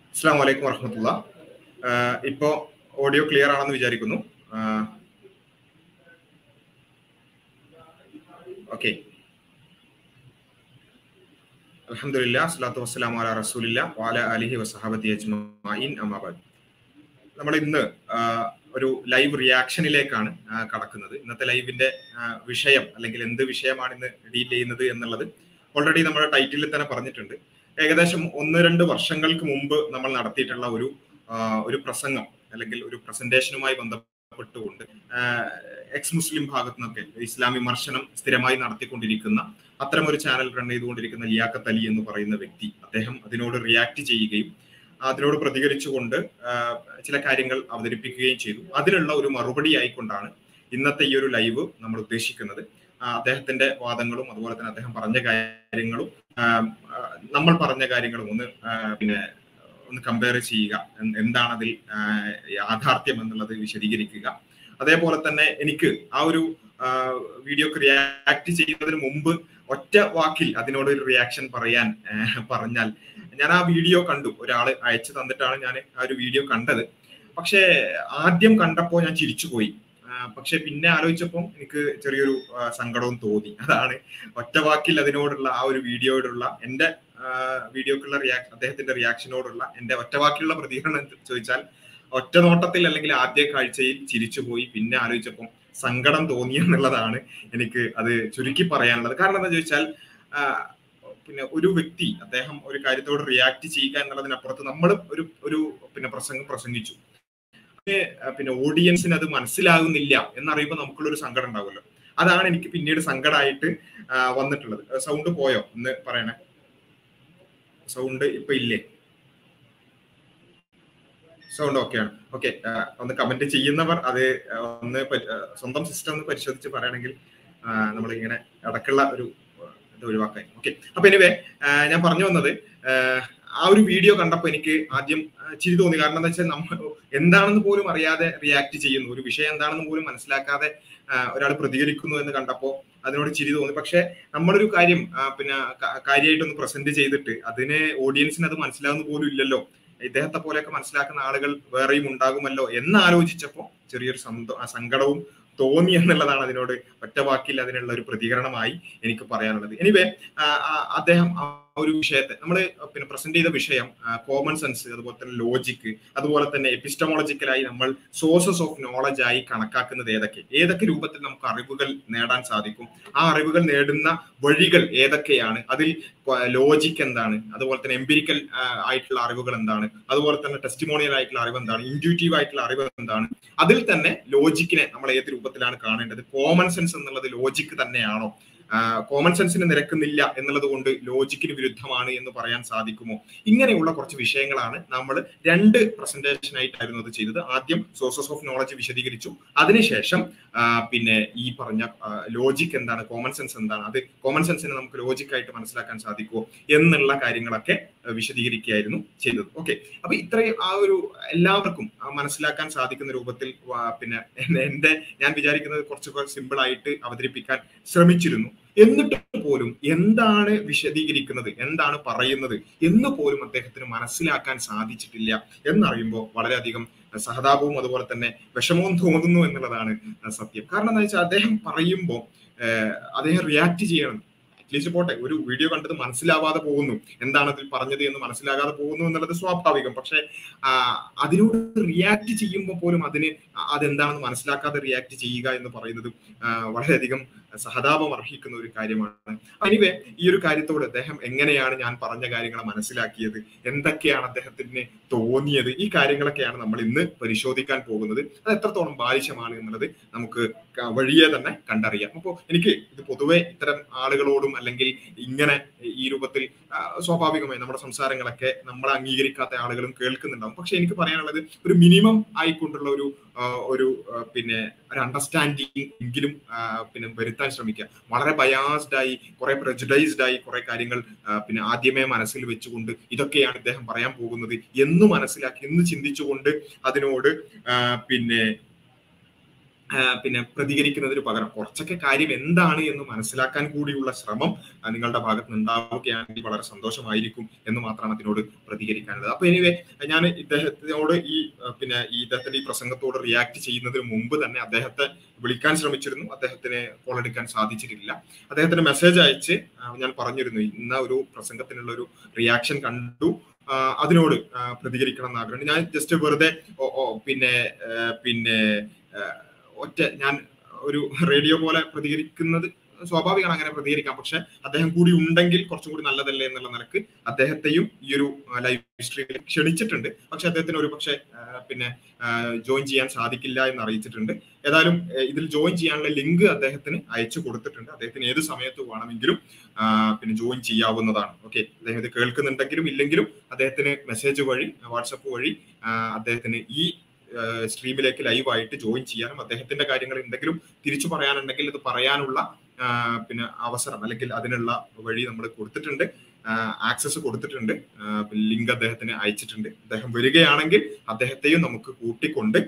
അസ്സാം വലൈക്കും വർഹമത്തുള്ള ഇപ്പോ ഓഡിയോ ക്ലിയർ ആണെന്ന് വിചാരിക്കുന്നു ഓക്കെ അലഹമുല്ല അസ്ലാത്തു വസ്സലാം അല റസൂലില്ല വാല അലിഹി വസഹാബത്തി അജ്മീൻ അമാബാദ് നമ്മൾ ഇന്ന് ഒരു ലൈവ് റിയാക്ഷനിലേക്കാണ് കടക്കുന്നത് ഇന്നത്തെ ലൈവിന്റെ വിഷയം അല്ലെങ്കിൽ എന്ത് വിഷയമാണ് ഇന്ന് ഡീൽ ചെയ്യുന്നത് എന്നുള്ളത് ഓൾറെഡി നമ്മുടെ ടൈറ്റിലിൽ തന്നെ പറഞ്ഞിട്ടുണ്ട് ഏകദേശം ഒന്ന് രണ്ട് വർഷങ്ങൾക്ക് മുമ്പ് നമ്മൾ നടത്തിയിട്ടുള്ള ഒരു ഒരു പ്രസംഗം അല്ലെങ്കിൽ ഒരു പ്രസന്റേഷനുമായി ബന്ധപ്പെട്ടുകൊണ്ട് എക്സ് മുസ്ലിം ഭാഗത്തു നിന്നൊക്കെ ഇസ്ലാം വിമർശനം സ്ഥിരമായി നടത്തിക്കൊണ്ടിരിക്കുന്ന അത്തരം ഒരു ചാനൽ റൺ ചെയ്തുകൊണ്ടിരിക്കുന്ന ലിയാഖത്ത് അലി എന്ന് പറയുന്ന വ്യക്തി അദ്ദേഹം അതിനോട് റിയാക്ട് ചെയ്യുകയും അതിനോട് പ്രതികരിച്ചുകൊണ്ട് ചില കാര്യങ്ങൾ അവതരിപ്പിക്കുകയും ചെയ്തു അതിനുള്ള ഒരു മറുപടി ആയിക്കൊണ്ടാണ് ഇന്നത്തെ ഈ ഒരു ലൈവ് നമ്മൾ ഉദ്ദേശിക്കുന്നത് അദ്ദേഹത്തിന്റെ വാദങ്ങളും അതുപോലെ തന്നെ അദ്ദേഹം പറഞ്ഞ കാര്യങ്ങളും നമ്മൾ പറഞ്ഞ കാര്യങ്ങളും ഒന്ന് പിന്നെ ഒന്ന് കമ്പയർ ചെയ്യുക എന്താണ് അതിൽ യാഥാർത്ഥ്യം എന്നുള്ളത് വിശദീകരിക്കുക അതേപോലെ തന്നെ എനിക്ക് ആ ഒരു വീഡിയോക്ക് റിയാക്ട് ചെയ്യുന്നതിന് മുമ്പ് ഒറ്റ വാക്കിൽ അതിനോട് ഒരു റിയാക്ഷൻ പറയാൻ പറഞ്ഞാൽ ഞാൻ ആ വീഡിയോ കണ്ടു ഒരാൾ അയച്ചു തന്നിട്ടാണ് ഞാൻ ആ ഒരു വീഡിയോ കണ്ടത് പക്ഷേ ആദ്യം കണ്ടപ്പോൾ ഞാൻ ചിരിച്ചുപോയി പക്ഷെ പിന്നെ ആലോചിച്ചപ്പോൾ എനിക്ക് ചെറിയൊരു സങ്കടവും തോന്നി അതാണ് ഒറ്റ വാക്കിൽ അതിനോടുള്ള ആ ഒരു വീഡിയോയോടുള്ള എൻ്റെ വീഡിയോക്കുള്ള റിയാക്ഷൻ അദ്ദേഹത്തിന്റെ റിയാക്ഷനോടുള്ള എൻ്റെ ഒറ്റ വാക്കിലുള്ള പ്രതികരണം ചോദിച്ചാൽ ഒറ്റ നോട്ടത്തിൽ അല്ലെങ്കിൽ ആദ്യ കാഴ്ചയിൽ ചിരിച്ചുപോയി പിന്നെ ആലോചിച്ചപ്പോൾ സങ്കടം തോന്നി എന്നുള്ളതാണ് എനിക്ക് അത് ചുരുക്കി പറയാനുള്ളത് കാരണം എന്താ ചോദിച്ചാൽ പിന്നെ ഒരു വ്യക്തി അദ്ദേഹം ഒരു കാര്യത്തോട് റിയാക്ട് ചെയ്യുക എന്നുള്ളതിനപ്പുറത്ത് നമ്മൾ ഒരു ഒരു പിന്നെ പ്രസംഗം പ്രസംഗിച്ചു പിന്നെ ഓഡിയൻസിന് അത് മനസ്സിലാകുന്നില്ല എന്നറിയുമ്പോൾ നമുക്കുള്ള ഒരു സങ്കടം ഉണ്ടാവുമല്ലോ അതാണ് എനിക്ക് പിന്നീട് സങ്കടമായിട്ട് വന്നിട്ടുള്ളത് സൗണ്ട് പോയോ എന്ന് പറയണേ സൗണ്ട് ഇപ്പൊ ഇല്ലേ സൗണ്ട് ഓക്കെയാണ് ഓക്കെ ഒന്ന് കമന്റ് ചെയ്യുന്നവർ അത് ഒന്ന് സ്വന്തം സിസ്റ്റം ഒന്ന് പരിശോധിച്ച് പറയണമെങ്കിൽ നമ്മൾ ഇങ്ങനെ ഇടക്കുള്ള ഒരു ഇത് ഒഴിവാക്കാൻ ഓക്കെ അപ്പൊ എനിവേ ഞാൻ പറഞ്ഞു വന്നത് ആ ഒരു വീഡിയോ കണ്ടപ്പോൾ എനിക്ക് ആദ്യം ചിരി തോന്നി കാരണം എന്താ വെച്ചാൽ നമ്മൾ എന്താണെന്ന് പോലും അറിയാതെ റിയാക്ട് ചെയ്യുന്നു ഒരു വിഷയം എന്താണെന്ന് പോലും മനസ്സിലാക്കാതെ ഒരാൾ പ്രതികരിക്കുന്നു എന്ന് കണ്ടപ്പോൾ അതിനോട് ചിരി തോന്നി പക്ഷെ നമ്മളൊരു കാര്യം പിന്നെ കാര്യമായിട്ടൊന്ന് പ്രസന്റ് ചെയ്തിട്ട് അതിന് ഓഡിയൻസിന് അത് മനസ്സിലാവുന്ന പോലും ഇല്ലല്ലോ ഇദ്ദേഹത്തെ പോലെയൊക്കെ മനസ്സിലാക്കുന്ന ആളുകൾ വേറെയും ഉണ്ടാകുമല്ലോ എന്ന് ആലോചിച്ചപ്പോൾ ചെറിയൊരു സങ്കടവും തോന്നി എന്നുള്ളതാണ് അതിനോട് ഒറ്റ വാക്കിൽ അതിനുള്ള ഒരു പ്രതികരണമായി എനിക്ക് പറയാനുള്ളത് എനിവേ അദ്ദേഹം ഒരു വിഷയത്തെ നമ്മൾ പിന്നെ പ്രസന്റ് ചെയ്ത വിഷയം കോമൺ സെൻസ് അതുപോലെ തന്നെ ലോജിക്ക് അതുപോലെ തന്നെ എപ്പിസ്റ്റമോളജിക്കലായി നമ്മൾ സോഴ്സസ് ഓഫ് നോളജ് ആയി കണക്കാക്കുന്നത് ഏതൊക്കെ ഏതൊക്കെ രൂപത്തിൽ നമുക്ക് അറിവുകൾ നേടാൻ സാധിക്കും ആ അറിവുകൾ നേടുന്ന വഴികൾ ഏതൊക്കെയാണ് അതിൽ ലോജിക്ക് എന്താണ് അതുപോലെ തന്നെ എംപിരിക്കൽ ആയിട്ടുള്ള അറിവുകൾ എന്താണ് അതുപോലെ തന്നെ ടെസ്റ്റിമോണിയൽ ആയിട്ടുള്ള അറിവ് എന്താണ് ഇൻഡ്യൂറ്റീവ് ആയിട്ടുള്ള അറിവ് എന്താണ് അതിൽ തന്നെ ലോജിക്കിനെ നമ്മൾ ഏത് രൂപത്തിലാണ് കാണേണ്ടത് കോമൺ സെൻസ് എന്നുള്ളത് ലോജിക്ക് തന്നെയാണോ കോമൺ സെൻസിന് നിരക്കുന്നില്ല എന്നുള്ളത് കൊണ്ട് ലോജിക്കിന് വിരുദ്ധമാണ് എന്ന് പറയാൻ സാധിക്കുമോ ഇങ്ങനെയുള്ള കുറച്ച് വിഷയങ്ങളാണ് നമ്മൾ രണ്ട് പ്രസന്റേഷൻ ആയിട്ടായിരുന്നു അത് ചെയ്തത് ആദ്യം സോഴ്സസ് ഓഫ് നോളജ് വിശദീകരിച്ചു അതിനുശേഷം പിന്നെ ഈ പറഞ്ഞ ലോജിക് എന്താണ് കോമൺ സെൻസ് എന്താണ് അത് കോമൺ സെൻസിനെ നമുക്ക് ലോജിക്കായിട്ട് മനസ്സിലാക്കാൻ സാധിക്കുമോ എന്നുള്ള കാര്യങ്ങളൊക്കെ വിശദീകരിക്കുകയായിരുന്നു ചെയ്തത് ഓക്കെ അപ്പൊ ഇത്രയും ആ ഒരു എല്ലാവർക്കും മനസ്സിലാക്കാൻ സാധിക്കുന്ന രൂപത്തിൽ പിന്നെ എന്റെ ഞാൻ വിചാരിക്കുന്നത് കുറച്ച് സിമ്പിൾ ആയിട്ട് അവതരിപ്പിക്കാൻ ശ്രമിച്ചിരുന്നു എന്നിട്ട് പോലും എന്താണ് വിശദീകരിക്കുന്നത് എന്താണ് പറയുന്നത് എന്ന് പോലും അദ്ദേഹത്തിന് മനസ്സിലാക്കാൻ സാധിച്ചിട്ടില്ല എന്നറിയുമ്പോൾ വളരെയധികം സഹതാപവും അതുപോലെ തന്നെ വിഷമവും തോന്നുന്നു എന്നുള്ളതാണ് സത്യം കാരണം എന്താ വെച്ചാൽ അദ്ദേഹം പറയുമ്പോൾ അദ്ദേഹം റിയാക്ട് ചെയ്യണം അറ്റ്ലീസ്റ്റ് പോട്ടെ ഒരു വീഡിയോ കണ്ടത് മനസ്സിലാവാതെ പോകുന്നു എന്താണ് അതിൽ പറഞ്ഞത് എന്ന് മനസ്സിലാകാതെ പോകുന്നു എന്നുള്ളത് സ്വാഭാവികം പക്ഷെ അതിനോട് റിയാക്ട് ചെയ്യുമ്പോൾ പോലും അതിന് അതെന്താണെന്ന് മനസ്സിലാക്കാതെ റിയാക്ട് ചെയ്യുക എന്ന് പറയുന്നത് വളരെയധികം സഹതാപം അർഹിക്കുന്ന ഒരു കാര്യമാണ് എനിവേ ഈ ഒരു കാര്യത്തോട് അദ്ദേഹം എങ്ങനെയാണ് ഞാൻ പറഞ്ഞ കാര്യങ്ങൾ മനസ്സിലാക്കിയത് എന്തൊക്കെയാണ് അദ്ദേഹത്തിന് തോന്നിയത് ഈ കാര്യങ്ങളൊക്കെയാണ് നമ്മൾ ഇന്ന് പരിശോധിക്കാൻ പോകുന്നത് അത് എത്രത്തോളം ബാലിശമാണ് എന്നുള്ളത് നമുക്ക് വഴിയെ തന്നെ കണ്ടറിയാം അപ്പോൾ എനിക്ക് ഇത് പൊതുവെ ഇത്തരം ആളുകളോടും അല്ലെങ്കിൽ ഇങ്ങനെ ഈ രൂപത്തിൽ സ്വാഭാവികമായി നമ്മുടെ സംസാരങ്ങളൊക്കെ നമ്മൾ അംഗീകരിക്കാത്ത ആളുകളും കേൾക്കുന്നുണ്ടാവും പക്ഷെ എനിക്ക് പറയാനുള്ളത് ഒരു മിനിമം ആയിക്കൊണ്ടുള്ള ഒരു ഒരു പിന്നെ ഒരു അണ്ടർസ്റ്റാൻഡിങ് എങ്കിലും പിന്നെ വരുത്താൻ ശ്രമിക്കുക വളരെ ബയാസ്ഡ് ആയി കുറെ പ്രജുഡൈസ്ഡ് ആയി കുറെ കാര്യങ്ങൾ പിന്നെ ആദ്യമേ മനസ്സിൽ വെച്ചുകൊണ്ട് ഇതൊക്കെയാണ് ഇദ്ദേഹം പറയാൻ പോകുന്നത് എന്ന് മനസ്സിലാക്കി എന്ന് ചിന്തിച്ചുകൊണ്ട് അതിനോട് പിന്നെ ആ, പിന്നെ പ്രതികരിക്കുന്നതിന് പകരം കുറച്ചൊക്കെ കാര്യം എന്താണ് എന്ന് മനസ്സിലാക്കാൻ കൂടിയുള്ള ശ്രമം ആ, നിങ്ങളുടെ ഭാഗത്ത് നിന്ന് ഉണ്ടാവുകയാണെങ്കിൽ വളരെ സന്തോഷമായിരിക്കും എന്ന് മാത്രമാണ് അതിനോട് പ്രതികരിക്കാനുള്ളത് അപ്പൊ എനിവേ ഞാൻ ഇദ്ദേഹത്തിനോട് ഈ ആ, പിന്നെ ഈ ഇദ്ദേഹത്തിന്റെ ഈ പ്രസംഗത്തോട് റിയാക്ട് ചെയ്യുന്നതിന് മുമ്പ് തന്നെ അദ്ദേഹത്തെ വിളിക്കാൻ ശ്രമിച്ചിരുന്നു അദ്ദേഹത്തിന് കോൾ എടുക്കാൻ സാധിച്ചിട്ടില്ല അദ്ദേഹത്തിന് മെസ്സേജ് അയച്ച് ആ, ഞാൻ പറഞ്ഞിരുന്നു ഇന്ന ഒരു പ്രസംഗത്തിനുള്ള ഒരു റിയാക്ഷൻ കണ്ടു ആ, അതിനോട് ആ, പ്രതികരിക്കണം എന്ന് ആഗ്രഹമുണ്ട് ഞാൻ ജസ്റ്റ് വെറുതെ ഓ- ഓ, പിന്നെ ആ, പിന്നെ ആ, ഒറ്റ ഞാൻ ഒരു റേഡിയോ പോലെ പ്രതികരിക്കുന്നത് സ്വാഭാവികമാണ് അങ്ങനെ പ്രതികരിക്കാം പക്ഷെ അദ്ദേഹം കൂടി ഉണ്ടെങ്കിൽ കുറച്ചും കൂടി നല്ലതല്ലേ എന്നുള്ള നിലക്ക് അദ്ദേഹത്തെയും ഈ ഒരു ലൈവ് സ്ട്രീമിൽ ക്ഷണിച്ചിട്ടുണ്ട് പക്ഷെ അദ്ദേഹത്തിന് ഒരു പക്ഷേ ആ, പിന്നെ ജോയിൻ ചെയ്യാൻ സാധിക്കില്ല എന്ന് അറിയിച്ചിട്ടുണ്ട് ഏതായാലും ഏ, ഇതിൽ ജോയിൻ ചെയ്യാനുള്ള ലിങ്ക് അദ്ദേഹത്തിന് അയച്ചു കൊടുത്തിട്ടുണ്ട് അദ്ദേഹത്തിന് ഏത് സമയത്ത് വേണമെങ്കിലും ആ, പിന്നെ ജോയിൻ ചെയ്യാവുന്നതാണ് ഓക്കെ അദ്ദേഹം ഇത് കേൾക്കുന്നുണ്ടെങ്കിലും ഇല്ലെങ്കിലും അദ്ദേഹത്തിന് മെസ്സേജ് വഴി വാട്സപ്പ് വഴി ആ, അദ്ദേഹത്തിന് ഈ സ്ട്രീമിലേക്ക് ലൈവായിട്ട് ജോയിൻ ചെയ്യാനും അദ്ദേഹത്തിന്റെ കാര്യങ്ങൾ എന്തെങ്കിലും തിരിച്ചു പറയാനുണ്ടെങ്കിൽ ഇത് പറയാനുള്ള ആ, പിന്നെ അവസരം അല്ലെങ്കിൽ അതിനുള്ള വഴി നമ്മൾ കൊടുത്തിട്ടുണ്ട് ആക്സസ് കൊടുത്തിട്ടുണ്ട് ലിങ്ക് അദ്ദേഹത്തിന് അയച്ചിട്ടുണ്ട് അദ്ദേഹം വരികയാണെങ്കിൽ അദ്ദേഹത്തെയും നമുക്ക് കൂട്ടിക്കൊണ്ട്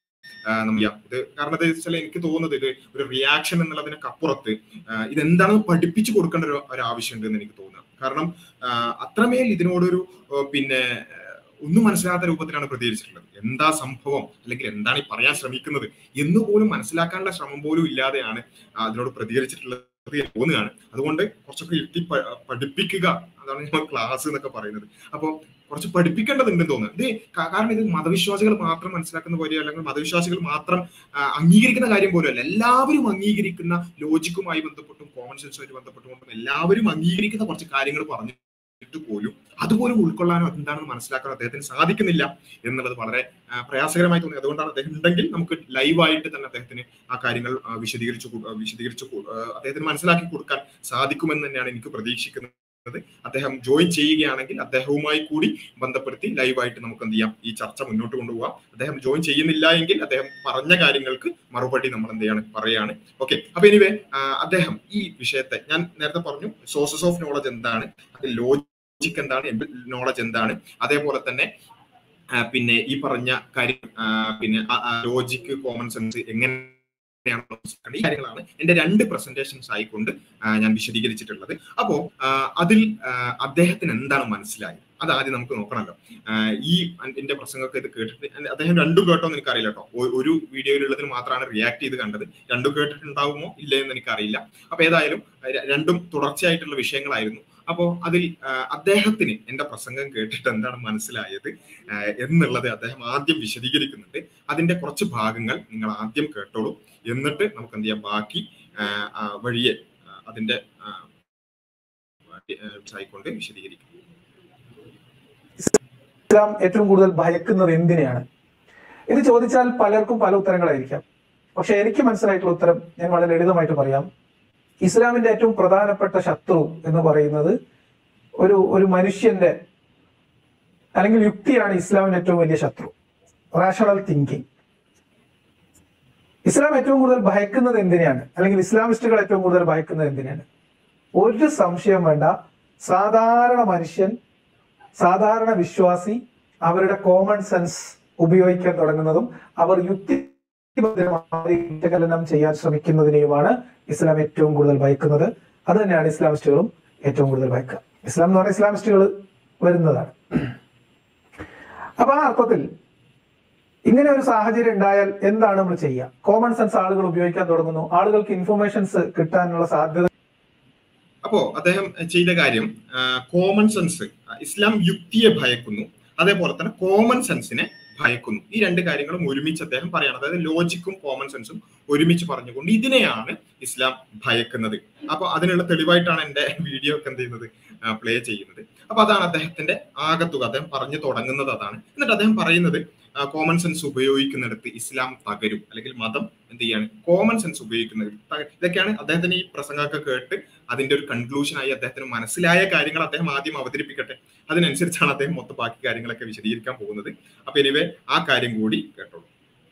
ആ, നമ്മ ചെയ്യാം. ഇത് കാരണം ഇത് വെച്ചാൽ എനിക്ക് തോന്നുന്നത് ഇത് ഒരു റിയാക്ഷൻ എന്നുള്ളതിനൊക്കെ അപ്പുറത്ത് ആ, ഇതെന്താണെന്ന് പഠിപ്പിച്ചു കൊടുക്കേണ്ട ഒരു ഒരു ആവശ്യമുണ്ട് എന്ന് എനിക്ക് തോന്നുന്നു കാരണം ആ, അത്രമേൽ ഇതിനോടൊരു ആ, പിന്നെ ആ, ഒന്നും മനസ്സിലാത്ത രൂപത്തിലാണ് പ്രതികരിച്ചിട്ടുള്ളത് എന്താ സംഭവം അല്ലെങ്കിൽ എന്താണ് ഈ പറയാൻ ശ്രമിക്കുന്നത് എന്ന് പോലും മനസ്സിലാക്കാനുള്ള ശ്രമം പോലും ഇല്ലാതെയാണ് ആ, അതിനോട് പ്രതികരിച്ചിട്ടുള്ളത് എന്ന് തോന്നുകയാണ് അതുകൊണ്ട് കുറച്ചൊക്കെ ഇരുത്തി പ- പഠിപ്പിക്കുക അതാണ് ഞങ്ങൾ ക്ലാസ് എന്നൊക്കെ പറയുന്നത് അപ്പോൾ കുറച്ച് പഠിപ്പിക്കേണ്ടതുണ്ടെന്ന് തോന്നുന്നു ഇത് കാ- കാരണം ഇത് മതവിശ്വാസികൾ മാത്രം മനസ്സിലാക്കുന്ന പോലെ അല്ലെങ്കിൽ മതവിശ്വാസികൾ മാത്രം ആ, അംഗീകരിക്കുന്ന കാര്യം പോലെയല്ല എല്ലാവരും അംഗീകരിക്കുന്ന ലോജിക്കുമായി ബന്ധപ്പെട്ടും കോമൺ സെൻസുമായി ബന്ധപ്പെട്ടുകൊണ്ടും എല്ലാവരും അംഗീകരിക്കുന്ന കുറച്ച് കാര്യങ്ങൾ പറഞ്ഞിട്ട് പോലും അതുപോലും ഉൾക്കൊള്ളാനോ എന്താണെന്ന് മനസ്സിലാക്കാനോ അദ്ദേഹത്തിന് സാധിക്കുന്നില്ല എന്നുള്ളത് വളരെ ആ, പ്രയാസകരമായി തോന്നി അതുകൊണ്ടാണ് അദ്ദേഹം ഉണ്ടെങ്കിൽ നമുക്ക് ലൈവായിട്ട് തന്നെ അദ്ദേഹത്തിന് ആ കാര്യങ്ങൾ ആ, വിശദീകരിച്ചു കൊ- ആ, വിശദീകരിച്ചു കൊ- ആ, അദ്ദേഹത്തിന് മനസ്സിലാക്കി കൊടുക്കാൻ സാധിക്കുമെന്ന് തന്നെയാണ് എനിക്ക് പ്രതീക്ഷിക്കുന്നത് അദ്ദേഹം ജോയിൻ ചെയ്യുകയാണെങ്കിൽ അദ്ദേഹവുമായി കൂടി ബന്ധപ്പെടുത്തി ലൈവായിട്ട് നമുക്ക് എന്ത് ചെയ്യാം ഈ ചർച്ച മുന്നോട്ട് കൊണ്ടുപോകാം അദ്ദേഹം ജോയിൻ ചെയ്യുന്നില്ല എങ്കിൽ അദ്ദേഹം പറഞ്ഞ കാര്യങ്ങൾക്ക് മറുപടി നമ്മൾ എന്ത് ചെയ്യാണ് പറയാണ് ഓക്കെ അപ്പൊ എനിവേ അദ്ദേഹം ഈ വിഷയത്തെ ഞാൻ നേരത്തെ പറഞ്ഞു സോഴ്സസ് ഓഫ് നോളജ് എന്താണ് അതിൽ ലോജിക് എന്താണ് നോളജ് എന്താണ് അതേപോലെ തന്നെ ആ, പിന്നെ ഈ പറഞ്ഞ കാര്യം ആ, പിന്നെ ലോജിക് കോമൺ സെൻസ് എങ്ങനെയാണ് മനസ്സിലാക്കേണ്ടത്? ഈ കാര്യങ്ങളാണ് എന്റെ രണ്ട് പ്രസന്റേഷൻസ് ആയിക്കൊണ്ട് ആ, ഞാൻ വിശദീകരിച്ചിട്ടുള്ളത് അപ്പോ ആ, അതിൽ ആ, അദ്ദേഹത്തിന് എന്താണ് മനസ്സിലായത് അത് ആദ്യം നമുക്ക് നോക്കണമല്ലോ ആ, ഈ എന്റെ പ്രസംഗമൊക്കെ ഇത് കേട്ടിട്ട് അദ്ദേഹം രണ്ടും കേട്ടോ എന്ന് എനിക്കറിയില്ല കേട്ടോ ഒ- ഒരു വീഡിയോയിലുള്ളതിന് മാത്രമാണ് റിയാക്ട് ചെയ്ത് കണ്ടത് രണ്ടും കേട്ടിട്ടുണ്ടാവുമോ ഇല്ലേ എന്ന് എനിക്കറിയില്ല അപ്പൊ ഏതായാലും ര- രണ്ടും തുടർച്ചയായിട്ടുള്ള വിഷയങ്ങളായിരുന്നു അപ്പോ അതിൽ ആ, അദ്ദേഹത്തിന് എന്റെ പ്രസംഗം കേട്ടിട്ട് എന്താണ് മനസ്സിലായത് ആ, എന്നുള്ളത് അദ്ദേഹം ആദ്യം വിശദീകരിക്കുന്നുണ്ട് അതിന്റെ കുറച്ച് ഭാഗങ്ങൾ നിങ്ങൾ ആദ്യം കേട്ടോളൂ എന്നിട്ട് നമുക്ക് എന്ത് ചെയ്യാം ബാക്കി ആ, ആ, വഴിയെ ആ, അതിന്റെ ആ, ആ, ആയിക്കൊണ്ട് വിശദീകരിക്കും ഇസ്ലാം ഏറ്റവും കൂടുതൽ ഭയക്കുന്നത് എന്തിനെയാണ് ഇത് ചോദിച്ചാൽ പലർക്കും പല ഉത്തരങ്ങളായിരിക്കാം പക്ഷെ എനിക്ക് മനസ്സിലായിട്ടുള്ള ഉത്തരം ഞാൻ വളരെ ലളിതമായിട്ട് പറയാം ഇസ്ലാമിന്റെ ഏറ്റവും പ്രധാനപ്പെട്ട ശത്രു എന്ന് പറയുന്നത് ഒരു ഒരു മനുഷ്യന്റെ അല്ലെങ്കിൽ യുക്തിയാണ് ഇസ്ലാമിന്റെ ഏറ്റവും വലിയ ശത്രു റാഷണൽ തിങ്കിങ് ഇസ്ലാം ഏറ്റവും കൂടുതൽ ഭയക്കുന്നത് എന്തിനെയാണ് അല്ലെങ്കിൽ ഇസ്ലാമിസ്റ്റുകൾ ഏറ്റവും കൂടുതൽ ഭയക്കുന്നത് എന്തിനാണ് ഒരു സംശയം വേണ്ട സാധാരണ മനുഷ്യൻ സാധാരണ വിശ്വാസി അവരുടെ കോമൺ സെൻസ് ഉപയോഗിക്കാൻ തുടങ്ങുന്നതും അവർ യുക്തിബദ്ധമായി വിശകലനം ചെയ്യാൻ ശ്രമിക്കുന്നതിനെയുമാണ് ഇസ്ലാം ഏറ്റവും കൂടുതൽ ഭയക്കുന്നത് അത് തന്നെയാണ് ഇസ്ലാമിസ്റ്റുകളും ഏറ്റവും കൂടുതൽ ഭയക്കുക ഇസ്ലാം എന്ന് പറഞ്ഞാൽ ഇസ്ലാമിസ്റ്റുകൾ വരുന്നതാണ് അപ്പൊ ആ അർത്ഥത്തിൽ ഇങ്ങനെ ഒരു സാഹചര്യം ഉണ്ടായാൽ എന്താണ് നമ്മൾ ചെയ്യുക കോമൺ സെൻസ് ആളുകൾ ഉപയോഗിക്കാൻ തുടങ്ങുന്നു ആളുകൾക്ക് ഇൻഫർമേഷൻസ് കിട്ടാനുള്ള സാധ്യത അപ്പോ അദ്ദേഹം ചെയ്ത കാര്യം കോമൺ സെൻസ് ഇസ്ലാം യുക്തിയെ ഭയക്കുന്നു അതേപോലെ തന്നെ കോമൺ സെൻസിനെ ഭയക്കുന്നു ഈ രണ്ട് കാര്യങ്ങളും ഒരുമിച്ച് അദ്ദേഹം പറയണം അതായത് ലോജിക്കും കോമൺ സെൻസും ഒരുമിച്ച് പറഞ്ഞുകൊണ്ട് ഇതിനെയാണ് ഇസ്ലാം ഭയക്കുന്നത് അപ്പൊ അതിനുള്ള തെളിവായിട്ടാണ് എന്റെ വീഡിയോ ഒക്കെ എന്ത് ചെയ്യുന്നത് പ്ലേ ചെയ്യുന്നത് അപ്പൊ അതാണ് അദ്ദേഹത്തിന്റെ ആകത്തുക അദ്ദേഹം പറഞ്ഞു തുടങ്ങുന്നത് അതാണ് എന്നിട്ട് അദ്ദേഹം പറയുന്നത് കോമൺ സെൻസ് ഉപയോഗിക്കുന്നിടത്ത് ഇസ്ലാം തകരും അല്ലെങ്കിൽ മതം എന്ത് ചെയ്യാണ് കോമൺ സെൻസ് ഉപയോഗിക്കുന്നത് ത- ഇതൊക്കെയാണ് അദ്ദേഹത്തിന് ഈ പ്രസംഗമൊക്കെ കേട്ട് അതിന്റെ ഒരു കൺക്ലൂഷനായി അദ്ദേഹത്തിന് മനസ്സിലായ കാര്യങ്ങൾ അദ്ദേഹം ആദ്യം അവതരിപ്പിക്കട്ടെ അതിനനുസരിച്ചാണ് അദ്ദേഹം മൊത്തം ബാക്കി കാര്യങ്ങളൊക്കെ വിശദീകരിക്കാൻ പോകുന്നത് അപ്പൊ എനിവേ ആ കാര്യം കൂടി കേട്ടോളൂ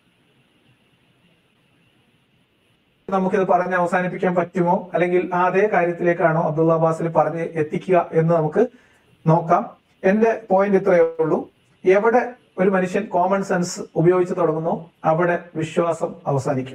നമുക്കിത് പറഞ്ഞ് അവസാനിപ്പിക്കാൻ പറ്റുമോ അല്ലെങ്കിൽ ആ അതേ കാര്യത്തിലേക്കാണോ അബ്ദുള്ള അബ്ബാസിൽ പറഞ്ഞ് എത്തിക്കുക എന്ന് നമുക്ക് നോക്കാം എന്റെ പോയിന്റ് ഇത്രയേ ഉള്ളൂ എവിടെ ഒരു മനുഷ്യൻ കോമൺ സെൻസ് ഉപയോഗിച്ച് തുടങ്ങുന്നു അവിടെ വിശ്വാസം അവസാനിക്കും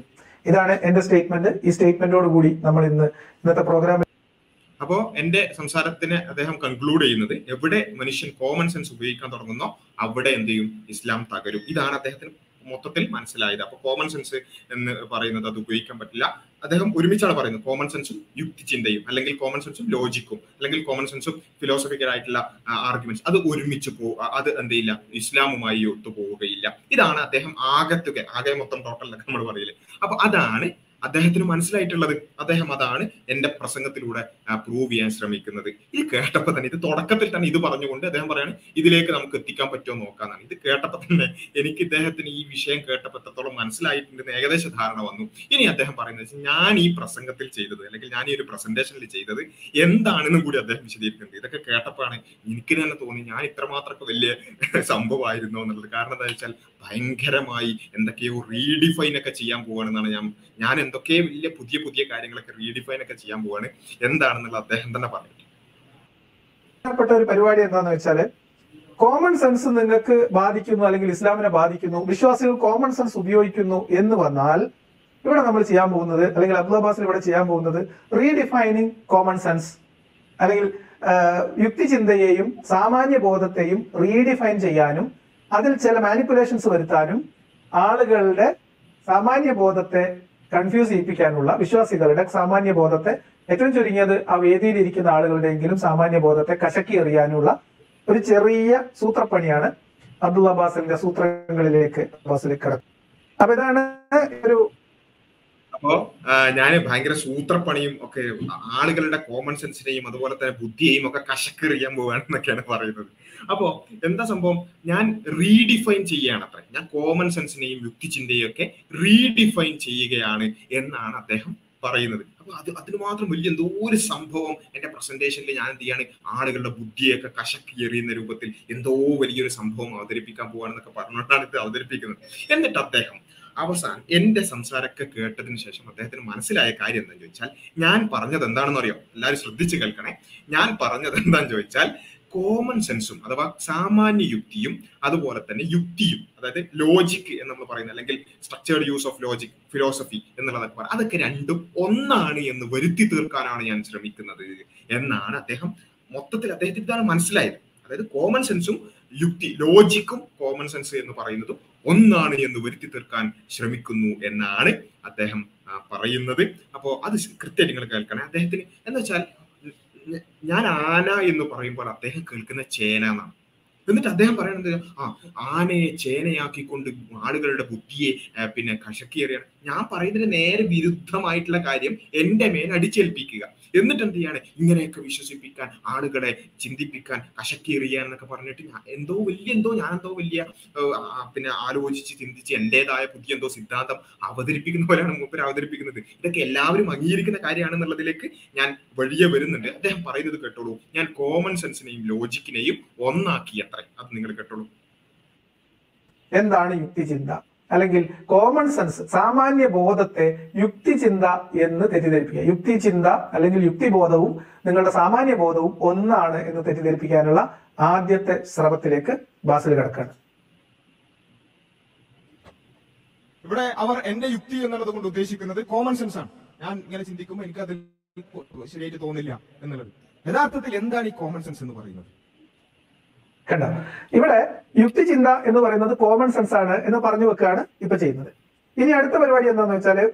ഇതാണ് എന്റെ സ്റ്റേറ്റ്മെന്റ് ഈ സ്റ്റേറ്റ്മെന്റോട് കൂടി നമ്മൾ ഇന്ന് ഇന്നത്തെ പ്രോഗ്രാം അപ്പോ എന്റെ സംസാരത്തിന് അദ്ദേഹം കൺക്ലൂഡ് ചെയ്യുന്നത് എവിടെ മനുഷ്യൻ കോമൺ സെൻസ് ഉപയോഗിക്കാൻ തുടങ്ങുന്നോ അവിടെ എന്ത് ചെയ്യും ഇസ്ലാം തകരും ഇതാണ് അദ്ദേഹത്തിന് മൊത്തത്തിൽ മനസ്സിലായത് അപ്പൊ കോമൺ സെൻസ് എന്ന് പറയുന്നത് അത് ഉപയോഗിക്കാൻ പറ്റില്ല അദ്ദേഹം ഒരുമിച്ചാണ് പറയുന്നത് കോമൺ സെൻസും യുക്തിചിന്തയും അല്ലെങ്കിൽ കോമൺ സെൻസും ലോജിക്കും അല്ലെങ്കിൽ കോമൺ സെൻസും ഫിലോസഫിക്കൽ ആയിട്ടുള്ള ആർഗ്യുമെന്റ്സ് അത് ഒരുമിച്ച് പോ അത് എന്ത് ചെയ്യില്ല ഇസ്ലാമുമായി ഒത്തുപോവുകയില്ല ഇതാണ് അദ്ദേഹം ആകത്തുക ആകെ മൊത്തം ടോട്ടൽ നമ്മൾ പറയില്ലേ അപ്പൊ അതാണ് അദ്ദേഹത്തിന് മനസ്സിലായിട്ടുള്ളത് അദ്ദേഹം അതാണ് എന്റെ പ്രസംഗത്തിലൂടെ പ്രൂവ് ചെയ്യാൻ ശ്രമിക്കുന്നത് ഇത് കേട്ടപ്പോൾ തന്നെ ഇത് തുടക്കത്തിൽ തന്നെ ഇത് പറഞ്ഞുകൊണ്ട് അദ്ദേഹം പറയാണ് ഇതിലേക്ക് നമുക്ക് എത്തിക്കാൻ പറ്റുമോ നോക്കാന്നാണ് ഇത് കേട്ടപ്പോൾ തന്നെ എനിക്ക് ഇദ്ദേഹത്തിന് ഈ വിഷയം കേട്ടപ്പോൾ എത്രത്തോളം മനസ്സിലായിട്ടുണ്ടെന്ന് ഏകദേശ ധാരണ വന്നു ഇനി അദ്ദേഹം പറയുന്നത് ഞാൻ ഈ പ്രസംഗത്തിൽ ചെയ്തത് അല്ലെങ്കിൽ ഞാൻ ഈ ഒരു പ്രസന്റേഷനിൽ ചെയ്തത് എന്താണെന്നും കൂടി അദ്ദേഹം വിശദീകരിക്കുന്നത് ഇതൊക്കെ കേട്ടപ്പോഴാണ് എനിക്ക് തന്നെ തോന്നി ഞാൻ ഇത്രമാത്രമൊക്കെ വലിയ സംഭവമായിരുന്നു എന്നുള്ളത് കാരണം എന്താ വെച്ചാൽ ഭയങ്കരമായി എന്തൊക്കെയോ റീഡിഫൈൻ ഒക്കെ ചെയ്യാൻ പോവാണെന്നാണ് ഞാൻ ഞാൻ എന്തൊക്കെ വലിയ പുതിയ പുതിയ കാര്യങ്ങളൊക്കെ റീഡിഫൈൻ ഒക്കെ ചെയ്യാൻ പോവാണ് എന്താണെന്നുള്ള അദ്ദേഹം തന്നെ പറഞ്ഞു പ്രധാനപ്പെട്ട ഒരു പരിപാടി എന്താന്ന് വെച്ചാല് കോമൺ സെൻസ് നിങ്ങൾക്ക് ബാധിക്കുന്നു അല്ലെങ്കിൽ ഇസ്ലാമിനെ ബാധിക്കുന്നു വിശ്വാസികൾ കോമൺ സെൻസ് ഉപയോഗിക്കുന്നു എന്ന് വന്നാൽ ഇവിടെ നമ്മൾ ചെയ്യാൻ പോകുന്നത് അല്ലെങ്കിൽ അബ്ദുൽ ഇവിടെ ചെയ്യാൻ പോകുന്നത് റീഡിഫൈനിങ് കോമൺ സെൻസ് അല്ലെങ്കിൽ യുക്തിചിന്തയെയും സാമാന്യ ബോധത്തെയും റീഡിഫൈൻ ചെയ്യാനും അതിൽ ചില മാനിപ്പുലേഷൻസ് വരുത്താനും ആളുകളുടെ സാമാന്യ ബോധത്തെ കൺഫ്യൂസ് ചെയ്യിപ്പിക്കാനുള്ള വിശ്വാസികളുടെ സാമാന്യ ബോധത്തെ ഏറ്റവും ചുരുങ്ങിയത് ആ വേദിയിൽ ഇരിക്കുന്ന ആളുകളുടെയെങ്കിലും സാമാന്യ ബോധത്തെ കശക്കി എറിയാനുള്ള ഒരു ചെറിയ സൂത്രപ്പണിയാണ് അബ്ദുൽ അബ്ബാസിന്റെ സൂത്രങ്ങളിലേക്ക് അബ്ബാസിലേക്ക് കിടക്കും അപ്പൊ ഇതാണ് ഒരു അപ്പോ ഞാൻ ഭയങ്കര സൂത്രപ്പണിയും ഒക്കെ ആളുകളുടെ കോമൺ സെൻസിനെയും അതുപോലെ തന്നെ ബുദ്ധിയെയും ഒക്കെ കശക്കെറിയാൻ പോവാണെന്നൊക്കെയാണ് പറയുന്നത് അപ്പോ എന്താ സംഭവം ഞാൻ റീഡിഫൈൻ ചെയ്യുകയാണ് അത്ര ഞാൻ കോമൺ സെൻസിനെയും യുക്തിചിന്തയും ഒക്കെ റീഡിഫൈൻ ചെയ്യുകയാണ് എന്നാണ് അദ്ദേഹം പറയുന്നത് അപ്പൊ അത് അതിന് മാത്രം വലിയ എന്തോ ഒരു സംഭവം എന്റെ പ്രസന്റേഷനിൽ ഞാൻ എന്ത് ചെയ്യാണ് ആളുകളുടെ ബുദ്ധിയൊക്കെ കശക്കി എറിയുന്ന രൂപത്തിൽ എന്തോ വലിയൊരു സംഭവം അവതരിപ്പിക്കാൻ പോവാണെന്നൊക്കെ പറഞ്ഞുകൊണ്ടാണ് ഇത് അവതരിപ്പിക്കുന്നത് എന്നിട്ട് അദ്ദേഹം അവസാനം എന്റെ സംസാരമൊക്കെ കേട്ടതിന് ശേഷം അദ്ദേഹത്തിന് മനസ്സിലായ കാര്യം എന്താണെന്ന് ചോദിച്ചാൽ ഞാൻ പറഞ്ഞത് എന്താണെന്ന് അറിയോ എല്ലാവരും ശ്രദ്ധിച്ചു കേൾക്കണേ ഞാൻ പറഞ്ഞത് എന്താണെന്ന് ചോദിച്ചാൽ കോമൺ സെൻസും അഥവാ സാമാന്യ യുക്തിയും അതുപോലെ തന്നെ യുക്തിയും അതായത് ലോജിക് എന്ന് നമ്മൾ പറയുന്നത് അല്ലെങ്കിൽ structured use of logic philosophy എന്നുള്ളതൊക്കെ പറയാം അതൊക്കെ രണ്ടും ഒന്നാണ് എന്ന് വരുത്തി തീർക്കാനാണ് ഞാൻ ശ്രമിക്കുന്നത് എന്നാണ് അദ്ദേഹം മൊത്തത്തിൽ അദ്ദേഹത്തിന് ഇതാണ് മനസ്സിലായത് അതായത് കോമൺ സെൻസും യുക്തി ലോജിക്കും കോമൺ സെൻസ് എന്ന് പറയുന്നതും ഒന്നാണ് എന്ന് വരുത്തി തീർക്കാൻ ശ്രമിക്കുന്നു എന്നാണ് അദ്ദേഹം പറയുന്നത് അപ്പോ അത് കൃത്യം നിങ്ങൾ കേൾക്കണേ അദ്ദേഹത്തിന് എന്ന് വെച്ചാൽ ഞാൻ ആന എന്ന് പറയുമ്പോൾ അദ്ദേഹം കേൾക്കുന്ന ചേന എന്നാണ് എന്നിട്ട് അദ്ദേഹം പറയുന്നത് ആ ആനയെ ചേനയാക്കിക്കൊണ്ട് ആളുകളുടെ ബുദ്ധിയെ പിന്നെ കശക്കിയേറിയാണ് ഞാൻ പറയുന്നതിന് നേരെ വിരുദ്ധമായിട്ടുള്ള കാര്യം എന്റെ മേൽ അടിച്ചേൽപ്പിക്കുക എന്നിട്ട് എന്ത് ചെയ്യാണ് ഇങ്ങനെയൊക്കെ വിശ്വസിപ്പിക്കാൻ ആളുകളെ ചിന്തിപ്പിക്കാൻ കശക്കിയെറിയാൻ എന്നൊക്കെ പറഞ്ഞിട്ട് ഞാൻ എന്തോ വലിയ എന്തോ ഞാൻ എന്തോ വലിയ പിന്നെ ആലോചിച്ച് ചിന്തിച്ച് എന്റേതായ പുതിയ എന്തോ സിദ്ധാന്തം അവതരിപ്പിക്കുന്ന പോലെയാണ് മൂപ്പർ അവതരിപ്പിക്കുന്നത് ഇതൊക്കെ എല്ലാവരും അംഗീകരിക്കുന്ന കാര്യമാണെന്നുള്ളതിലേക്ക് ഞാൻ വഴിയെ വരുന്നുണ്ട് അദ്ദേഹം പറയുന്നത് കേട്ടോളൂ ഞാൻ കോമൺ സെൻസിനെയും ലോജിക്കിനെയും ഒന്നാക്കി അത്ര അത് നിങ്ങൾ കേട്ടോളൂ എന്താണ് യുക്തിചിന്ത അല്ലെങ്കിൽ കോമൺ സെൻസ് സാമാന്യ ബോധത്തെ യുക്തിചിന്ത എന്ന് തെറ്റിദ്ധരിപ്പിക്കുക യുക്തിചിന്ത അല്ലെങ്കിൽ യുക്തിബോധവും നിങ്ങളുടെ സാമാന്യ ബോധവും ഒന്നാണ് എന്ന് തെറ്റിദ്ധരിപ്പിക്കാനുള്ള ആദ്യത്തെ ശ്രമത്തിലേക്ക് ബാസിൽ കിടക്കാണ് ഇവിടെ അവർ എന്റെ യുക്തി എന്നുള്ളത് കൊണ്ട് ഉദ്ദേശിക്കുന്നത് കോമൺ സെൻസ് ആണ് ഞാൻ ഇങ്ങനെ ചിന്തിക്കുമ്പോൾ എനിക്ക് അതിൽ ശരിയായിട്ട് തോന്നില്ല എന്നുള്ളത് യഥാർത്ഥത്തിൽ എന്താണ് ഈ കോമൺ സെൻസ് എന്ന് പറയുന്നത് കണ്ട ഇവിടെ യുക്തിചിന്ത എന്ന് പറയുന്നത് കോമൺ സെൻസ് ആണ് എന്ന് പറഞ്ഞു വെക്കുകയാണ് ഇപ്പൊ ചെയ്യുന്നത് ഇനി അടുത്ത പരിപാടി എന്താന്ന് വെച്ചാല്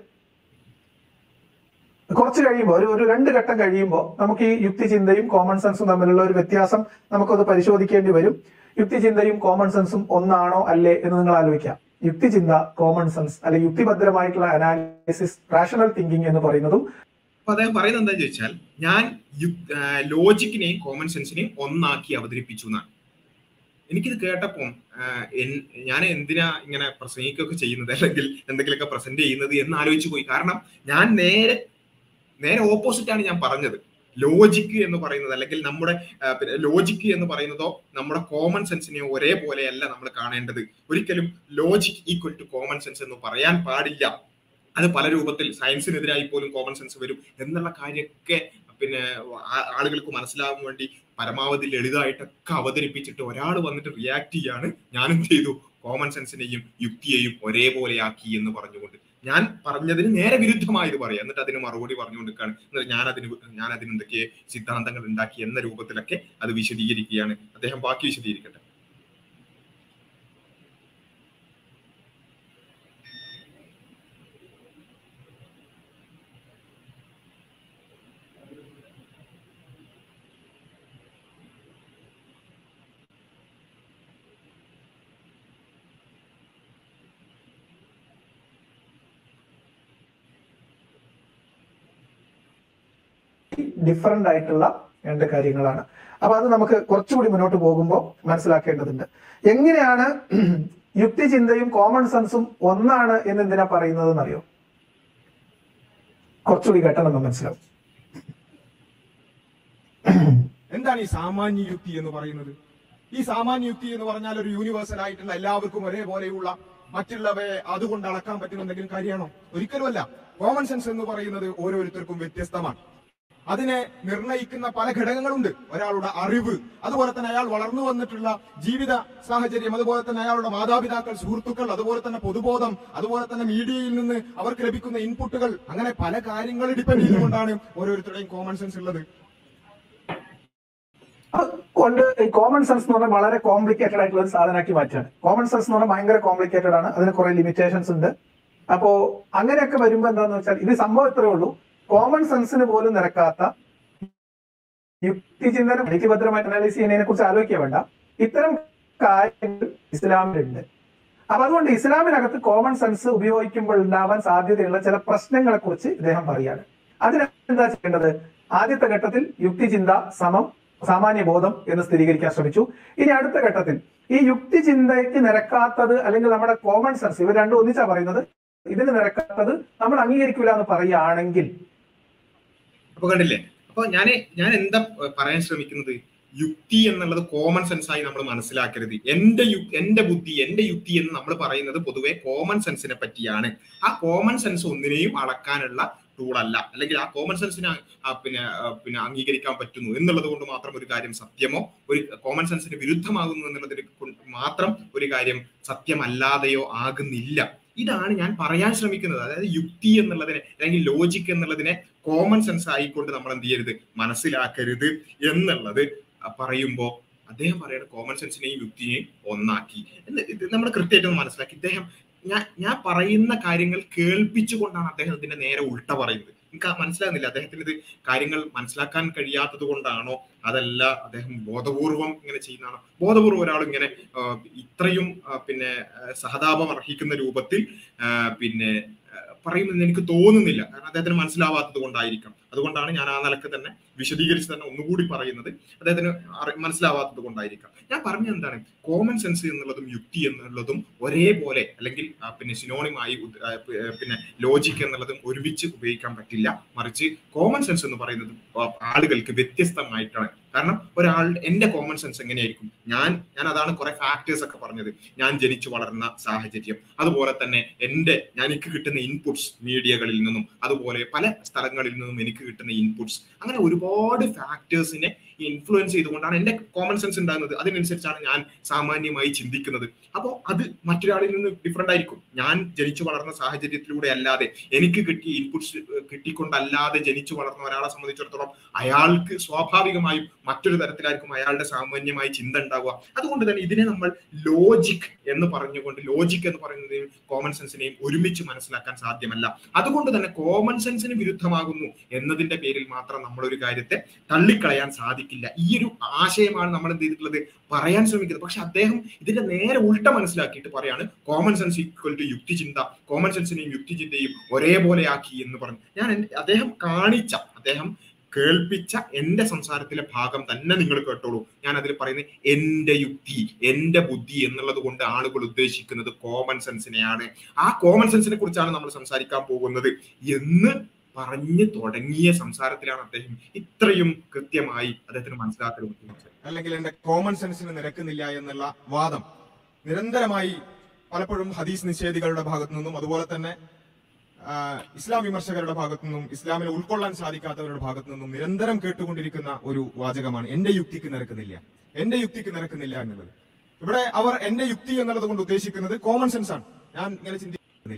കുറച്ച് കഴിയുമ്പോൾ ഒരു ഒരു രണ്ട് ഘട്ടം കഴിയുമ്പോൾ നമുക്ക് ഈ യുക്തിചിന്തയും കോമൺ സെൻസും തമ്മിലുള്ള ഒരു വ്യത്യാസം നമുക്കത് പരിശോധിക്കേണ്ടി വരും യുക്തിചിന്തയും കോമൺ സെൻസും ഒന്നാണോ അല്ലേ എന്ന് നിങ്ങൾ ആലോചിക്കാം യുക്തിചിന്ത കോമൺ സെൻസ് അല്ലെങ്കിൽ യുക്തിഭദ്രമായിട്ടുള്ള അനാലിസിസ് റാഷണൽ തിങ്കിങ് എന്ന് പറയുന്നതും അപ്പൊ അദ്ദേഹം പറയുന്നത് എന്താ ചോദിച്ചാൽ ഞാൻ ലോജിക്കിനെയും കോമൺ സെൻസിനെയും ഒന്നാക്കി അവതരിപ്പിച്ചു എന്നാണ് എനിക്കിത് കേട്ടപ്പോൾ ഞാൻ എന്തിനാ ഇങ്ങനെ പ്രസംഗിക്കുകയൊക്കെ ചെയ്യുന്നത് അല്ലെങ്കിൽ എന്തെങ്കിലുമൊക്കെ പ്രസന്റ് ചെയ്യുന്നത് എന്ന് ആലോചിച്ചു പോയി കാരണം ഞാൻ നേരെ നേരെ ഓപ്പോസിറ്റ് ആണ് ഞാൻ പറഞ്ഞത് ലോജിക്ക് എന്ന് പറയുന്നത് അല്ലെങ്കിൽ നമ്മുടെ പിന്നെ ലോജിക്ക് എന്ന് പറയുന്നതോ നമ്മുടെ കോമൺ സെൻസിനെയോ ഒരേപോലെയല്ല നമ്മൾ കാണേണ്ടത് ഒരിക്കലും logic equal to common sense എന്ന് പറയാൻ പാടില്ല അത് പല രൂപത്തിൽ സയൻസിനെതിരായി പോലും കോമൺ സെൻസ് വരും എന്നുള്ള കാര്യമൊക്കെ പിന്നെ ആളുകൾക്ക് മനസ്സിലാവാൻ വേണ്ടി പരമാവധി ലളിതമായിട്ടൊക്കെ അവതരിപ്പിച്ചിട്ട് ഒരാൾ വന്നിട്ട് റിയാക്ട് ചെയ്യാണ് ഞാനും ചെയ്തു കോമൺ സെൻസിനെയും യുക്തിയെയും ഒരേപോലെയാക്കി എന്ന് പറഞ്ഞുകൊണ്ട് ഞാൻ പറഞ്ഞതിന് നേരെ വിരുദ്ധമായത് പറയാം എന്നിട്ട് അതിന് മറുപടി പറഞ്ഞുകൊണ്ടിരിക്കുകയാണ് എന്നിട്ട് ഞാൻ അതിന് ഞാൻ അതിന് എന്തൊക്കെ സിദ്ധാന്തങ്ങൾ ഉണ്ടാക്കി എന്ന രൂപത്തിലൊക്കെ അത് വിശദീകരിക്കുകയാണ് അദ്ദേഹം ബാക്കി വിശദീകരിക്കട്ടെ ഡിഫറെന്റ് ആയിട്ടുള്ള രണ്ട് കാര്യങ്ങളാണ് അപ്പൊ അത് നമുക്ക് കുറച്ചുകൂടി മുന്നോട്ട് പോകുമ്പോൾ മനസ്സിലാക്കേണ്ടതുണ്ട് എങ്ങനെയാണ് യുക്തിചിന്തയും കോമൺ സെൻസും ഒന്നാണ് എന്ന് എന്തിനാ പറയുന്നത് എന്നറിയോ കുറച്ചുകൂടി കേട്ടാൽ നമുക്ക് മനസ്സിലാവും എന്താണ് ഈ സാമാന്യ യുക്തി എന്ന് പറയുന്നത് ഈ സാമാന്യ യുക്തി എന്ന് പറഞ്ഞാൽ ഒരു യൂണിവേഴ്സൽ ആയിട്ടുള്ള എല്ലാവർക്കും ഒരേപോലെയുള്ള മറ്റുള്ളവയെ അതുകൊണ്ട് അളക്കാൻ പറ്റുന്ന എന്തെങ്കിലും കാര്യമാണോ ഒരിക്കലുമല്ല കോമൺ സെൻസ് എന്ന് പറയുന്നത് ഓരോരുത്തർക്കും വ്യത്യസ്തമാണ് അതിനെ നിർണയിക്കുന്ന പല ഘടകങ്ങളുണ്ട് ഒരാളുടെ അറിവ് അതുപോലെ തന്നെ അയാൾ വളർന്നു വന്നിട്ടുള്ള ജീവിത സാഹചര്യം അതുപോലെ തന്നെ അയാളുടെ മാതാപിതാക്കൾ സുഹൃത്തുക്കൾ അതുപോലെ തന്നെ പൊതുബോധം അതുപോലെ തന്നെ മീഡിയയിൽ നിന്ന് അവർക്ക് ലഭിക്കുന്ന ഇൻപുട്ടുകൾ അങ്ങനെ പല കാര്യങ്ങൾ ഡിപ്പെൻഡ് ചെയ്തുകൊണ്ടാണ് ഓരോരുത്തരുടെയും കോമൺ സെൻസ് ഉള്ളത് കൊണ്ട് ഈ കോമൺ സെൻസ് എന്ന് പറഞ്ഞാൽ വളരെ കോംപ്ലിക്കേറ്റഡ് ആയിട്ടുള്ള ഒരു സാധനമാക്കി മാറ്റാണ് കോമൺ സെൻസ് എന്ന് പറഞ്ഞാൽ ഭയങ്കര കോംപ്ലിക്കേറ്റഡ് ആണ് അതിന് കുറെ ലിമിറ്റേഷൻസ് ഉണ്ട് അപ്പോ അങ്ങനെയൊക്കെ വരുമ്പോ എന്താന്ന് വെച്ചാൽ ഇത് സംഭവം ഇത്രേ ഉള്ളൂ കോമൺ സെൻസിന് പോലും നിരക്കാത്ത യുക്തിചിന്തനം ഐക്യഭദ്രമായിട്ട് അനലൈസ് ചെയ്യുന്നതിനെ കുറിച്ച് ആലോചിക്കുക വേണ്ട ഇത്തരം കാര്യങ്ങൾ ഇസ്ലാമിലുണ്ട് അപ്പൊ അതുകൊണ്ട് ഇസ്ലാമിനകത്ത് കോമൺ സെൻസ് ഉപയോഗിക്കുമ്പോൾ ഉണ്ടാവാൻ സാധ്യതയുള്ള ചില പ്രശ്നങ്ങളെ കുറിച്ച് ഇദ്ദേഹം പറയാണ് അതിനെന്താ ചെയ്യേണ്ടത് ആദ്യത്തെ ഘട്ടത്തിൽ യുക്തിചിന്ത സമം സാമാന്യ ബോധം എന്ന് സ്ഥിരീകരിക്കാൻ ശ്രമിച്ചു ഇനി അടുത്ത ഘട്ടത്തിൽ ഈ യുക്തിചിന്തയ്ക്ക് നിരക്കാത്തത് അല്ലെങ്കിൽ നമ്മുടെ കോമൺ സെൻസ് ഇവർ രണ്ടും ഒന്നിച്ചാ പറയുന്നത് ഇതിന് നിരക്കാത്തത് നമ്മൾ അംഗീകരിക്കില്ല എന്ന് പറയുകയാണെങ്കിൽ അപ്പൊ കണ്ടില്ലേ അപ്പൊ ഞാൻ ഞാൻ എന്താ പറയാൻ ശ്രമിക്കുന്നത് യുക്തി എന്നുള്ളത് കോമൺ സെൻസ് ആയി നമ്മൾ മനസ്സിലാക്കരുത് എന്റെ യു എന്റെ ബുദ്ധി എന്റെ യുക്തി എന്ന് നമ്മൾ പറയുന്നത് പൊതുവെ കോമൺ സെൻസിനെ പറ്റിയാണ് ആ കോമൺ സെൻസ് ഒന്നിനെയും അളക്കാനുള്ള ടൂളല്ല അല്ലെങ്കിൽ ആ കോമൺ സെൻസിനെ പിന്നെ ആ, പിന്നെ അംഗീകരിക്കാൻ പറ്റുന്നു എന്നുള്ളത് കൊണ്ട് മാത്രം ഒരു കാര്യം സത്യമോ ഒരു കോമൺ സെൻസിന് വിരുദ്ധമാകുന്നു എന്നുള്ളതിന് കൊണ്ട് മാത്രം ഒരു കാര്യം സത്യമല്ലാതെയോ ആകുന്നില്ല ഇതാണ് ഞാൻ പറയാൻ ശ്രമിക്കുന്നത് അതായത് യുക്തി എന്നുള്ളതിനെ അല്ലെങ്കിൽ ലോജിക് എന്നുള്ളതിനെ കോമൺ സെൻസ് ആയിക്കൊണ്ട് നമ്മൾ എന്ത് ചെയ്യരുത് മനസ്സിലാക്കരുത് എന്നുള്ളത് പറയുമ്പോ അദ്ദേഹം പറയുന്ന കോമൺ സെൻസിനെയും യുക്തിയെയും ഒന്നാക്കി എന്ന് ഇത് നമ്മൾ കൃത്യമായിട്ട് മനസ്സിലാക്കി ഇദ്ദേഹം ഞാൻ ഞാൻ പറയുന്ന കാര്യങ്ങൾ കേൾപ്പിച്ചുകൊണ്ടാണ് അദ്ദേഹം ഇതിന്റെ നേരെ ഉൾട്ട പറയുന്നത് എനിക്ക് ആ മനസ്സിലാകുന്നില്ല അദ്ദേഹത്തിന് ഇത് കാര്യങ്ങൾ മനസ്സിലാക്കാൻ കഴിയാത്തത് കൊണ്ടാണോ അതല്ല അദ്ദേഹം ബോധപൂർവം ഇങ്ങനെ ചെയ്യുന്നതാണോ ബോധപൂർവം ഒരാൾ ഇങ്ങനെ ആ, ഇത്രയും ആ, പിന്നെ ആ, സഹതാപം അർഹിക്കുന്ന രൂപത്തിൽ ആ, പിന്നെ ആ, പറയുമെന്ന് എനിക്ക് തോന്നുന്നില്ല കാരണം അദ്ദേഹത്തിന് മനസ്സിലാവാത്തത് കൊണ്ടായിരിക്കാം അതുകൊണ്ടാണ് ഞാൻ ആ നിലക്ക് തന്നെ വിശദീകരിച്ച് തന്നെ ഒന്നുകൂടി പറയുന്നത് അദ്ദേഹത്തിന് അറി- മനസ്സിലാവാത്തത് കൊണ്ടായിരിക്കാം ഞാൻ പറഞ്ഞത് എന്താണ് കോമൺ സെൻസ് എന്നുള്ളതും യുക്തി എന്നുള്ളതും ഒരേപോലെ അല്ലെങ്കിൽ ആ, പിന്നെ സിനോണിമായി ഉദ്- ആ, പി- ആ, പിന്നെ ലോജിക് എന്നുള്ളതും ഒരുമിച്ച് ഉപയോഗിക്കാൻ പറ്റില്ല മറിച്ച് കോമൺ സെൻസ് എന്ന് പറയുന്നത് ആ- ആളുകൾക്ക് വ്യത്യസ്തമായിട്ടാണ് കാരണം ഒരാൾ എന്റെ കോമൺ സെൻസ് എങ്ങനെയായിരിക്കും ഞാൻ ഞാൻ അതാണ് കുറെ ഫാക്ടേഴ്സ് ഒക്കെ പറഞ്ഞത് ഞാൻ ജനിച്ചു വളർന്ന സാഹചര്യം അതുപോലെ തന്നെ എന്റെ ഞാൻ എനിക്ക് കിട്ടുന്ന ഇൻപുട്സ് മീഡിയകളിൽ നിന്നും അതുപോലെ പല സ്ഥലങ്ങളിൽ നിന്നും എനിക്ക് കിട്ടുന്ന ഇൻപുട്സ് അങ്ങനെ ഒരുപാട് ഫാക്ടേഴ്സിനെ ഇൻഫ്ലുവൻസ് ചെയ്തുകൊണ്ടാണ് എന്റെ കോമൺ സെൻസ് ഉണ്ടാകുന്നത് അതിനനുസരിച്ചാണ് ഞാൻ സാമാന്യമായി ചിന്തിക്കുന്നത് അപ്പോൾ അത് മറ്റൊരാളിൽ നിന്ന് ഡിഫറെന്റ് ആയിരിക്കും ഞാൻ ജനിച്ചു വളർന്ന സാഹചര്യത്തിലൂടെ അല്ലാതെ എനിക്ക് കിട്ടിയ ഇൻപുട്സ് കിട്ടിക്കൊണ്ടല്ലാതെ ജനിച്ചു വളർന്ന ഒരാളെ സംബന്ധിച്ചിടത്തോളം അയാൾക്ക് സ്വാഭാവികമായും മറ്റൊരു തരത്തിലായിരിക്കും അയാളുടെ സാമാന്യമായി ചിന്ത ഉണ്ടാവുക അതുകൊണ്ട് തന്നെ ഇതിനെ നമ്മൾ ലോജിക് എന്ന് പറഞ്ഞുകൊണ്ട് ലോജിക് എന്ന് പറയുന്നതിനെയും കോമൺ സെൻസിനെയും ഒരുമിച്ച് മനസ്സിലാക്കാൻ സാധ്യമല്ല അതുകൊണ്ട് തന്നെ കോമൺ സെൻസിന് വിരുദ്ധമാകുന്നു എന്നതിന്റെ പേരിൽ മാത്രം നമ്മൾ ഒരു കാര്യത്തെ തള്ളിക്കളയാൻ സാധിക്കില്ല ഈ ഒരു ആശയമാണ് നമ്മൾ എന്ത് ചെയ്തിട്ടുള്ളത് പറയാൻ ശ്രമിക്കുന്നത് പക്ഷെ അദ്ദേഹം ഇതിന്റെ നേരെ ഉൾട്ട മനസ്സിലാക്കിയിട്ട് പറയാണ് കോമൺ സെൻസ് ഈക്വൽ ടു യുക്തിചിന്ത കോമൺ സെൻസിനെയും യുക്തിചിന്തയും ഒരേപോലെ ആക്കി എന്ന് പറഞ്ഞു ഞാൻ എൻ- അദ്ദേഹം കാണിച്ച അദ്ദേഹം കേൾപ്പിച്ച എന്റെ സംസാരത്തിലെ ഭാഗം തന്നെ നിങ്ങൾ കേട്ടോളൂ ഞാൻ അതിൽ പറയുന്നത് എന്റെ യുക്തി എന്റെ ബുദ്ധി എന്നുള്ളത് കൊണ്ട് ആളുകൾ ഉദ്ദേശിക്കുന്നത് കോമൺ സെൻസിനെയാണ് ആ കോമൺ സെൻസിനെ കുറിച്ചാണ് നമ്മൾ സംസാരിക്കാൻ പോകുന്നത് എന്ന് പറഞ്ഞു തുടങ്ങിയ സംസാരത്തിലാണ് അദ്ദേഹം ഇത്രയും കൃത്യമായി അദ്ദേഹത്തിന് മനസ്സിലാക്കുന്നത് അല്ലെങ്കിൽ എന്റെ കോമൺ സെൻസിന് നിരക്കുന്നില്ല എന്നുള്ള വാദം നിരന്തരമായി പലപ്പോഴും ഹദീസ് നിഷേധികളുടെ ഭാഗത്തു നിന്നും അതുപോലെ തന്നെ ആ, ഇസ്ലാം വിമർശകരുടെ ഭാഗത്തു നിന്നും ഇസ്ലാമിനെ ഉൾക്കൊള്ളാൻ സാധിക്കാത്തവരുടെ ഭാഗത്തു നിന്നും നിരന്തരം കേട്ടുകൊണ്ടിരിക്കുന്ന ഒരു വാചകമാണ് എന്റെ യുക്തിക്ക് നിരക്കുന്നില്ല എന്റെ യുക്തിക്ക് നിരക്കുന്നില്ല എന്നുള്ളത് ഇവിടെ അവർ എന്റെ യുക്തി എന്നുള്ളത് കൊണ്ട് ഉദ്ദേശിക്കുന്നത് കോമൺ സെൻസ് ആണ് ഞാൻ ഇങ്ങനെ ചിന്തിക്കുന്നില്ല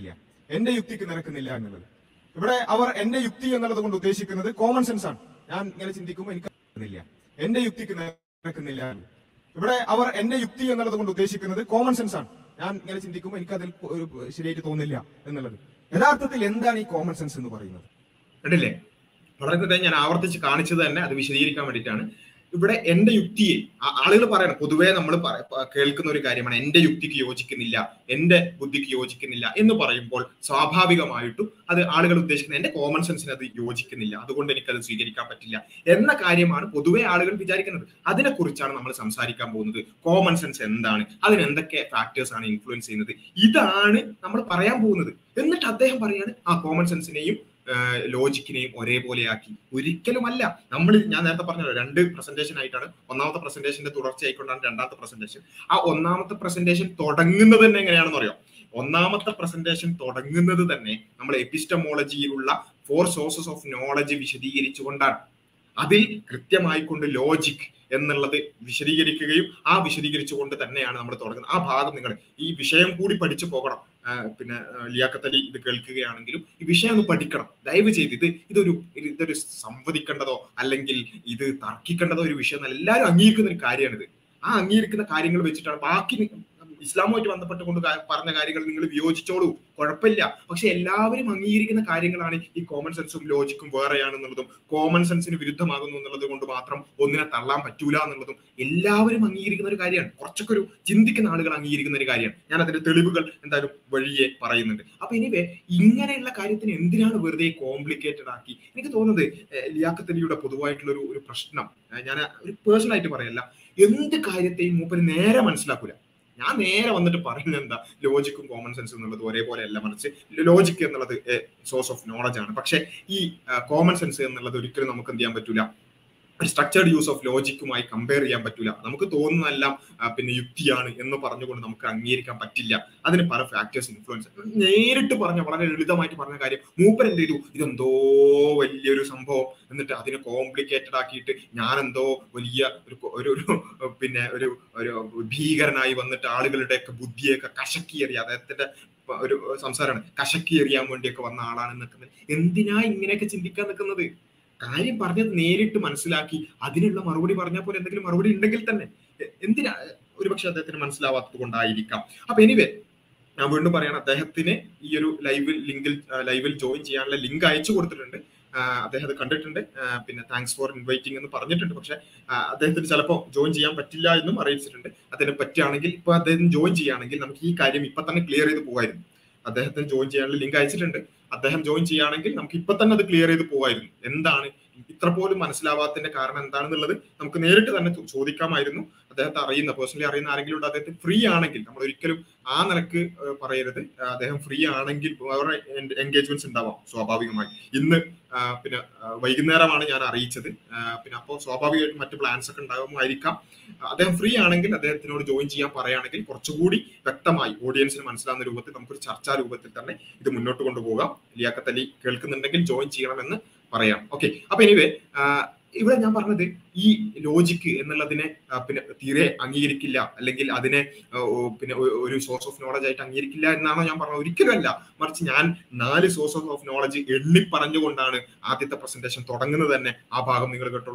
എന്റെ യുക്തിക്ക് നിരക്കുന്നില്ല എന്നുള്ളത് ഇവിടെ അവർ എന്റെ യുക്തി എന്നുള്ളത് കൊണ്ട് ഉദ്ദേശിക്കുന്നത് കോമൺ സെൻസ് ആണ് ഞാൻ ഇങ്ങനെ ചിന്തിക്കുമ്പോൾ എനിക്ക് നിരക്കുന്നില്ല എന്റെ യുക്തിക്ക് നിരക്കുന്നില്ല ഇവിടെ അവർ എന്റെ യുക്തി എന്നുള്ളത് കൊണ്ട് ഉദ്ദേശിക്കുന്നത് കോമൺ സെൻസ് ആണ് ഞാൻ ഇങ്ങനെ ചിന്തിക്കുമ്പോൾ എനിക്ക് അതിൽ ഒരു ശരിയായിട്ട് തോന്നില്ല എന്നുള്ളത് യഥാർത്ഥത്തിൽ എന്താണ് ഈ കോമൺ സെൻസ് എന്ന് പറയുന്നത് കണ്ടില്ലേ വളരെ കൃത്യമായി ഞാൻ ആവർത്തിച്ച് കാണിച്ചത് തന്നെ അത് വിശദീകരിക്കാൻ വേണ്ടിയിട്ടാണ് ഇവിടെ എന്റെ യുക്തിയെ ആ- ആളുകൾ പറയണം പൊതുവേ നമ്മൾ കേൾക്കുന്ന ഒരു കാര്യമാണ് എന്റെ യുക്തിക്ക് യോജിക്കുന്നില്ല എന്റെ ബുദ്ധിക്ക് യോജിക്കുന്നില്ല എന്ന് പറയുമ്പോൾ സ്വാഭാവികമായിട്ടും അത് ആളുകൾ ഉദ്ദേശിക്കുന്നത് എന്റെ കോമൺ സെൻസിന് അത് യോജിക്കുന്നില്ല അതുകൊണ്ട് എനിക്കത് സ്വീകരിക്കാൻ പറ്റില്ല എന്ന കാര്യമാണ് പൊതുവെ ആളുകൾ വിചാരിക്കുന്നത് അതിനെക്കുറിച്ചാണ് നമ്മൾ സംസാരിക്കാൻ പോകുന്നത് കോമൺ സെൻസ് എന്താണ് അതിന് എന്തൊക്കെ ഫാക്ടേഴ്സ് ആണ് ഇൻഫ്ലുവൻസ് ചെയ്യുന്നത് ഇതാണ് നമ്മൾ പറയാൻ പോകുന്നത് എന്നിട്ട് അദ്ദേഹം പറയാണ് ആ കോമൺ സെൻസിനെയും ലോജിക്കിനെയും ഒരേപോലെയാക്കി ഒരിക്കലുമല്ല നമ്മൾ ഞാൻ നേരത്തെ പറഞ്ഞല്ലോ രണ്ട് പ്രസന്റേഷൻ ആയിട്ടാണ് ഒന്നാമത്തെ പ്രസന്റേഷന്റെ തുടർച്ചയായിക്കൊണ്ടാണ് രണ്ടാമത്തെ പ്രസന്റേഷൻ ആ ഒന്നാമത്തെ പ്രസന്റേഷൻ തുടങ്ങുന്നത് തന്നെ എങ്ങനെയാണെന്ന് അറിയാം ഒന്നാമത്തെ പ്രസന്റേഷൻ തുടങ്ങുന്നത് തന്നെ നമ്മൾ എപ്പിസ്റ്റമോളജിയിലുള്ള ഫോർ സോഴ്സസ് ഓഫ് നോളജ് വിശദീകരിച്ചുകൊണ്ടാണ് അതിൽ കൃത്യമായിക്കൊണ്ട് ലോജിക് എന്നുള്ളത് വിശദീകരിക്കുകയും ആ വിശദീകരിച്ചുകൊണ്ട് തന്നെയാണ് നമ്മൾ തുടങ്ങുന്നത് ആ ഭാഗം നിങ്ങൾ ഈ വിഷയം കൂടി പഠിച്ചു പോകണം ആ, പിന്നെ ആ, ലിയാഖത്ത് അലി ഇത് കേൾക്കുകയാണെങ്കിലും ഈ വിഷയം ഒന്ന് പഠിക്കണം ദയവ് ചെയ്ത് ഇത് ഇതൊരു ഇതൊരു സംവദിക്കേണ്ടതോ അല്ലെങ്കിൽ ഇത് തർക്കിക്കേണ്ടതോ ഒരു വിഷയം എന്നല്ല എല്ലാവരും അംഗീകരിക്കുന്ന ഒരു കാര്യമാണിത് ആ അംഗീകരിക്കുന്ന കാര്യങ്ങൾ വെച്ചിട്ടാണ് ബാക്കി നി- ഇസ്ലാമുമായിട്ട് ബന്ധപ്പെട്ടുകൊണ്ട് കാ- പറഞ്ഞ കാര്യങ്ങൾ നിങ്ങൾ വിയോജിച്ചോളൂ കുഴപ്പമില്ല പക്ഷെ എല്ലാവരും അംഗീകരിക്കുന്ന കാര്യങ്ങളാണ് ഈ കോമൺ സെൻസും ലോജിക്കും വേറെയാണെന്നുള്ളതും കോമൺ സെൻസിന് വിരുദ്ധമാകുന്നു എന്നുള്ളത് കൊണ്ട് മാത്രം ഒന്നിനെ തള്ളാൻ പറ്റൂല എന്നുള്ളതും എല്ലാവരും അംഗീകരിക്കുന്ന ഒരു കാര്യമാണ് കുറച്ചൊക്കെ ഒരു ചിന്തിക്കുന്ന ആളുകൾ അംഗീകരിക്കുന്ന ഒരു കാര്യമാണ് ഞാൻ അതിന്റെ തെളിവുകൾ എന്തായാലും വഴിയെ പറയുന്നുണ്ട് അപ്പൊ എനിവേ ഇങ്ങനെയുള്ള കാര്യത്തിന് എന്തിനാണ് വെറുതെ കോംപ്ലിക്കേറ്റഡ് ആക്കി എനിക്ക് തോന്നുന്നത് ഏഹ്, ലിയാഖത്ത് അലിയുടെ പൊതുവായിട്ടുള്ള ഒരു ഒരു പ്രശ്നം ഏഹ്, ഞാൻ ഒരു പേഴ്സണൽ ആയിട്ട് പറയല്ല എന്ത് കാര്യത്തെയും മൂപ്പര് നേരെ മനസ്സിലാക്കൂല ഞാൻ നേരെ വന്നിട്ട് പറയുന്നത് എന്താ ലോജിക്കും കോമൺ സെൻസും എന്നുള്ളത് ഒരേപോലെ അല്ല മറിച്ച് ലോജിക്ക് എന്നുള്ളത് സോഴ്സ് ഓഫ് നോളജ് ആണ് പക്ഷെ ഈ കോമൺ സെൻസ് എന്നുള്ളത് ഒരിക്കലും നമുക്ക് എന്ത് ചെയ്യാൻ പറ്റൂല ഒരു സ്ട്രക്ചേർഡ് യൂസ് ഓഫ് ലോജിക്കുമായി കമ്പയർ ചെയ്യാൻ പറ്റൂല നമുക്ക് തോന്നുന്നതെല്ലാം ആ, പിന്നെ യുക്തിയാണ് എന്ന് പറഞ്ഞുകൊണ്ട് നമുക്ക് അംഗീകരിക്കാൻ പറ്റില്ല അതിന് പല ഫാക്ടേഴ്സ് ഇൻഫ്ലുവൻസ് നേരിട്ട് പറഞ്ഞ വളരെ ലളിതമായിട്ട് പറഞ്ഞ കാര്യം മൂപ്പർ എന്ത് ചെയ്തു ഇതെന്തോ വലിയൊരു സംഭവം എന്നിട്ട് അതിനെ കോംപ്ലിക്കേറ്റഡ് ആക്കിയിട്ട് ഞാനെന്തോ വലിയ ഒരു ഒരു ഒരു പിന്നെ ഒരു ഒരു ഭീകരനായി വന്നിട്ട് ആളുകളുടെയൊക്കെ ബുദ്ധിയൊക്കെ കശക്കി എറിയുക അദ്ദേഹത്തിന്റെ പ- ഒരു സംസാരമാണ് കശക്കി എറിയാൻ വേണ്ടിയൊക്കെ വന്ന ആളാണ് നിൽക്കുന്നത് എന്തിനാ ഇങ്ങനെയൊക്കെ ചിന്തിക്കാൻ നിൽക്കുന്നത് കാര്യം പറഞ്ഞത് നേരിട്ട് മനസ്സിലാക്കി അതിനുള്ള മറുപടി പറഞ്ഞാൽ പോലെ എന്തെങ്കിലും മറുപടി ഉണ്ടെങ്കിൽ തന്നെ എ- എന്തിനാ ഒരുപക്ഷെ അദ്ദേഹത്തിന് മനസ്സിലാവാത്തത് കൊണ്ടായിരിക്കാം അപ്പൊ എനിവേ ഞാൻ വീണ്ടും പറയാണ് അദ്ദേഹത്തിന് ഈ ഒരു ലൈവിൽ ലിങ്കിൽ ലൈവിൽ ജോയിൻ ചെയ്യാനുള്ള ലിങ്ക് അയച്ചു കൊടുത്തിട്ടുണ്ട് ആ, അദ്ദേഹം അത് കണ്ടിട്ടുണ്ട് ആ, പിന്നെ താങ്ക്സ് ഫോർ ഇൻവൈറ്റിംഗ് എന്ന് പറഞ്ഞിട്ടുണ്ട് പക്ഷെ ആ, അദ്ദേഹത്തിന് ചിലപ്പോൾ ജോയിൻ ചെയ്യാൻ പറ്റില്ല എന്നും അറിയിച്ചിട്ടുണ്ട് അതിനെ പറ്റുകയാണെങ്കിൽ ഇപ്പൊ അദ്ദേഹം ജോയിൻ ചെയ്യുകയാണെങ്കിൽ നമുക്ക് ഈ കാര്യം ഇപ്പൊ തന്നെ ക്ലിയർ ചെയ്ത് പോകായിരുന്നു അദ്ദേഹത്തിന് ജോയിൻ ചെയ്യാനുള്ള ലിങ്ക് അയച്ചിട്ടുണ്ട് അദ്ദേഹം ജോയിൻ ചെയ്യുകയാണെങ്കിൽ നമുക്ക് ഇപ്പൊ തന്നെ അത് ക്ലിയർ ചെയ്ത് പോകായിരുന്നു എന്താണ് ഇത്ര പോലും മനസ്സിലാവാത്തതിന്റെ കാരണം എന്താണെന്നുള്ളത് നമുക്ക് നേരിട്ട് തന്നെ ചോ- ചോദിക്കാമായിരുന്നു അദ്ദേഹത്തെ അറിയുന്ന പേഴ്സണലി അറിയുന്ന ആരെങ്കിലും ഉണ്ട് അദ്ദേഹത്തിന് ഫ്രീ ആണെങ്കിൽ നമ്മൾ ഒരിക്കലും ആ നിലക്ക് ഏഹ്, പറയരുത് ആ, അദ്ദേഹം ഫ്രീ ആണെങ്കിൽ വേറെ എൻഗേജ്മെന്റ്സ് ഉണ്ടാവാം സ്വാഭാവികമായി ഇന്ന് ആ, പിന്നെ ആ, വൈകുന്നേരമാണ് ഞാൻ അറിയിച്ചത് ആ, പിന്നെ അപ്പോൾ സ്വാഭാവികമായിട്ടും മറ്റ് പ്ലാൻസ് ഒക്കെ ഉണ്ടാകുമായിരിക്കാം അദ്ദേഹം ഫ്രീ ആണെങ്കിൽ അദ്ദേഹത്തിനോട് ജോയിൻ ചെയ്യാൻ പറയുകയാണെങ്കിൽ കുറച്ചുകൂടി വ്യക്തമായി ഓഡിയൻസിന് മനസ്സിലാവുന്ന രൂപത്തിൽ നമുക്കൊരു ചർച്ചാ രൂപത്തിൽ തന്നെ ഇത് മുന്നോട്ട് കൊണ്ടുപോകാം ലിയാഖത്ത് അലി കേൾക്കുന്നുണ്ടെങ്കിൽ ജോയിൻ ചെയ്യണമെന്ന് പറയാം ഓക്കെ അപ്പൊ എനിവേ ഇവിടെ ഞാൻ പറഞ്ഞത് ഈ ലോജിക്ക് എന്നുള്ളതിനെ ആ, പിന്നെ തീരെ അംഗീകരിക്കില്ല അല്ലെങ്കിൽ അതിനെ ആ, ഓ, പിന്നെ ഒ- ഒരു സോഴ്സ് ഓഫ് നോളജ് ആയിട്ട് അംഗീകരിക്കില്ല എന്നാണോ ഞാൻ പറഞ്ഞത് ഒരിക്കലും അല്ല മറിച്ച് ഞാൻ നാല് സോഴ്സസ് ഓഫ് നോളജ് എണ്ണി പറഞ്ഞുകൊണ്ടാണ് ആദ്യത്തെ പ്രസന്റേഷൻ തുടങ്ങുന്നത് തന്നെ ആ ഭാഗം നിങ്ങൾ കേട്ടോളൂ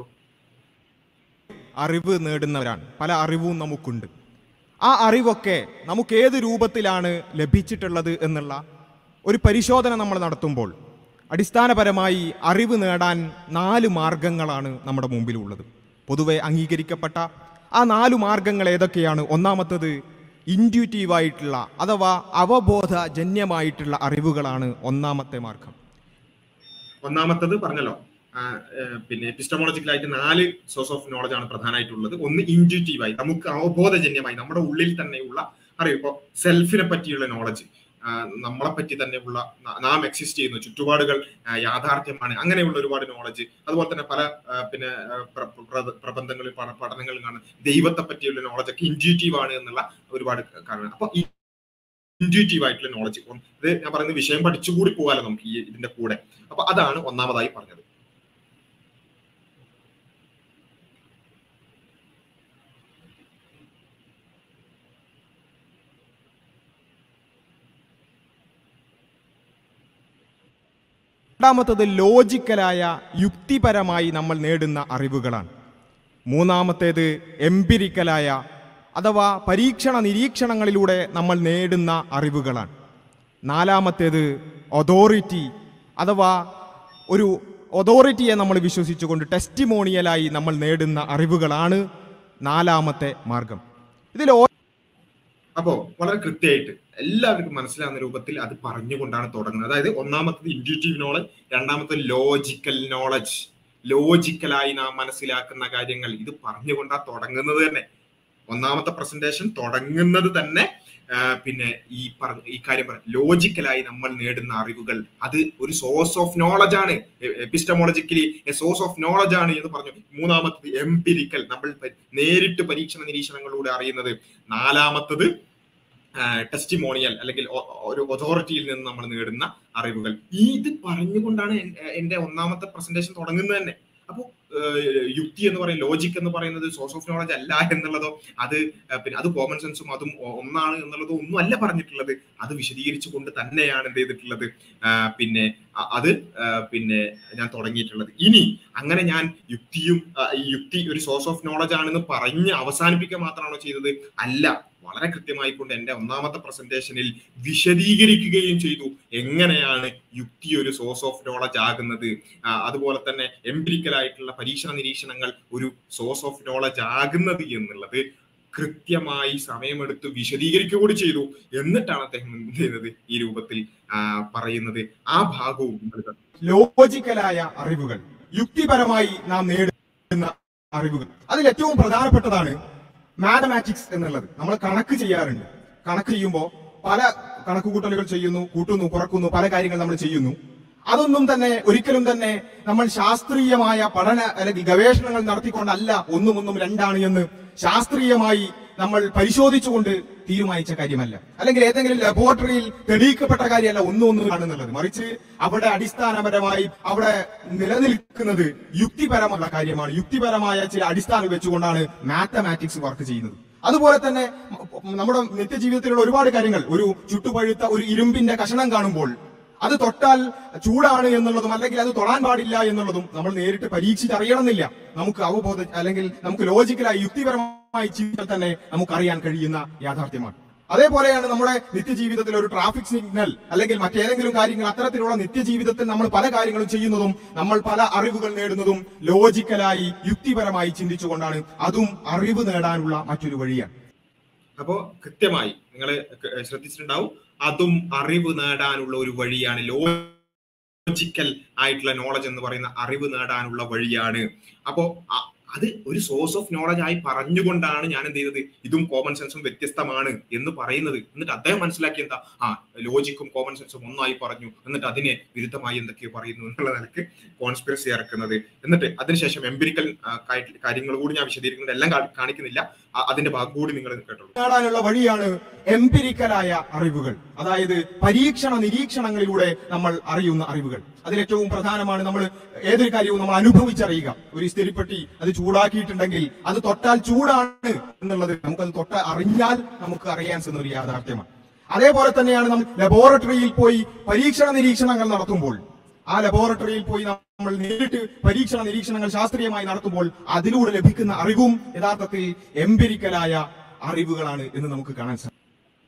അറിവ് നേടുന്നവരാണ് പല അറിവും നമുക്കുണ്ട് ആ അറിവൊക്കെ നമുക്ക് ഏത് രൂപത്തിലാണ് ലഭിച്ചിട്ടുള്ളത് എന്നുള്ള ഒരു പരിശോധന നമ്മൾ നടത്തുമ്പോൾ അടിസ്ഥാനപരമായി അറിവ് നേടാൻ നാല് മാർഗങ്ങളാണ് നമ്മുടെ മുമ്പിലുള്ളത് പൊതുവെ അംഗീകരിക്കപ്പെട്ട ആ നാല് മാർഗങ്ങൾ ഏതൊക്കെയാണ് ഒന്നാമത്തത് ഇൻഡ്യൂറ്റീവായിട്ടുള്ള അഥവാ അവബോധജന്യമായിട്ടുള്ള അറിവുകളാണ് ഒന്നാമത്തെ മാർഗം ഒന്നാമത്തത് പറഞ്ഞല്ലോ ആ, ഏഹ്, പിന്നെ എപ്പിസ്റ്റമോളജിക്കലായിട്ട് നാല് സോഴ്സ് ഓഫ് നോളജ് ആണ് പ്രധാനമായിട്ടുള്ളത് ഒന്ന് ഇൻറ്റ്യൂറ്റീവായി നമുക്ക് അവബോധജന്യമായി നമ്മുടെ ഉള്ളിൽ തന്നെയുള്ള അറിവ് ഇപ്പോൾ സെൽഫിനെ പറ്റിയുള്ള നോളജ് നമ്മളെ പറ്റി തന്നെയുള്ള ന- നാം എക്സിസ്റ്റ് ചെയ്യുന്നു ചുറ്റുപാടുകൾ ആ, യാഥാർത്ഥ്യമാണ് അങ്ങനെയുള്ള ഒരുപാട് നോളജ് അതുപോലെ തന്നെ പല ആ, പിന്നെ ആ, പ്ര- പ്ര- പ്രബന്ധങ്ങളിൽ പഠ- പഠനങ്ങളിൽ കാണും ദൈവത്തെ പറ്റിയുള്ള നോളജ് ഒക്കെ ഇൻറ്റ്യൂറ്റീവ് ആണ് എന്നുള്ള ഒരുപാട് കാരണം അപ്പൊ ഇൻറ്റ്യൂറ്റീവ് ആയിട്ടുള്ള നോളജ് ഇത് ഞാൻ പറയുന്നത് വിഷയം പഠിച്ചുകൂടി പോകാലോ നമുക്ക് ഈ ഇതിന്റെ കൂടെ അപ്പൊ അതാണ് ഒന്നാമതായി പറഞ്ഞത് രണ്ടാമത്തത് ലോജിക്കലായ യുക്തിപരമായി നമ്മൾ നേടുന്ന അറിവുകളാണ് മൂന്നാമത്തേത് എംപിരിക്കലായ അഥവാ പരീക്ഷണ നിരീക്ഷണങ്ങളിലൂടെ നമ്മൾ നേടുന്ന അറിവുകളാണ് നാലാമത്തേത് ഒതോറിറ്റി അഥവാ ഒരു ഒതോറിറ്റിയെ നമ്മൾ വിശ്വസിച്ചുകൊണ്ട് ടെസ്റ്റിമോണിയലായി നമ്മൾ നേടുന്ന അറിവുകളാണ് നാലാമത്തെ മാർഗം ഇതിൽ ഓ- അപ്പോ വളരെ കൃത്യമായിട്ട് എല്ലാവർക്കും മനസ്സിലാവുന്ന രൂപത്തിൽ അത് പറഞ്ഞുകൊണ്ടാണ് തുടങ്ങുന്നത് അതായത് ഒന്നാമത്തത് ഇൻഡ്യൂറ്റീവ് നോളജ് രണ്ടാമത്തത് ലോജിക്കൽ നോളജ് ലോജിക്കലായി നാം മനസ്സിലാക്കുന്ന കാര്യങ്ങൾ ഇത് പറഞ്ഞുകൊണ്ടാണ് തുടങ്ങുന്നത് തന്നെ ഒന്നാമത്തെ പ്രസന്റേഷൻ തുടങ്ങുന്നത് തന്നെ ആ, പിന്നെ ഈ പറഞ്ഞ ഈ കാര്യം പറഞ്ഞു ലോജിക്കലായി നമ്മൾ നേടുന്ന അറിവുകൾ അത് ഒരു സോഴ്സ് ഓഫ് നോളജ് ആണ് epistemologically a source of knowledge ആണ് എന്ന് പറഞ്ഞു മൂന്നാമത്തത് എംപിരിക്കൽ നമ്മൾ പ- നേരിട്ട് പരീക്ഷണ നിരീക്ഷണങ്ങളിലൂടെ അറിയുന്നത് നാലാമത്തത് ടെസ്റ്റിമോണിയൽ അല്ലെങ്കിൽ ഒ- ഒരു അതോറിറ്റിയിൽ നിന്ന് നമ്മൾ നേടുന്ന അറിവുകൾ ഈ ഇത് പറഞ്ഞുകൊണ്ടാണ് എൻ- എന്റെ ഒന്നാമത്തെ പ്രസന്റേഷൻ തുടങ്ങുന്നത് തന്നെ അപ്പോൾ യുക്തി എന്ന് പറയുന്നത് ലോജിക് എന്ന് പറയുന്നത് സോഴ്സ് ഓഫ് നോളജ് അല്ല എന്നുള്ളതോ അത് ആ, പിന്നെ അത് കോമൺ സെൻസും അതും ഒ- ഒന്നാണ് എന്നുള്ളതോ ഒന്നും അല്ല പറഞ്ഞിട്ടുള്ളത് അത് വിശദീകരിച്ചു കൊണ്ട് തന്നെയാണ് എന്ത് ചെയ്തിട്ടുള്ളത് ആ, പിന്നെ അ- അത് ആ, പിന്നെ ഞാൻ തുടങ്ങിയിട്ടുള്ളത് ഇനി അങ്ങനെ ഞാൻ യുക്തിയും ആ, ഈ യുക്തി ഒരു സോഴ്സ് ഓഫ് നോളജ് ആണെന്ന് പറഞ്ഞ് അവസാനിപ്പിക്കുക മാത്രമാണോ ചെയ്തത് അല്ല വളരെ കൃത്യമായിക്കൊണ്ട് എന്റെ ഒന്നാമത്തെ പ്രസന്റേഷനിൽ വിശദീകരിക്കുകയും ചെയ്തു എങ്ങനെയാണ് യുക്തി ഒരു സോഴ്സ് ഓഫ് നോളജ് ആകുന്നത് ആ, അതുപോലെ തന്നെ എംപിരിക്കൽ ആയിട്ടുള്ള പരീക്ഷണ നിരീക്ഷണങ്ങൾ ഒരു സോഴ്സ് ഓഫ് നോളജ് ആകുന്നത് എന്നുള്ളത് കൃത്യമായി സമയമെടുത്ത് വിശദീകരിക്കുക കൂടി ചെയ്തു എന്നിട്ടാണ് അദ്ദേഹം എന്ത് ചെയ്തത് ഈ രൂപത്തിൽ ആ, പറയുന്നത് ആ ഭാഗവും നിങ്ങൾ കണ്ടു. ലോജിക്കലായ അറിവുകൾ യുക്തിപരമായി നാം നേടുന്ന അറിവുകൾ അതിൽ ഏറ്റവും പ്രധാനപ്പെട്ടതാണ് മാത്തമാറ്റിക്സ് എന്നുള്ളത് നമ്മൾ കണക്ക് ചെയ്യാറുണ്ട് കണക്ക് ചെയ്യുമ്പോൾ പല കണക്കുകൂട്ടലുകൾ ചെയ്യുന്നു കൂട്ടുന്നു കുറക്കുന്നു പല കാര്യങ്ങൾ നമ്മൾ ചെയ്യുന്നു അതൊന്നും തന്നെ ഒരിക്കലും തന്നെ നമ്മൾ ശാസ്ത്രീയമായ പഠന അല്ലെങ്കിൽ ഗവേഷണങ്ങൾ നടത്തിക്കൊണ്ടല്ല ഒന്നും ഒന്നും രണ്ടാണ് എന്ന് ശാസ്ത്രീയമായി നമ്മൾ പരിശോധിച്ചുകൊണ്ട് തീരുമാനിച്ച കാര്യമല്ല അല്ലെങ്കിൽ ഏതെങ്കിലും ലബോറട്ടറിയിൽ തെളിയിക്കപ്പെട്ട കാര്യമല്ല ഒന്നും ഒന്നും കാണുന്നുള്ളത് മറിച്ച് അവിടെ അടിസ്ഥാനപരമായി അവിടെ നിലനിൽക്കുന്നത് യുക്തിപരമുള്ള കാര്യമാണ് യുക്തിപരമായ ചില അടിസ്ഥാനം വെച്ചുകൊണ്ടാണ് മാത്തമാറ്റിക്സ് വർക്ക് ചെയ്യുന്നത് അതുപോലെ തന്നെ മ- നമ്മുടെ നിത്യജീവിതത്തിലുള്ള ഒരുപാട് കാര്യങ്ങൾ ഒരു ചുട്ടുപഴുത്ത ഒരു ഇരുമ്പിന്റെ കഷണം കാണുമ്പോൾ അത് തൊട്ടാൽ ചൂടാണ് എന്നുള്ളതും അല്ലെങ്കിൽ അത് തൊടാൻ പാടില്ല എന്നുള്ളതും നമ്മൾ നേരിട്ട് പരീക്ഷിച്ചറിയണമെന്നില്ല നമുക്ക് അവബോധ അല്ലെങ്കിൽ നമുക്ക് ലോജിക്കലായി യുക്തിപരമായി ചിന്തിച്ചാൽ തന്നെ നമുക്ക് അറിയാൻ കഴിയുന്ന യാഥാർത്ഥ്യമാണ് അതേപോലെയാണ് നമ്മുടെ നിത്യജീവിതത്തിൽ ഒരു ട്രാഫിക് സിഗ്നൽ അല്ലെങ്കിൽ മറ്റേതെങ്കിലും കാര്യങ്ങൾ അത്തരത്തിലുള്ള നിത്യജീവിതത്തിൽ നമ്മൾ പല കാര്യങ്ങളും ചെയ്യുന്നതും നമ്മൾ പല അറിവുകൾ നേടുന്നതും ലോജിക്കലായി യുക്തിപരമായി ചിന്തിച്ചുകൊണ്ടാണ് അതും അറിവ് നേടാനുള്ള മറ്റൊരു വഴിയാണ് അപ്പോ കൃത്യമായി നിങ്ങൾ ശ്രദ്ധിച്ചിട്ടുണ്ടാവും അതും അറിവ് നേടാനുള്ള ഒരു വഴിയാണ് ലോജിക്കൽ ആയിട്ടുള്ള നോളജ് എന്ന് പറയുന്ന അറിവ് നേടാനുള്ള വഴിയാണ് അപ്പോ അ- അത് ഒരു സോഴ്സ് ഓഫ് നോളജ് ആയി പറഞ്ഞുകൊണ്ടാണ് ഞാൻ എന്ത് ചെയ്തത് ഇതും കോമൺ സെൻസും വ്യത്യസ്തമാണ് എന്ന് പറയുന്നത് എന്നിട്ട് അദ്ദേഹം മനസ്സിലാക്കി എന്താ ആ ലോജിക്കും കോമൺ സെൻസും ഒന്നായി പറഞ്ഞു എന്നിട്ട് അതിനെ വിരുദ്ധമായി എന്തൊക്കെയോ പറയുന്നു എന്നുള്ള നിലക്ക് കോൺസ്പിറസി ഇറക്കുന്നത് എന്നിട്ട് അതിനുശേഷം എംപിരിക്കൽ കാര്യങ്ങൾ കൂടി ഞാൻ വിശദീകരിക്കുന്നുണ്ട് എല്ലാം കാ- കാണിക്കുന്നില്ല അ- അതിന്റെ ഭാഗം കൂടി നിങ്ങൾ കേട്ടോളൂ നേടാനുള്ള വഴിയാണ് എംപിരിക്കലായ അറിവുകൾ അതായത് പരീക്ഷണ നിരീക്ഷണങ്ങളിലൂടെ നമ്മൾ അറിയുന്ന അറിവുകൾ അതിലേറ്റവും പ്രധാനമാണ് നമ്മൾ ഏതൊരു കാര്യവും നമ്മൾ അനുഭവിച്ചറിയുക ഒരു ഇസ്തിരിപ്പെട്ടി അത് ചൂടാക്കിയിട്ടുണ്ടെങ്കിൽ അത് തൊട്ടാൽ ചൂടാണ് എന്നുള്ളത് നമുക്കത് തൊട്ട അറിഞ്ഞാൽ നമുക്ക് അറിയാൻ സാധിക്കുന്ന ഒരു യാഥാർത്ഥ്യമാണ് അതേപോലെ തന്നെയാണ് നമ്മൾ ലബോറട്ടറിയിൽ പോയി പരീക്ഷണ നിരീക്ഷണങ്ങൾ നടത്തുമ്പോൾ ആ ലബോറട്ടറിയിൽ പോയി നമ്മൾ നേരിട്ട് പരീക്ഷണ നിരീക്ഷണങ്ങൾ ശാസ്ത്രീയമായി നടത്തുമ്പോൾ അതിലൂടെ ലഭിക്കുന്ന അറിവും യഥാർത്ഥത്തിൽ എംപിരിക്കലായ അറിവുകളാണ് എന്ന് നമുക്ക് കാണാൻ സാധിക്കും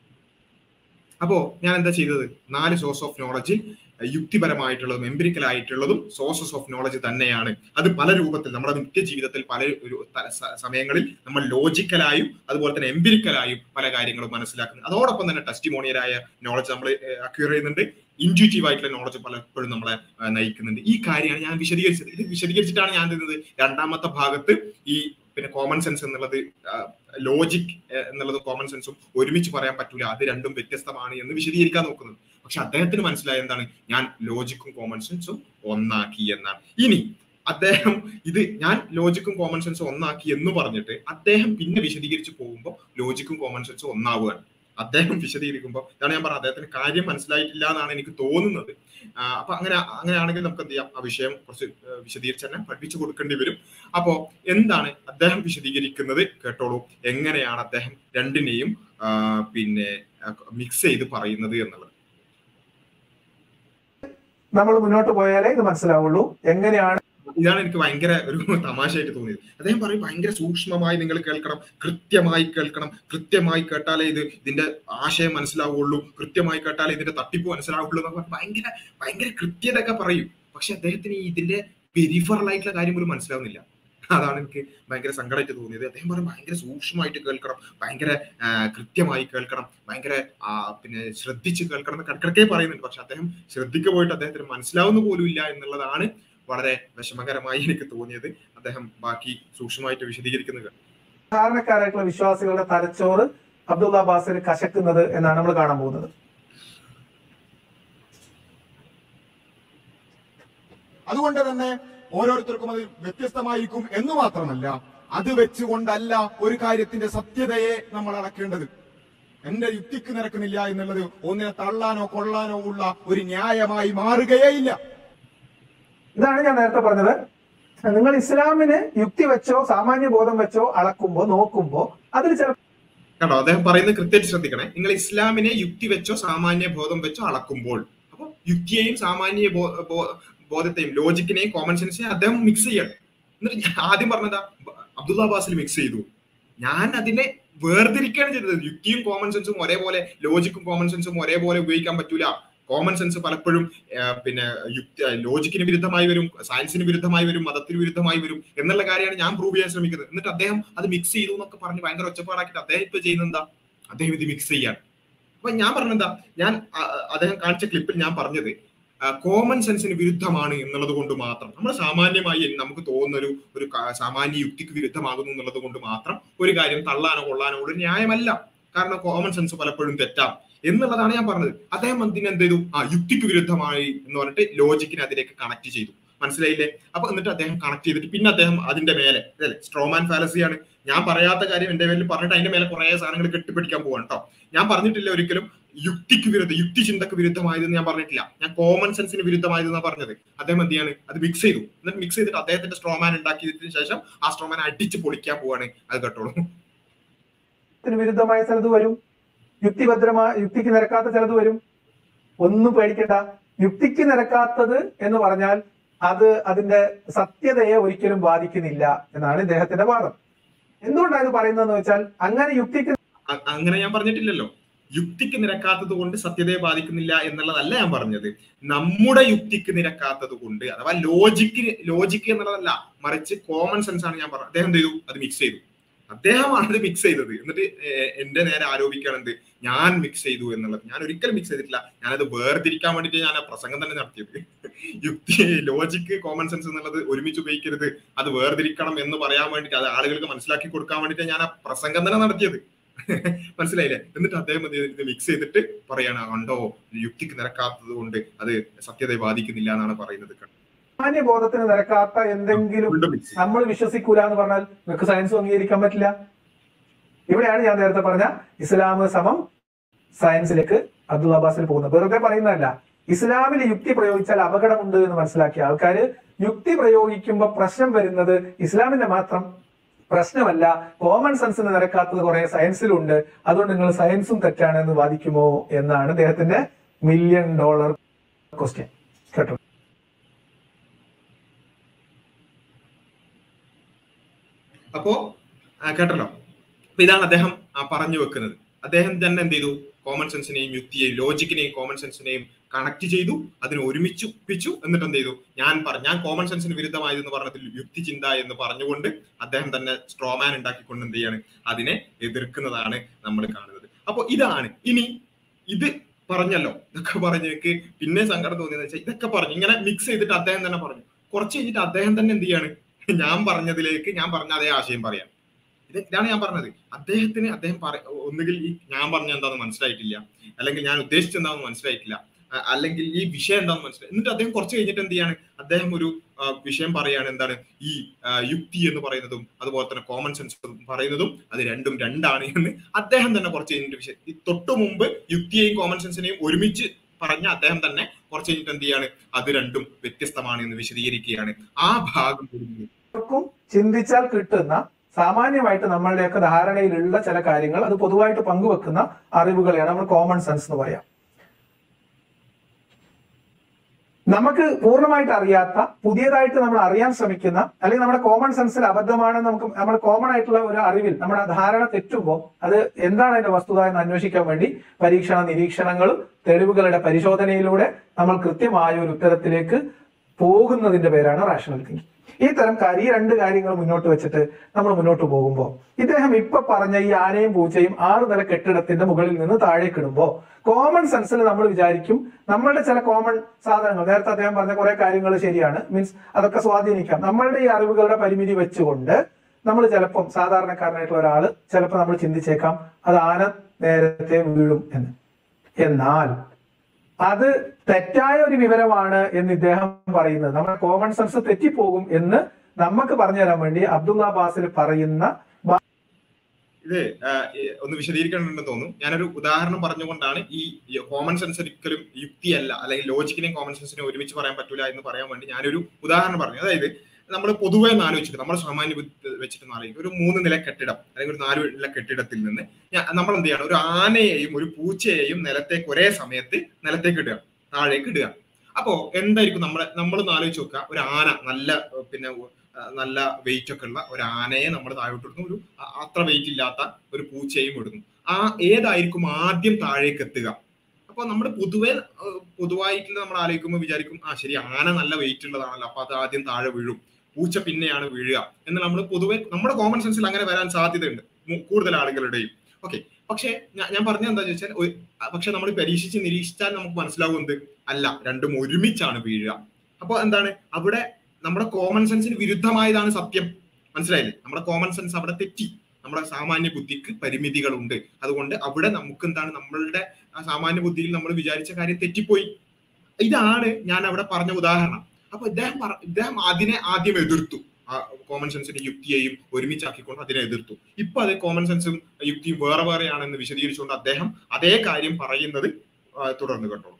അപ്പോ ഞാൻ എന്താ ചെയ്തത് നാല് സോഴ്സ് ഓഫ് നോളജിൽ യുക്തിപരമായിട്ടുള്ളതും എംപിരിക്കൽ ആയിട്ടുള്ളതും സോഴ്സസ് ഓഫ് നോളജ് തന്നെയാണ് അത് പല രൂപത്തിൽ നമ്മുടെ നിത്യജീവിതത്തിൽ പല ഒരു ത- സ- സമയങ്ങളിൽ നമ്മൾ ലോജിക്കലായും അതുപോലെ തന്നെ എംപിരിക്കലായും പല കാര്യങ്ങളും മനസ്സിലാക്കുന്നു അതോടൊപ്പം തന്നെ ടെസ്റ്റിമോണിയലായ നോളജ് നമ്മൾ അക്യൂർ ചെയ്യുന്നുണ്ട് ഇൻറ്റ്യൂട്ടീവ് ആയിട്ടുള്ള നോളജ് പലപ്പോഴും നമ്മളെ ആ, നയിക്കുന്നുണ്ട് ഈ കാര്യമാണ് ഞാൻ വിശദീകരിച്ചത് ഇത് വിശദീകരിച്ചിട്ടാണ് ഞാൻ ചെയ്യുന്നത് രണ്ടാമത്തെ ഭാഗത്ത് ഈ പിന്നെ കോമൺ സെൻസ് എന്നുള്ളത് ലോജിക് എന്നുള്ളത് കോമൺ സെൻസും ഒരുമിച്ച് പറയാൻ പറ്റൂല അത് രണ്ടും വ്യത്യസ്തമാണ് എന്ന് വിശദീകരിക്കാൻ നോക്കുന്നത് പക്ഷെ അദ്ദേഹത്തിന് മനസ്സിലായ എന്താണ് ഞാൻ ലോജിക്കും കോമൺ സെൻസും ഒന്നാക്കി എന്നാണ് ഇനി അദ്ദേഹം ഇത് ഞാൻ ലോജിക്കും കോമൺ സെൻസും ഒന്നാക്കി എന്ന് പറഞ്ഞിട്ട് അദ്ദേഹം പിന്നെ വിശദീകരിച്ച് പോകുമ്പോൾ ലോജിക്കും കോമൺ സെൻസും ഒന്നാവുകയാണ് അദ്ദേഹം വിശദീകരിക്കുമ്പോൾ ഇതാണ് ഞാൻ പറഞ്ഞത് അദ്ദേഹത്തിന് കാര്യം മനസ്സിലായിട്ടില്ല എന്നാണ് എനിക്ക് തോന്നുന്നത് ആ, അപ്പൊ അങ്ങനെ അങ്ങനെയാണെങ്കിൽ നമുക്ക് എന്ത് ചെയ്യാം ആ വിഷയം കുറച്ച് ആ, വിശദീകരിച്ച് തന്നെ പഠിപ്പിച്ചു കൊടുക്കേണ്ടി വരും അപ്പോ എന്താണ് അദ്ദേഹം വിശദീകരിക്കുന്നത് കേട്ടോളൂ എങ്ങനെയാണ് അദ്ദേഹം രണ്ടിനെയും ആ, പിന്നെ മിക്സ് ചെയ്ത് പറയുന്നത് എന്നുള്ളത് നമ്മൾ മുന്നോട്ട് പോയാലേ ഇത് മനസ്സിലാവുള്ളൂ എങ്ങനെയാണ് ഇതാണ് എനിക്ക് ഭയങ്കര ഒരു തമാശയായിട്ട് തോന്നിയത് അദ്ദേഹം പറയും ഭയങ്കര സൂക്ഷ്മമായി നിങ്ങൾ കേൾക്കണം കൃത്യമായി കേൾക്കണം കൃത്യമായി കേട്ടാലേ ഇത് ഇതിന്റെ ആശയം മനസ്സിലാവുള്ളൂ കൃത്യമായി കേട്ടാലേ ഇതിന്റെ തട്ടിപ്പ് മനസ്സിലാവുള്ളൂ എന്നൊക്കെ പറഞ്ഞ് ഭയങ്കര ഭയങ്കര കൃത്യത ഒക്കെ പറയും പക്ഷെ അദ്ദേഹത്തിന് ഈ ഇതിന്റെ പെരിഫറൽ ആയിട്ടുള്ള കാര്യം പോലും മനസ്സിലാവുന്നില്ല അതാണ് എനിക്ക് ഭയങ്കര സങ്കടമായിട്ട് തോന്നിയത് അദ്ദേഹം പറയും ഭയങ്കര സൂക്ഷ്മമായിട്ട് കേൾക്കണം ഭയങ്കര ആ, കൃത്യമായി കേൾക്കണം ഭയങ്കര ആ, പിന്നെ ശ്രദ്ധിച്ച് കേൾക്കണം എന്ന് കിടക്കിടക്കേ പറയുന്നുണ്ട് പക്ഷെ അദ്ദേഹം ശ്രദ്ധിക്ക് പോയിട്ട് അദ്ദേഹത്തിന് മനസ്സിലാവുന്ന പോലും ഇല്ല എന്നുള്ളതാണ് വളരെ വിഷമകരമായി എനിക്ക് തോന്നിയത് അദ്ദേഹം ബാക്കി സൂക്ഷ്മമായിട്ട് വിശദീകരിക്കുന്നത് സാധാരണക്കാരായിട്ടുള്ള വിശ്വാസികളുടെ തലച്ചോറ് അബ്ദുള്ള ബാസിൽ കശക്കുന്നത് എന്നാണ് നമ്മൾ കാണാൻ പോകുന്നത് അതുകൊണ്ട് തന്നെ ഓരോരുത്തർക്കും അത് വ്യത്യസ്തമായിരിക്കും എന്ന് മാത്രമല്ല അത് വെച്ചുകൊണ്ടല്ല ഒരു കാര്യത്തിന്റെ സത്യതയെ നമ്മൾ അളക്കേണ്ടത് എന്റെ യുക്തിക്ക് നിരക്കുന്നില്ല എന്നുള്ളത് ഒന്നിനെ തള്ളാനോ കൊള്ളാനോ ഉള്ള ഒരു ന്യായമായി മാറുകയേ ഇല്ല ഇതാണ് ഞാൻ നേരത്തെ പറഞ്ഞത് നിങ്ങൾ ഇസ്ലാമിന് യുക്തി വെച്ചോ സാമാന്യ ബോധം വെച്ചോ അളക്കുമ്പോ നോക്കുമ്പോ അതിൽ ചില കേട്ടോ അദ്ദേഹം പറയുന്നത് കൃത്യമായിട്ട് ശ്രദ്ധിക്കണേ നിങ്ങൾ ഇസ്ലാമിനെ യുക്തി വെച്ചോ സാമാന്യ ബോധം വെച്ചോ അളക്കുമ്പോൾ അപ്പൊ യുക്തിയെയും സാമാന്യ ബോ- ബോ- ബോധത്തെയും ലോജിക്കിനെയും കോമൺ സെൻസിനെയും അദ്ദേഹം മിക്സ് ചെയ്യണം എന്നിട്ട് ഞാൻ ആദ്യം പറഞ്ഞതാ അബ്ദുള്ള ബാസിൽ മിക്സ് ചെയ്തു ഞാൻ അതിനെ വേർതിരിക്കുകയാണ് ചെയ്തത് യുക്തിയും കോമൺ സെൻസും ഒരേപോലെ ലോജിക്കും കോമൺ സെൻസും ഒരേപോലെ ഉപയോഗിക്കാൻ പറ്റൂല കോമൺ സെൻസ് പലപ്പോഴും ആ, പിന്നെ യുക്തി ലോജിക്കിന് വിരുദ്ധമായി വരും സയൻസിന് വിരുദ്ധമായി വരും മതത്തിന് വിരുദ്ധമായി വരും എന്നുള്ള കാര്യമാണ് ഞാൻ പ്രൂവ് ചെയ്യാൻ ശ്രമിക്കുന്നത് എന്നിട്ട് അദ്ദേഹം അത് മിക്സ് ചെയ്തു എന്നൊക്കെ പറഞ്ഞ് ഭയങ്കര ഒച്ചപ്പാടാക്കിയിട്ട് അദ്ദേഹം ഇപ്പൊ ചെയ്യുന്നത് എന്താ അദ്ദേഹം ഇത് മിക്സ് ചെയ്യാൻ അപ്പൊ ഞാൻ പറഞ്ഞെന്താ ഞാൻ ആ, അദ്ദേഹം കാണിച്ച ക്ലിപ്പിൽ ഞാൻ പറഞ്ഞത് കോമൺ സെൻസിന് വിരുദ്ധമാണ് എന്നുള്ളത് കൊണ്ട് മാത്രം നമ്മൾ സാമാന്യമായി നമുക്ക് തോന്നുന്ന ഒരു ഒരു കാ- സാമാന്യ യുക്തിക്ക് വിരുദ്ധമാകുന്നു എന്നുള്ളത് കൊണ്ട് മാത്രം ഒരു കാര്യം തള്ളാനോ കൊള്ളാനോ ഉള്ള ഒരു ന്യായമല്ല കാരണം കോമൺ സെൻസ് പലപ്പോഴും തെറ്റാം എന്നുള്ളതാണ് ഞാൻ പറഞ്ഞത് അദ്ദേഹം അതിന് എന്ത് ചെയ്തു ആ യുക്തിക്ക് വിരുദ്ധമായി എന്ന് പറഞ്ഞിട്ട് ലോജിക്കിനെ അതിലേക്ക് കണക്ട് ചെയ്തു മനസ്സിലായില്ലേ അപ്പൊ എന്നിട്ട് അദ്ദേഹം കണക്ട് ചെയ്തിട്ട് പിന്നെ അദ്ദേഹം അതിന്റെ മേലെ അല്ലേ സ്ട്രോമാൻ ഫാലസിയാണ് ഞാൻ പറയാത്ത കാര്യം എന്റെ പേരിൽ പറഞ്ഞിട്ട് അതിന്റെ മേലെ കുറെ സാധനങ്ങൾ കെട്ടിപ്പിടിക്കാൻ പോവാണ് കേട്ടോ ഞാൻ പറഞ്ഞിട്ടില്ല ഒരിക്കലും യുക്തിക്ക് വിരുദ്ധ യുക്തി ചിന്തക്ക് വിരുദ്ധമായതെന്ന് ഞാൻ പറഞ്ഞിട്ടില്ല ഞാൻ കോമൺ സെൻസിന് വിരുദ്ധമായതെന്നാണ് പറഞ്ഞത് അദ്ദേഹം എന്ത് ചെയ്യാണ് അത് മിക്സ് ചെയ്തു എന്നിട്ട് മിക്സ് ചെയ്തിട്ട് അദ്ദേഹത്തിന്റെ സ്ട്രോമാൻ ഉണ്ടാക്കിയതിന് ശേഷം ആ സ്ട്രോമാൻ അടിച്ച് പൊളിക്കാൻ പോവാണ് അത് കേട്ടോളൂ ത്തിന് വിരുദ്ധമായ ചിലത് വരും യുക്തിഭദ്രമായ യുക്തിക്ക് നിരക്കാത്ത ചിലത് വരും ഒന്നും പേടിക്കണ്ട യുക്തിക്ക് നിരക്കാത്തത് എന്ന് പറഞ്ഞാൽ അത് അതിന്റെ സത്യതയെ ഒരിക്കലും ബാധിക്കുന്നില്ല എന്നാണ് ഇദ്ദേഹത്തിന്റെ വാദം എന്തുകൊണ്ടാണ് ഇത് പറയുന്നതെന്ന് വെച്ചാൽ അങ്ങനെ യുക്തിക്ക് അ- അങ്ങനെ ഞാൻ പറഞ്ഞിട്ടില്ലല്ലോ യുക്തിക്ക് നിരക്കാത്തത് കൊണ്ട് സത്യതയെ ബാധിക്കുന്നില്ല എന്നുള്ളതല്ല ഞാൻ പറഞ്ഞത് നമ്മുടെ യുക്തിക്ക് നിരക്കാത്തത് കൊണ്ട് അഥവാ ലോജിക്ക് ലോജിക്ക് എന്നുള്ളതല്ല മറിച്ച് കോമൺ സെൻസ് ആണ് ഞാൻ പറഞ്ഞത് അദ്ദേഹം എന്ത് ചെയ്തു അത് മിക്സ് ചെയ്തു അദ്ദേഹമാണ് അത് മിക്സ് ചെയ്തത് എന്നിട്ട് ഏർ എന്റെ നേരെ ആരോപിക്കുകയാണെന്ത് ഞാൻ മിക്സ് ചെയ്തു എന്നുള്ളത് ഞാൻ ഒരിക്കലും മിക്സ് ചെയ്തിട്ടില്ല ഞാനത് വേർതിരിക്കാൻ വേണ്ടിയിട്ട് ഞാൻ ആ പ്രസംഗം തന്നെ നടത്തിയത് യുക്തി ലോജിക്ക് കോമൺ സെൻസ് എന്നുള്ളത് ഒരുമിച്ച് ഉപയോഗിക്കരുത് അത് വേർതിരിക്കണം എന്ന് പറയാൻ വേണ്ടിയിട്ട് അത് ആളുകൾക്ക് മനസ്സിലാക്കി കൊടുക്കാൻ വേണ്ടിയിട്ട് ഞാൻ ആ പ്രസംഗം തന്നെ നടത്തിയത് മനസ്സിലായില്ലേ എന്നിട്ട് അദ്ദേഹം എന്ത് ചെയ്തു? ഇത് മിക്സ് ചെയ്തിട്ട് പറയാണ് കണ്ടോ യുക്തിക്ക് നിരക്കാത്തത് കൊണ്ട് അത് സത്യതയെ ബാധിക്കുന്നില്ല എന്നാണ് പറയുന്നത് സാമാന്യ ബോധത്തിന് നിരക്കാത്ത എന്തെങ്കിലും വീണ്ടും മിക്സ് ചെയ്തു. നമ്മൾ വിശ്വസിക്കൂല എന്ന് പറഞ്ഞാൽ നിങ്ങൾക്ക് സയൻസും അംഗീകരിക്കാൻ പറ്റില്ല ഇവിടെയാണ് ഞാൻ നേരത്തെ പറഞ്ഞ ഇസ്ലാം സമം സയൻസിലേക്ക് അബ്ദുൽ അബ്ബാസിൽ പോകുന്നത് വെറുതെ പറയുന്നതല്ല ഇസ്ലാമിൽ യുക്തി പ്രയോഗിച്ചാൽ അപകടമുണ്ട് എന്ന് മനസ്സിലാക്കിയ ആൾക്കാര് യുക്തി പ്രയോഗിക്കുമ്പോൾ പ്രശ്നം വരുന്നത് ഇസ്ലാമിന്റെ മാത്രം പ്രശ്നമല്ല കോമൺ സെൻസിന് നിരക്കാത്തത് കുറെ സയൻസിലുണ്ട് അതുകൊണ്ട് നിങ്ങൾ സയൻസും തെറ്റാണ് എന്ന് വാദിക്കുമോ എന്നാണ് അദ്ദേഹത്തിന്റെ മില്യൺ ഡോളർ ക്വസ്റ്റ്യൻ കേട്ടോ അപ്പോ ആ, കേട്ടല്ലോ അപ്പൊ ഇതാണ് അദ്ദേഹം ആ, പറഞ്ഞു വെക്കുന്നത് അദ്ദേഹം തന്നെ എന്ത് ചെയ്തു കോമൺ സെൻസിനെയും യുക്തിയെയും ലോജിക്കിനെയും കോമൺ സെൻസിനെയും കണക്ട് ചെയ്തു അതിനെ ഒരുമിച്ച് ഒപ്പിച്ചു എന്നിട്ട് എന്ത് ചെയ്തു ഞാൻ പറഞ്ഞു ഞാൻ കോമൺ സെൻസിന് വിരുദ്ധമായതെന്ന് പറഞ്ഞതിൽ യുക്തി ചിന്ത എന്ന് പറഞ്ഞുകൊണ്ട് അദ്ദേഹം തന്നെ സ്ട്രോമാൻ ഉണ്ടാക്കിക്കൊണ്ട് എന്ത് ചെയ്യാണ് അതിനെ എതിർക്കുന്നതാണ് നമ്മൾ കാണുന്നത് അപ്പൊ ഇതാണ് ഇനി ഇത് പറഞ്ഞല്ലോ ഇതൊക്കെ പറഞ്ഞ് എനിക്ക് പിന്നെ സങ്കടം തോന്നിയെന്ന് വെച്ചാൽ ഇതൊക്കെ പറഞ്ഞു ഇങ്ങനെ മിക്സ് ചെയ്തിട്ട് അദ്ദേഹം തന്നെ പറഞ്ഞു കുറച്ച് കഴിഞ്ഞിട്ട് അദ്ദേഹം തന്നെ എന്ത് ചെയ്യാണ് ഞാൻ പറഞ്ഞതിലേക്ക് ഞാൻ പറഞ്ഞ അതേ ആശയം പറയാം ഇത് ഇതാണ് ഞാൻ പറഞ്ഞത് അദ്ദേഹത്തിന് അദ്ദേഹം പറ ഒന്നുകിൽ ഈ ഞാൻ പറഞ്ഞ എന്താണെന്ന് മനസ്സിലായിട്ടില്ല അല്ലെങ്കിൽ ഞാൻ ഉദ്ദേശിച്ചത് എന്താണെന്ന് മനസ്സിലായിട്ടില്ല അ- അല്ലെങ്കിൽ ഈ വിഷയം എന്താണെന്ന് മനസ്സിലായി എന്നിട്ട് അദ്ദേഹം കുറച്ച് കഴിഞ്ഞിട്ട് എന്ത് ചെയ്യാണ് അദ്ദേഹം ഒരു ആ, വിഷയം പറയാണ് എന്താണ് ഈ ആ, യുക്തി എന്ന് പറയുന്നതും അതുപോലെ തന്നെ കോമൺ സെൻസ് പറയുന്നതും അത് രണ്ടും രണ്ടാണ് എന്ന് അദ്ദേഹം തന്നെ കുറച്ച് കഴിഞ്ഞിട്ട് വിഷയം ഈ തൊട്ടു മുമ്പ് യുക്തിയെയും കോമൺ സെൻസിനെയും ഒരുമിച്ച് പറഞ്ഞ അദ്ദേഹം തന്നെ കുറച്ച് കഴിഞ്ഞിട്ട് എന്ത് ചെയ്യാണ് അത് രണ്ടും വ്യത്യസ്തമാണ് എന്ന് വിശദീകരിക്കുകയാണ് ആ ഭാഗം കൂടി ക്കും ചിന്തിച്ചാൽ കിട്ടുന്ന സാമാന്യമായിട്ട് നമ്മളുടെയൊക്കെ ധാരണയിലുള്ള ചില കാര്യങ്ങൾ അത് പൊതുവായിട്ട് പങ്കുവെക്കുന്ന അറിവുകളെയാണ് നമ്മൾ കോമൺ സെൻസ് എന്ന് പറയാം നമുക്ക് പൂർണ്ണമായിട്ട് അറിയാത്ത പുതിയതായിട്ട് നമ്മൾ അറിയാൻ ശ്രമിക്കുന്ന അല്ലെങ്കിൽ നമ്മുടെ കോമൺ സെൻസിൽ അബദ്ധമാണെന്ന് നമുക്ക് നമ്മൾ കോമൺ ആയിട്ടുള്ള ഒരു അറിവിൽ നമ്മുടെ ധാരണ തെറ്റുമ്പോൾ അത് എന്താണ് അതിന്റെ വസ്തുത എന്ന് അന്വേഷിക്കാൻ വേണ്ടി പരീക്ഷണ നിരീക്ഷണങ്ങളും തെളിവുകളുടെ പരിശോധനയിലൂടെ നമ്മൾ കൃത്യമായ ഒരു ഉത്തരത്തിലേക്ക് പോകുന്നതിന്റെ പേരാണ് റാഷണൽ തിങ്കിങ് ഈ തരം കാര്യം ഈ രണ്ട് കാര്യങ്ങൾ മുന്നോട്ട് വെച്ചിട്ട് നമ്മൾ മുന്നോട്ട് പോകുമ്പോൾ ഇദ്ദേഹം ഇപ്പൊ പറഞ്ഞ ഈ ആനയും പൂച്ചയും ആറ് നില കെട്ടിടത്തിന്റെ മുകളിൽ നിന്ന് താഴേക്കിടുമ്പോൾ കോമൺ സെൻസിൽ നമ്മൾ വിചാരിക്കും നമ്മളുടെ ചില കോമൺ സാധനങ്ങൾ നേരത്തെ അദ്ദേഹം പറഞ്ഞ കുറെ കാര്യങ്ങൾ ശരിയാണ് മീൻസ് അതൊക്കെ സ്വാധീനിക്കാം നമ്മളുടെ ഈ അറിവുകളുടെ പരിമിതി വെച്ചുകൊണ്ട് നമ്മൾ ചിലപ്പം സാധാരണക്കാരനായിട്ടുള്ള ഒരാള് ചിലപ്പോൾ നമ്മൾ ചിന്തിച്ചേക്കാം അത് ആന നേരത്തെ വീഴും എന്ന് എന്നാൽ അത് തെറ്റായ ഒരു വിവരമാണ് എന്ന് ഇദ്ദേഹം പറയുന്നത് നമ്മുടെ കോമൺ സെൻസ് തെറ്റിപ്പോകും എന്ന് നമുക്ക് പറഞ്ഞു തരാൻ വേണ്ടി അബ്ദുള്ള ബാസിൽ പറയുന്ന ഇത് ആ, ഈ ഒന്ന് വിശദീകരിക്കണമെന്ന് തോന്നുന്നു ഞാനൊരു ഉദാഹരണം പറഞ്ഞുകൊണ്ടാണ് ഈ കോമൺ സെൻസ് ഒരിക്കലും യുക്തിയല്ല അല്ലെങ്കിൽ ലോജിക്കിനെയും കോമൺ സെൻസിനെയും ഒരുമിച്ച് പറയാൻ പറ്റൂല എന്ന് പറയാൻ വേണ്ടി ഞാനൊരു ഉദാഹരണം പറഞ്ഞു അതായത് നമ്മൾ പൊതുവെ ഒന്ന് ആലോചിച്ചിട്ട് നമ്മൾ സാമാന്യ ബുദ്ധി വെച്ചിട്ട് ഒന്ന് ആലോചിക്കും ഒരു മൂന്ന് നില കെട്ടിടം അല്ലെങ്കിൽ ഒരു നാല് നില കെട്ടിടത്തിൽ നിന്ന് ഞാ- നമ്മൾ എന്ത് ചെയ്യണം ഒരു ആനയെയും ഒരു പൂച്ചയെയും നിലത്തേക്ക് ഒരേ സമയത്ത് നിലത്തേക്ക് ഇടുക താഴേക്ക് ഇടുക അപ്പോ എന്തായിരിക്കും നമ്മളെ നമ്മളൊന്ന് ആലോചിച്ച് നോക്കുക ഒരു ആന നല്ല ഏർ, പിന്നെ ആ, നല്ല വെയിറ്റ് ഒക്കെ ഉള്ള ഒരു ആനയെ നമ്മൾ താഴോട്ട് ഇടുന്നു ഒരു അ- അത്ര വെയിറ്റ് ഇല്ലാത്ത ഒരു പൂച്ചയും ഇടുന്നു ആ ഏതായിരിക്കും ആദ്യം താഴേക്ക് എത്തുക അപ്പൊ നമ്മൾ പൊതുവെ ഏർ, പൊതുവായിട്ട് നമ്മൾ ആലോചിക്കുമ്പോൾ വിചാരിക്കും ആ ശരി ആന നല്ല വെയിറ്റ് ഉള്ളതാണല്ലോ അപ്പൊ അത് ആദ്യം താഴെ വീഴും പൂച്ച പിന്നെയാണ് വീഴുക എന്ന് നമ്മൾ പൊതുവെ നമ്മുടെ കോമൺ സെൻസിൽ അങ്ങനെ വരാൻ സാധ്യതയുണ്ട് മു- കൂടുതൽ ആളുകളുടെയും ഓക്കെ പക്ഷേ ഞാൻ ഞാൻ പറഞ്ഞത് എന്താ ചോദിച്ചാൽ ഒരു- പക്ഷെ നമ്മൾ പരീക്ഷിച്ച് നിരീക്ഷിച്ചാൽ നമുക്ക് മനസ്സിലാവും എന്ത് അല്ല രണ്ടും ഒരുമിച്ചാണ് വീഴുക അപ്പൊ എന്താണ് അവിടെ നമ്മുടെ കോമൺ സെൻസിന് വിരുദ്ധമായതാണ് സത്യം മനസ്സിലായില്ലേ നമ്മുടെ കോമൺ സെൻസ് അവിടെ തെറ്റി നമ്മുടെ സാമാന്യ ബുദ്ധിക്ക് പരിമിതികളുണ്ട് അതുകൊണ്ട് അവിടെ നമുക്ക് എന്താണ് നമ്മളുടെ ആ സാമാന്യ ബുദ്ധിയിൽ നമ്മൾ വിചാരിച്ച കാര്യം തെറ്റിപ്പോയി ഇതാണ് ഞാൻ അവിടെ പറഞ്ഞ ഉദാഹരണം അപ്പൊ ഇദ്ദേഹം പറ ഇദ്ദേഹം അതിനെ ആദ്യം എതിർത്തു ആ കോമൺ സെൻസിന്റെ യുക്തിയെയും ഒരുമിച്ചാക്കിക്കൊണ്ട് അതിനെ എതിർത്തു ഇപ്പൊ അത് കോമൺ സെൻസും യുക്തിയും വേറെ വേറെയാണെന്ന് വിശദീകരിച്ചുകൊണ്ട് അദ്ദേഹം അതേ കാര്യം പറയുന്നത് ആ, തുടർന്ന് കേട്ടോളൂ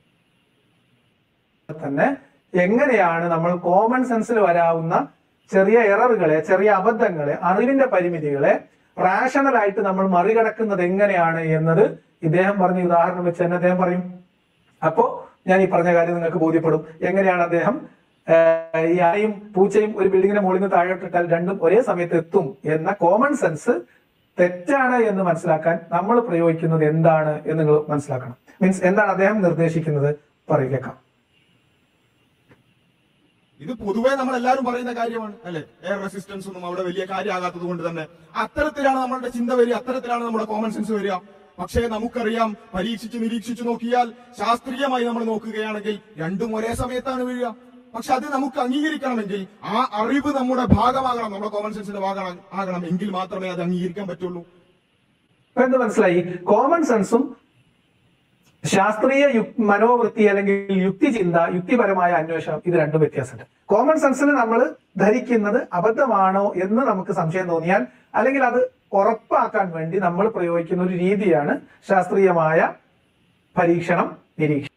തന്നെ എങ്ങനെയാണ് നമ്മൾ കോമൺ സെൻസിൽ വരാവുന്ന ചെറിയ എററുകളെ ചെറിയ അബദ്ധങ്ങളെ അറിവിന്റെ പരിമിതികളെ റാഷണൽ ആയിട്ട് നമ്മൾ മറികടക്കുന്നത് എങ്ങനെയാണ് എന്നത് ഇദ്ദേഹം പറഞ്ഞ ഉദാഹരണം വെച്ച് തന്നെ അദ്ദേഹം പറയും അപ്പോ ഞാൻ ഈ പറഞ്ഞ കാര്യം നിങ്ങൾക്ക് ബോധ്യപ്പെടും എങ്ങനെയാണ് അദ്ദേഹം ആഹ്, ഈ ആനയും പൂച്ചയും ഒരു ബിൽഡിങ്ങിന്റെ മുകളിൽ നിന്ന് താഴോട്ടിട്ടാൽ രണ്ടും ഒരേ സമയത്ത് എത്തും എന്ന കോമൺ സെൻസ് തെറ്റാണ് എന്ന് മനസ്സിലാക്കാൻ നമ്മൾ പ്രയോഗിക്കുന്നത് എന്താണ് എന്ന് നിങ്ങൾ മനസ്സിലാക്കണം മീൻസ് എന്താണ് അദ്ദേഹം നിർദ്ദേശിക്കുന്നത് പറയുക ഇത് പൊതുവേ നമ്മൾ എല്ലാവരും പറയുന്ന കാര്യമാണ് അല്ലെ എയർ റെസിസ്റ്റൻസ് ഒന്നും അവിടെ വലിയ കാര്യമാകാത്തത് കൊണ്ട് തന്നെ അത്തരത്തിലാണ് നമ്മളുടെ ചിന്ത വരിക അത്തരത്തിലാണ് നമ്മുടെ കോമൺ സെൻസ് വരിക പക്ഷേ നമുക്കറിയാം പരീക്ഷിച്ച് നിരീക്ഷിച്ചു നോക്കിയാൽ ശാസ്ത്രീയമായി നമ്മൾ നോക്കുകയാണെങ്കിൽ രണ്ടും ഒരേ സമയത്താണ് വീഴുക പക്ഷെ അത് നമുക്ക് അംഗീകരിക്കണമെങ്കിൽ ആ അറിവ് നമ്മുടെ ഭാഗമാകണം നമ്മുടെ കോമൺ സെൻസിന്റെ ഭാഗം ആകണം എങ്കിൽ മാത്രമേ അത് അംഗീകരിക്കാൻ പറ്റുള്ളൂ ഇപ്പൊ എന്ത് മനസ്സിലായി കോമൺ സെൻസും ശാസ്ത്രീയ യുക് മനോവൃത്തി അല്ലെങ്കിൽ യുക്തിചിന്ത യുക്തിപരമായ അന്വേഷണം ഇത് രണ്ടും വ്യത്യാസമുണ്ട് കോമൺ സെൻസിൽ നമ്മൾ ധരിക്കുന്നത് അബദ്ധമാണോ എന്ന് നമുക്ക് സംശയം തോന്നിയാൽ അല്ലെങ്കിൽ അത് ഉറപ്പാക്കാൻ വേണ്ടി നമ്മൾ പ്രയോഗിക്കുന്ന ഒരു രീതിയാണ് ശാസ്ത്രീയമായ പരീക്ഷണം നിരീക്ഷണം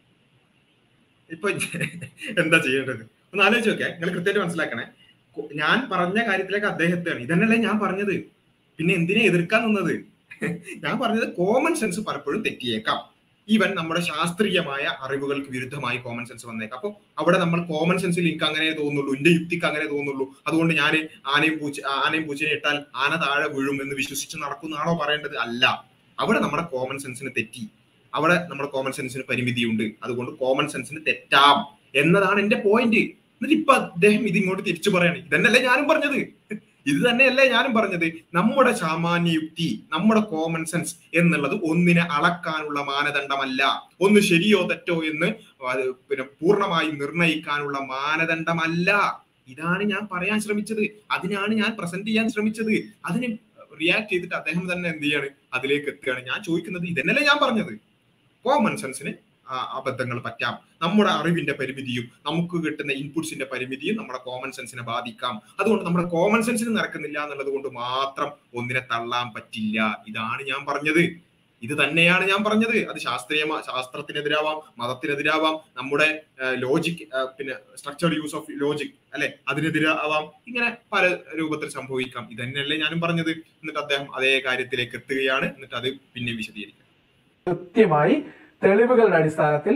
ഇപ്പൊ എന്താ ചെയ്യേണ്ടത് ഒന്ന് ആലോചിച്ച് നോക്കേ നിങ്ങൾ കൃത്യമായിട്ട് മനസ്സിലാക്കണേ കൊ- ഞാൻ പറഞ്ഞ കാര്യത്തിലേക്ക് അദ്ദേഹത്തെയാണ് ഇതന്നല്ലേ ഞാൻ പറഞ്ഞത് പിന്നെ എന്തിനെ എതിർക്കാൻ നിന്നത് ഞാൻ പറഞ്ഞത് കോമൺ സെൻസ് പലപ്പോഴും തെറ്റിയേക്കാം ഈവൻ നമ്മുടെ ശാസ്ത്രീയമായ അറിവുകൾക്ക് വിരുദ്ധമായി കോമൺ സെൻസ് വന്നേക്കാം അപ്പൊ അവിടെ നമ്മൾ കോമൺ സെൻസിൽ എനിക്ക് അങ്ങനെ തോന്നുള്ളൂ എന്റെ യുക്തിക്ക് അങ്ങനെ തോന്നുള്ളൂ അതുകൊണ്ട് ഞാൻ ആനയും പൂച്ച ആനയും പൂച്ചനെ ഇട്ടാൽ ആന താഴെ വീഴും എന്ന് വിശ്വസിച്ച് നടക്കുന്നതാണോ പറയേണ്ടത് അല്ല അവിടെ നമ്മുടെ കോമൺ സെൻസിന് തെറ്റി അവിടെ നമ്മുടെ കോമൺ സെൻസിന് പരിമിതിയുണ്ട് അതുകൊണ്ട് കോമൺ സെൻസിന് തെറ്റാം എന്നതാണ് എന്റെ പോയിന്റ് എന്നിട്ട് ഇപ്പൊ അദ്ദേഹം ഇത് ഇങ്ങോട്ട് തിരിച്ചു പറയാണ് ഇതന്നല്ലേ ഞാനും പറഞ്ഞത് ഇത് തന്നെയല്ലേ ഞാനും പറഞ്ഞത് നമ്മുടെ സാമാന്യ യുക്തി നമ്മുടെ കോമൺ സെൻസ് എന്നുള്ളത് ഒന്നിനെ അളക്കാനുള്ള മാനദണ്ഡമല്ല ഒന്ന് ശരിയോ തെറ്റോ എന്ന് അത് പിന്നെ പൂർണ്ണമായി നിർണയിക്കാനുള്ള മാനദണ്ഡമല്ല ഇതാണ് ഞാൻ പറയാൻ ശ്രമിച്ചത് അതിനാണ് ഞാൻ പ്രസന്റ് ചെയ്യാൻ ശ്രമിച്ചത് അതിന് റിയാക്ട് ചെയ്തിട്ട് അദ്ദേഹം തന്നെ എന്ത് ചെയ്യാണ് അതിലേക്ക് എത്തുകയാണ് ഞാൻ ചോദിക്കുന്നത് ഇതന്നല്ലേ ഞാൻ പറഞ്ഞത് കോമൺ സെൻസിന് അബദ്ധങ്ങൾ പറ്റാം നമ്മുടെ അറിവിന്റെ പരിമിതിയും നമുക്ക് കിട്ടുന്ന ഇൻപുട്സിന്റെ പരിമിതിയും നമ്മുടെ കോമൺ സെൻസിനെ ബാധിക്കാം അതുകൊണ്ട് നമ്മുടെ കോമൺ സെൻസിന് നടക്കുന്നില്ല എന്നുള്ളത് കൊണ്ട് മാത്രം ഒന്നിനെ തള്ളാൻ പറ്റില്ല ഇതാണ് ഞാൻ പറഞ്ഞത് ഇത് തന്നെയാണ് ഞാൻ പറഞ്ഞത് അത് ശാസ്ത്രീയ ശാസ്ത്രത്തിനെതിരാവാം മതത്തിനെതിരാവാം നമ്മുടെ ലോജിക് പിന്നെ സ്ട്രക്ചർ യൂസ് ഓഫ് ലോജിക് അല്ലെ അതിനെതിരാവാം ഇങ്ങനെ പല രൂപത്തിൽ സംഭവിക്കാം ഇത് തന്നെയല്ലേ ഞാനും പറഞ്ഞത് എന്നിട്ട് അദ്ദേഹം അതേ കാര്യത്തിലേക്ക് എത്തുകയാണ് എന്നിട്ട് അത് പിന്നെ വിശദീകരിക്കാം കൃത്യമായി തെളിവുകളുടെ അടിസ്ഥാനത്തിൽ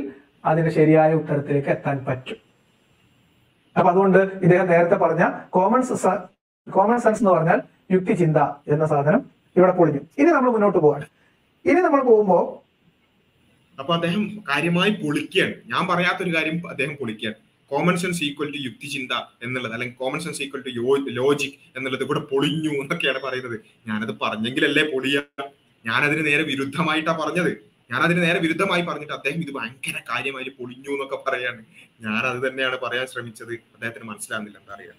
അതിന്റെ ശരിയായ ഉത്തരത്തിലേക്ക് എത്താൻ പറ്റും അപ്പൊ അതുകൊണ്ട് ഇദ്ദേഹം നേരത്തെ പറഞ്ഞ കോമൺ കോമൺ സെൻസ് എന്ന് പറഞ്ഞാൽ യുക്തി ചിന്ത എന്ന സാധനം ഇവിടെ പൊളിഞ്ഞു ഇനി നമ്മൾ മുന്നോട്ട് പോവാണ് ഇനി നമ്മൾ പോകുമ്പോൾ അപ്പൊ അദ്ദേഹം കാര്യമായി പൊളിക്കുകയാണ് ഞാൻ പറയാത്തൊരു കാര്യം അദ്ദേഹം പൊളിക്കുകയാണ് കോമൺ സെൻസ് ഈക്വൽ ടു യുക്തിചിന്ത എന്നുള്ളത് അല്ലെങ്കിൽ common sense equal to logic എന്നുള്ളത് ഇവിടെ പൊളിഞ്ഞു എന്നൊക്കെയാണ് പറയുന്നത് ഞാനത് പറഞ്ഞെങ്കിലല്ലേ പൊളിയ ഞാനതിന് നേരെ വിരുദ്ധമായിട്ടാ പറഞ്ഞത് ഞാൻ അതിന് നേരെ വിരുദ്ധമായി പറഞ്ഞിട്ട് അദ്ദേഹം ഇത് ഭയങ്കര കാര്യമായി പൊളിഞ്ഞു എന്നൊക്കെ പറയാണ് ഞാൻ അത് തന്നെയാണ് പറയാൻ ശ്രമിച്ചത് അദ്ദേഹത്തിന് മനസ്സിലാകുന്നില്ല എന്താ അറിയാം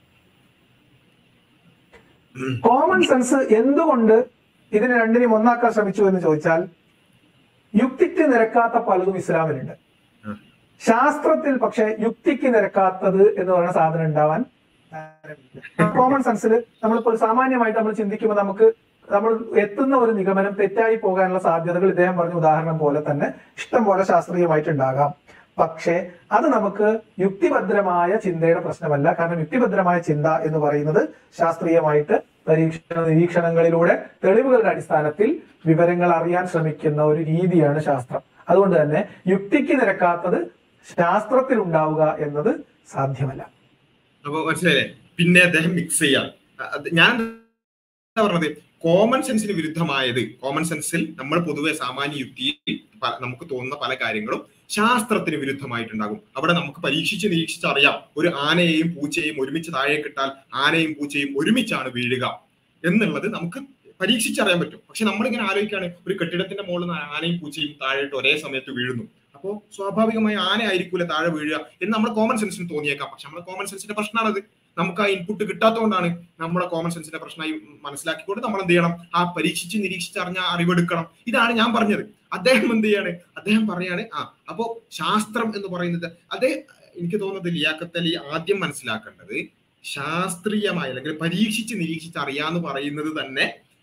കോമൺ സെൻസ് എന്തുകൊണ്ട് ഇതിനെ രണ്ടിനെയും ഒന്നാക്കാൻ ശ്രമിച്ചു എന്ന് ചോദിച്ചാൽ യുക്തിക്ക് നിരക്കാത്ത പലതും ഇസ്ലാമിലുണ്ട് ഉം. ശാസ്ത്രത്തിൽ പക്ഷെ യുക്തിക്ക് നിരക്കാത്തത് എന്ന് പറയുന്ന സാധനം ഉണ്ടാവാൻ കോമൺ സെൻസിൽ നമ്മളിപ്പോൾ സാമാന്യമായിട്ട് നമ്മൾ ചിന്തിക്കുമ്പോൾ നമുക്ക് നമ്മൾ എത്തുന്ന ഒരു നിഗമനം തെറ്റായി പോകാനുള്ള സാധ്യതകൾ ഇദ്ദേഹം പറഞ്ഞ ഉദാഹരണം പോലെ തന്നെ ഇഷ്ടം പോലെ ശാസ്ത്രീയമായിട്ടുണ്ടാകാം പക്ഷേ അത് നമുക്ക് യുക്തിഭദ്രമായ ചിന്തയുടെ പ്രശ്നമല്ല കാരണം യുക്തിഭദ്രമായ ചിന്ത എന്ന് പറയുന്നത് ശാസ്ത്രീയമായിട്ട് പരീക്ഷണ നിരീക്ഷണങ്ങളിലൂടെ തെളിവുകളുടെ അടിസ്ഥാനത്തിൽ വിവരങ്ങൾ അറിയാൻ ശ്രമിക്കുന്ന ഒരു രീതിയാണ് ശാസ്ത്രം അതുകൊണ്ട് തന്നെ യുക്തിക്ക് നിരക്കാത്തത് ശാസ്ത്രത്തിൽ ഉണ്ടാവുക എന്നത് സാധ്യമല്ല അപ്പൊ മനസ്സിലായില്ലേ പിന്നെ അദ്ദേഹം മിക്സ് ചെയ്യാം അ- അത് ഞാൻ എന്താ പറഞ്ഞത് കോമൺ സെൻസിന് വിരുദ്ധമായത് കോമൺ സെൻസിൽ നമ്മൾ പൊതുവെ സാമാന്യ യുക്തിയിൽ പ- നമുക്ക് തോന്നുന്ന പല കാര്യങ്ങളും ശാസ്ത്രത്തിന് വിരുദ്ധമായിട്ടുണ്ടാകും അവിടെ നമുക്ക് പരീക്ഷിച്ച് നിരീക്ഷിച്ച് അറിയാം ഒരു ആനയെയും പൂച്ചയെയും ഒരുമിച്ച് താഴെ കിട്ടാൽ ആനയും പൂച്ചയും ഒരുമിച്ചാണ് വീഴുക എന്നുള്ളത് നമുക്ക് പരീക്ഷിച്ചറിയാൻ പറ്റും പക്ഷെ നമ്മളിങ്ങനെ ആലോചിക്കുകയാണ് ഒരു കെട്ടിടത്തിന്റെ മുകളിൽ നിന്ന് ആനയും പൂച്ചയും താഴെയിട്ട് ഒരേ സമയത്ത് വീഴുന്നു അപ്പോൾ സ്വാഭാവികമായി ആന ആയിരിക്കൂല താഴെ വീഴുക എന്ന് നമ്മുടെ കോമൺ സെൻസിന് തോന്നിയേക്കാം പക്ഷെ നമ്മുടെ കോമൺ സെൻസിന്റെ പ്രശ്നമാണത് നമുക്ക് ആ ഇൻപുട്ട് കിട്ടാത്തതുകൊണ്ടാണ് നമ്മുടെ കോമൺ സെൻസിന്റെ പ്രശ്നമായി മനസ്സിലാക്കിക്കൊണ്ട് നമ്മൾ എന്ത് ചെയ്യണം ആ പരീക്ഷിച്ച് നിരീക്ഷിച്ച് അറിഞ്ഞ അറിവെടുക്കണം ഇതാണ് ഞാൻ പറഞ്ഞത് അദ്ദേഹം എന്ത് ചെയ്യാണ് അദ്ദേഹം പറയാണ് ആ അപ്പോ ശാസ്ത്രം എന്ന് പറയുന്നത് അതേ എനിക്ക് തോന്നുന്നത് ലിയാഖത്ത് അലി ആദ്യം മനസ്സിലാക്കേണ്ടത് ശാസ്ത്രീയമായി അല്ലെങ്കിൽ പരീക്ഷിച്ച് നിരീക്ഷിച്ച് അറിയാന്ന് പറയുന്നത് തന്നെ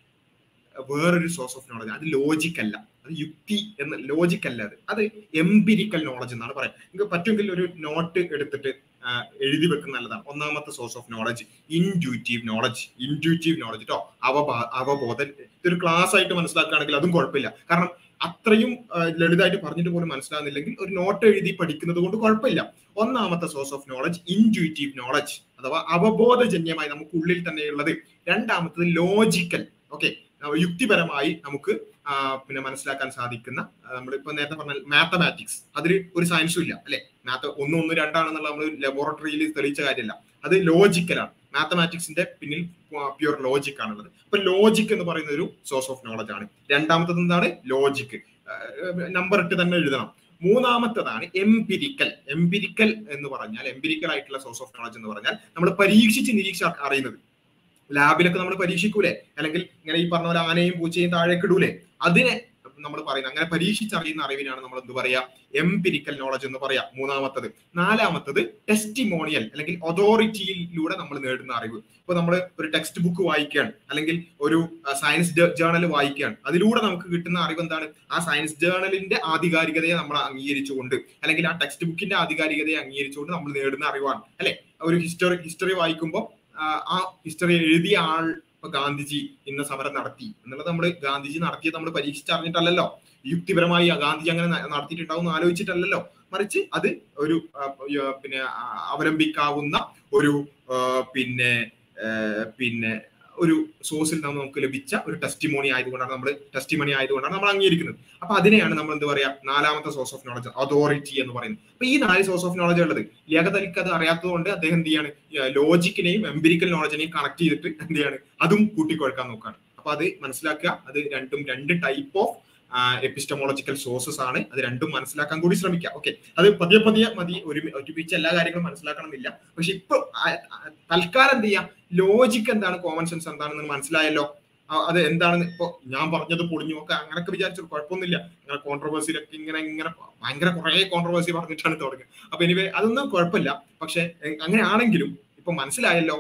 വേറൊരു സോഴ്സ് ഓഫ് നോളജ് അത് ലോജിക് അല്ല അത് യുക്തി എന്ന ലോജിക് അല്ല അത് അത് എംപിരിക്കൽ നോളജ് എന്നാണ് പറയാം നിങ്ങൾക്ക് പറ്റുമെങ്കിൽ ഒരു നോട്ട് എടുത്തിട്ട് ആ, എഴുതി വെക്കുന്ന നല്ലതാണ് ഒന്നാമത്തെ source of knowledge intuitive knowledge intuitive knowledge കേട്ടോ അവബാ അവബോധം ഇതൊരു ക്ലാസ് ആയിട്ട് മനസ്സിലാക്കുകയാണെങ്കിൽ അതും കുഴപ്പമില്ല കാരണം അത്രയും ആ, ലളിതമായിട്ട് പറഞ്ഞിട്ട് പോലും മനസ്സിലാകുന്നില്ലെങ്കിൽ ഒരു നോട്ട് എഴുതി പഠിക്കുന്നത് കൊണ്ട് കുഴപ്പമില്ല ഒന്നാമത്തെ source of knowledge intuitive knowledge അഥവാ അവബോധജന്യമായി നമുക്ക് ഉള്ളിൽ തന്നെയുള്ളത് രണ്ടാമത്തത് ലോജിക്കൽ ഓക്കെ യുക്തിപരമായി നമുക്ക് ആ, പിന്നെ മനസ്സിലാക്കാൻ സാധിക്കുന്ന നമ്മളിപ്പോ നേരത്തെ പറഞ്ഞ മാത്തമാറ്റിക്സ് അതിൽ ഒരു സയൻസും ഇല്ല അല്ലെ മാത്ത ഒന്ന് ഒന്ന് രണ്ടാണെന്നുള്ള നമ്മൾ ലബോറട്ടറിയിൽ തെളിയിച്ച കാര്യമല്ല അത് ലോജിക്കലാണ് മാത്തമാറ്റിക്സിന്റെ പിന്നിൽ പ്യുവർ ലോജിക് ആണുള്ളത് അപ്പൊ ലോജിക് എന്ന് പറയുന്ന ഒരു സോഴ്സ് ഓഫ് നോളജ് ആണ് രണ്ടാമത്തത് എന്താണ് ലോജിക് നമ്പർ ഇട്ട് തന്നെ എഴുതണം മൂന്നാമത്തതാണ് എംപിരിക്കൽ എംപിരിക്കൽ എന്ന് പറഞ്ഞാൽ എംപിരിക്കൽ ആയിട്ടുള്ള സോഴ്സ് ഓഫ് നോളജ് എന്ന് പറഞ്ഞാൽ നമ്മൾ പരീക്ഷിച്ച് നിരീക്ഷിച്ച് അ- അറിയുന്നത് ലാബിലൊക്കെ നമ്മൾ പരീക്ഷിക്കൂലേ അല്ലെങ്കിൽ ഇങ്ങനെ ഈ പറഞ്ഞ പോലെ ആനയും പൂച്ചയും താഴേക്ക് ഇടൂലേ അതിനെ നമ്മൾ പറയുന്നത് അങ്ങനെ പരീക്ഷിച്ചറിയുന്ന അറിവിനാണ് നമ്മൾ എന്ത് പറയാ എംപിരിക്കൽ നോളജ് എന്ന് പറയാം മൂന്നാമത്തത് നാലാമത്തത് ടെസ്റ്റിമോണിയൽ അല്ലെങ്കിൽ അതോറിറ്റിയിലൂടെ നമ്മൾ നേടുന്ന അറിവ് ഇപ്പൊ നമ്മൾ ഒരു ടെക്സ്റ്റ് ബുക്ക് വായിക്കുകയാണ് അല്ലെങ്കിൽ ഒരു സയൻസ് ജേണൽ വായിക്കുകയാണ് അതിലൂടെ നമുക്ക് കിട്ടുന്ന അറിവ് എന്താണ് ആ സയൻസ് ജേണലിന്റെ ആധികാരികതയെ നമ്മൾ അംഗീകരിച്ചുകൊണ്ട് അല്ലെങ്കിൽ ആ ടെക്സ്റ്റ് ബുക്കിന്റെ ആധികാരികതയെ അംഗീകരിച്ചുകൊണ്ട് നമ്മൾ നേടുന്ന അറിവാണ് അല്ലെ ഒരു ഹിസ്റ്ററി ഹിസ്റ്ററി വായിക്കുമ്പോൾ ആ ഹിസ്റ്ററി എഴുതിയ ആൾ ഇപ്പൊ ഗാന്ധിജി ഇന്ന സമരം നടത്തി എന്നുള്ളത് നമ്മൾ ഗാന്ധിജി നടത്തിയത് നമ്മൾ പരീക്ഷിച്ചറിഞ്ഞിട്ടല്ലല്ലോ യുക്തിപരമായി ആ ഗാന്ധിജി അങ്ങനെ ന- നടത്തിയിട്ടുണ്ടാവും എന്ന് ആലോചിച്ചിട്ടല്ലല്ലോ മറിച്ച് അത് ഒരു ആ, യ- പിന്നെ ആ, അവലംബിക്കാവുന്ന ഒരു ആ, പിന്നെ ആ, പിന്നെ ഒരു സോഴ്സിൽ നിന്ന് നമുക്ക് ലഭിച്ച ഒരു ടെസ്റ്റിമോണി ആയതുകൊണ്ടാണ് നമ്മൾ ടെസ്റ്റിമണി ആയതുകൊണ്ടാണ് നമ്മൾ അംഗീകരിക്കുന്നത് അപ്പൊ അതിനെയാണ് നമ്മൾ എന്ത് പറയാ നാലാമത്തെ സോഴ്സ് ഓഫ് നോളജ് അതോറിറ്റി എന്ന് പറയുന്നത് അപ്പൊ ഈ നാല് സോഴ്സ് ഓഫ് നോളജ് ഉള്ളത് ലിയാഖത്ത് അലിക്ക് അത് അറിയാത്തതുകൊണ്ട് അദ്ദേഹം എന്ത് ചെയ്യാണ് ലോജിക്കിനെയും എംപിരിക്കൽ നോളജിനെയും കണക്ട് ചെയ്തിട്ട് എന്ത് ചെയ്യാണ് അതും കൂട്ടിക്കൊഴുക്കാൻ നോക്കുകയാണ് അപ്പൊ അത് മനസ്സിലാക്കുക അത് രണ്ടും രണ്ട് ടൈപ്പ് ഓഫ് എപ്പിസ്റ്റമോളജിക്കൽ സോഴ്സസ് ആണ് അത് രണ്ടും മനസ്സിലാക്കാൻ കൂടി ശ്രമിക്കുക ഓക്കെ അത് പതിയെ പതിയെ മതി ഒരു ഒരുമിച്ച് എല്ലാ കാര്യങ്ങളും മനസ്സിലാക്കണമെന്നില്ല പക്ഷെ ഇപ്പൊ ആ, ആ, തൽക്കാലം എന്ത് ചെയ്യാം ലോജിക്ക് എന്താണ് കോമൺ സെൻസ് എന്താണെന്ന് മനസ്സിലായല്ലോ ആ, അത് എന്താണെന്ന് ഇപ്പൊ ഞാൻ പറഞ്ഞത് പൊളിഞ്ഞു ഒക്കെ അങ്ങനൊക്കെ വിചാരിച്ചു കുഴപ്പമൊന്നുമില്ല അങ്ങനെ കോൺട്രവേഴ്സിയിലൊക്കെ ഇങ്ങനെ ഇങ്ങനെ ഭയങ്കര കുറെ കോൺട്രവേഴ്സി പറഞ്ഞിട്ടാണ് തുടങ്ങുക അപ്പൊ എനിവേ അതൊന്നും കുഴപ്പമില്ല പക്ഷെ എ- അങ്ങനെയാണെങ്കിലും ഇപ്പൊ മനസ്സിലായല്ലോ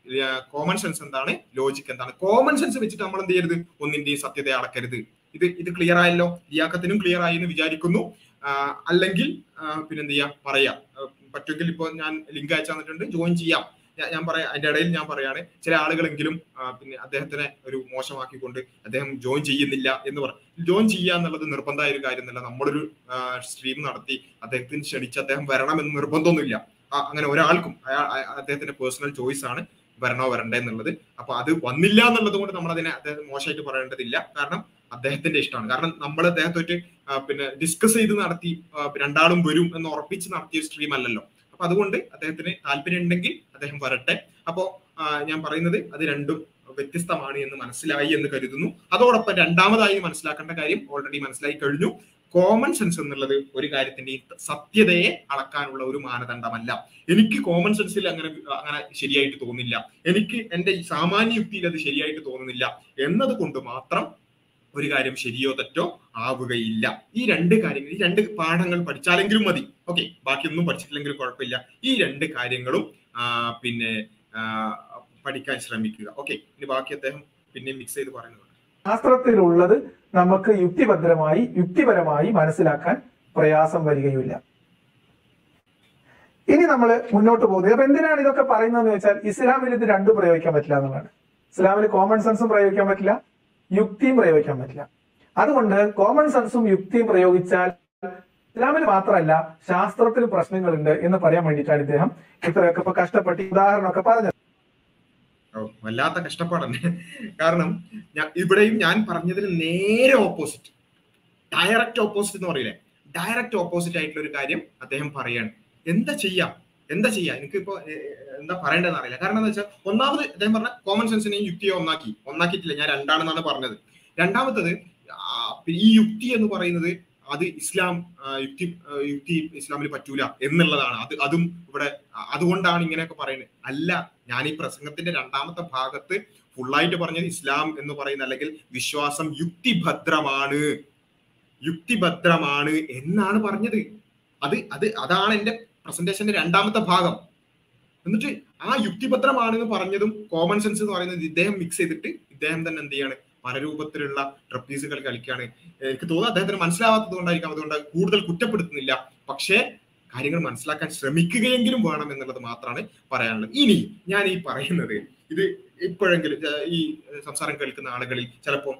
കോമൺ സെൻസ് എന്താണ് ലോജിക്ക് എന്താണ് കോമൺ സെൻസ് വെച്ചിട്ട് നമ്മൾ എന്ത് ചെയ്യരുത് ഒന്നിന്റെയും സത്യത അളക്കരുത് ഇത് ഇത് ക്ലിയർ ആയല്ലോ ലിയാക്കത്തിനും ക്ലിയർ ആയി എന്ന് വിചാരിക്കുന്നു ആ, അല്ലെങ്കിൽ ആ, പിന്നെന്ത് ചെയ്യാം പറയാം ആ, പറ്റുമെങ്കിൽ ഇപ്പോൾ ഞാൻ ലിങ്ക് അയച്ചു തന്നിട്ടുണ്ട് ജോയിൻ ചെയ്യാം ഞാൻ- ഞാൻ പറയാം അതിന്റെ ഇടയിൽ ഞാൻ പറയാണ് ചില ആളുകളെങ്കിലും ആ, പിന്നെ അദ്ദേഹത്തിനെ ഒരു മോശമാക്കിക്കൊണ്ട് അദ്ദേഹം ജോയിൻ ചെയ്യുന്നില്ല എന്ന് പറ ജോയിൻ ചെയ്യുക എന്നുള്ളത് നിർബന്ധമായ ഒരു കാര്യമല്ല നമ്മളൊരു സ്ട്രീം നടത്തി അദ്ദേഹത്തിന് ക്ഷണിച്ച് അദ്ദേഹം വരണം എന്ന് നിർബന്ധമൊന്നുമില്ല ആ, അങ്ങനെ ഒരാൾക്കും അയാൾ അയ- അദ്ദേഹത്തിന്റെ പേഴ്സണൽ ചോയ്സ് ആണ് വരണോ വരണ്ടേ എന്നുള്ളത് അപ്പൊ അത് വന്നില്ല എന്നുള്ളത് കൊണ്ട് നമ്മൾ അതിനെ അദ്ദേഹം മോശമായിട്ട് പറയേണ്ടതില്ല കാരണം അദ്ദേഹത്തിന്റെ ഇഷ്ടമാണ് കാരണം നമ്മൾ അദ്ദേഹത്തോട്ട് ആ, പിന്നെ ഡിസ്കസ് ചെയ്ത് നടത്തി ആ, രണ്ടാളും വരും എന്ന് ഉറപ്പിച്ച് നടത്തിയ ഒരു സ്ട്രീം അല്ലല്ലോ അപ്പൊ അതുകൊണ്ട് അദ്ദേഹത്തിന് താല്പര്യം ഉണ്ടെങ്കിൽ അദ്ദേഹം വരട്ടെ അപ്പോ ആ, ഞാൻ പറയുന്നത് അത് രണ്ടും വ്യത്യസ്തമാണ് എന്ന് മനസ്സിലായി എന്ന് കരുതുന്നു അതോടൊപ്പം രണ്ടാമതായി മനസ്സിലാക്കേണ്ട കാര്യം ഓൾറെഡി മനസ്സിലായി കഴിഞ്ഞു കോമൺ സെൻസ് എന്നുള്ളത് ഒരു കാര്യത്തിന്റെ സത്യതയെ അളക്കാനുള്ള ഒരു മാനദണ്ഡമല്ല എനിക്ക് കോമൺ സെൻസിൽ അങ്ങനെ അങ്ങനെ ശരിയായിട്ട് തോന്നുന്നില്ല എനിക്ക് എന്റെ ഈ സാമാന്യ യുക്തിയിൽ അത് ശരിയായിട്ട് തോന്നുന്നില്ല എന്നത് കൊണ്ട് മാത്രം ഒരു കാര്യം ശരിയോ തെറ്റോ ആവുകയില്ല ഈ രണ്ട് കാര്യങ്ങൾ ഈ രണ്ട് പാഠങ്ങൾ പഠിച്ചാലെങ്കിലും മതി ഓക്കെ ബാക്കിയൊന്നും പഠിച്ചിട്ടില്ലെങ്കിലും കുഴപ്പമില്ല ഈ രണ്ട് കാര്യങ്ങളും ആ, പിന്നെ ആ, പഠിക്കാൻ ശ്രമിക്കുക ഓക്കെ ഇനി ബാക്കി അദ്ദേഹം പിന്നെ മിക്സ് ചെയ്ത് പറയുന്നത് ശാസ്ത്രത്തിലുള്ളത് നമുക്ക് യുക്തിഭദ്രമായി യുക്തിപരമായി മനസ്സിലാക്കാൻ പ്രയാസം വരികയില്ല ഇനി നമ്മൾ മുന്നോട്ട് പോകുന്നത് അപ്പൊ എന്തിനാണ് ഇതൊക്കെ പറയുന്നതെന്ന് വെച്ചാൽ ഇസ്ലാമിൽ ഇത് രണ്ടും പ്രയോഗിക്കാൻ പറ്റില്ല എന്നുള്ളതാണ് ഇസ്ലാമിൽ കോമൺ സെൻസും പ്രയോഗിക്കാൻ പറ്റില്ല യുക്തിയും പ്രയോഗിക്കാൻ പറ്റില്ല അതുകൊണ്ട് കോമൺ സെൻസും യുക്തിയും പ്രയോഗിച്ചാൽ ഇസ്ലാമിൽ മാത്രമല്ല ശാസ്ത്രത്തിൽ പ്രശ്നങ്ങളുണ്ട് എന്ന് പറയാൻ വേണ്ടിയിട്ടാണ് ഇദ്ദേഹം ഇത്രയൊക്കെ ഇപ്പൊ കഷ്ടപ്പെട്ട് ഈ ഉദാഹരണമൊക്കെ പറഞ്ഞത് ഓ വല്ലാത്ത കഷ്ടപ്പാടന്നെ കാരണം ഞാൻ ഇവിടെയും ഞാൻ പറഞ്ഞതിന് നേരെ ഓപ്പോസിറ്റ് ഡയറക്റ്റ് ഓപ്പോസിറ്റ് എന്ന് പറയില്ലേ ഡയറക്റ്റ് ഓപ്പോസിറ്റ് ആയിട്ടുള്ള ഒരു കാര്യം അദ്ദേഹം പറയാണ് എന്താ ചെയ്യാം എന്താ ചെയ്യാം എനിക്കിപ്പോ ഏ, എന്താ പറയേണ്ടതെന്ന് അറിയില്ല കാരണം എന്താ വെച്ചാൽ ഒന്നാമത് അദ്ദേഹം പറഞ്ഞ കോമൺ സെൻസിനെയും യുക്തിയെ ഒന്നാക്കി ഒന്നാക്കിയിട്ടില്ല ഞാൻ രണ്ടാണെന്നാണ് പറഞ്ഞത് രണ്ടാമത്തത് ആ, ഈ യുക്തി എന്ന് പറയുന്നത് അത് ഇസ്ലാം ആ, യുക്തി ആ, യുക്തി ഇസ്ലാമിൽ പറ്റൂല എന്നുള്ളതാണ് അത് അതും ഇവിടെ ആ, അതുകൊണ്ടാണ് ഇങ്ങനെയൊക്കെ പറയുന്നത് അല്ല ഞാൻ ഈ പ്രസംഗത്തിന്റെ രണ്ടാമത്തെ ഭാഗത്ത് ഫുള്ളായിട്ട് പറഞ്ഞത് ഇസ്ലാം എന്ന് പറയുന്ന അല്ലെങ്കിൽ വിശ്വാസം യുക്തിഭദ്രമാണ് യുക്തിഭദ്രമാണ് എന്നാണ് പറഞ്ഞത് അത് അത് അതാണ് എന്റെ പ്രസന്റേഷന്റെ രണ്ടാമത്തെ ഭാഗം എന്നിട്ട് ആ യുക്തിഭദ്രമാണെന്ന് പറഞ്ഞതും കോമൺ സെൻസ് എന്ന് പറയുന്നത് ഇദ്ദേഹം മിക്സ് ചെയ്തിട്ട് ഇദ്ദേഹം തന്നെ എന്ത് ചെയ്യാണ് പല രൂപത്തിലുള്ള ട്രപ്പീസുകൾ കളിക്കുകയാണ് എനിക്ക് തോന്നുന്നു അദ്ദേഹത്തിന് മനസ്സിലാവാത്തത് കൊണ്ടായിരിക്കാം അതുകൊണ്ട് കൂടുതൽ കുറ്റപ്പെടുത്തുന്നില്ല പക്ഷേ കാര്യങ്ങൾ മനസ്സിലാക്കാൻ ശ്രമിക്കുകയെങ്കിലും വേണം എന്നുള്ളത് മാത്രമാണ് പറയാനുള്ളത് ഇനി ഞാൻ ഈ പറയുന്നത് ഇത് ഇപ്പോഴെങ്കിലും ആ, ഈ സംസാരം കേൾക്കുന്ന ആളുകളിൽ ചിലപ്പോൾ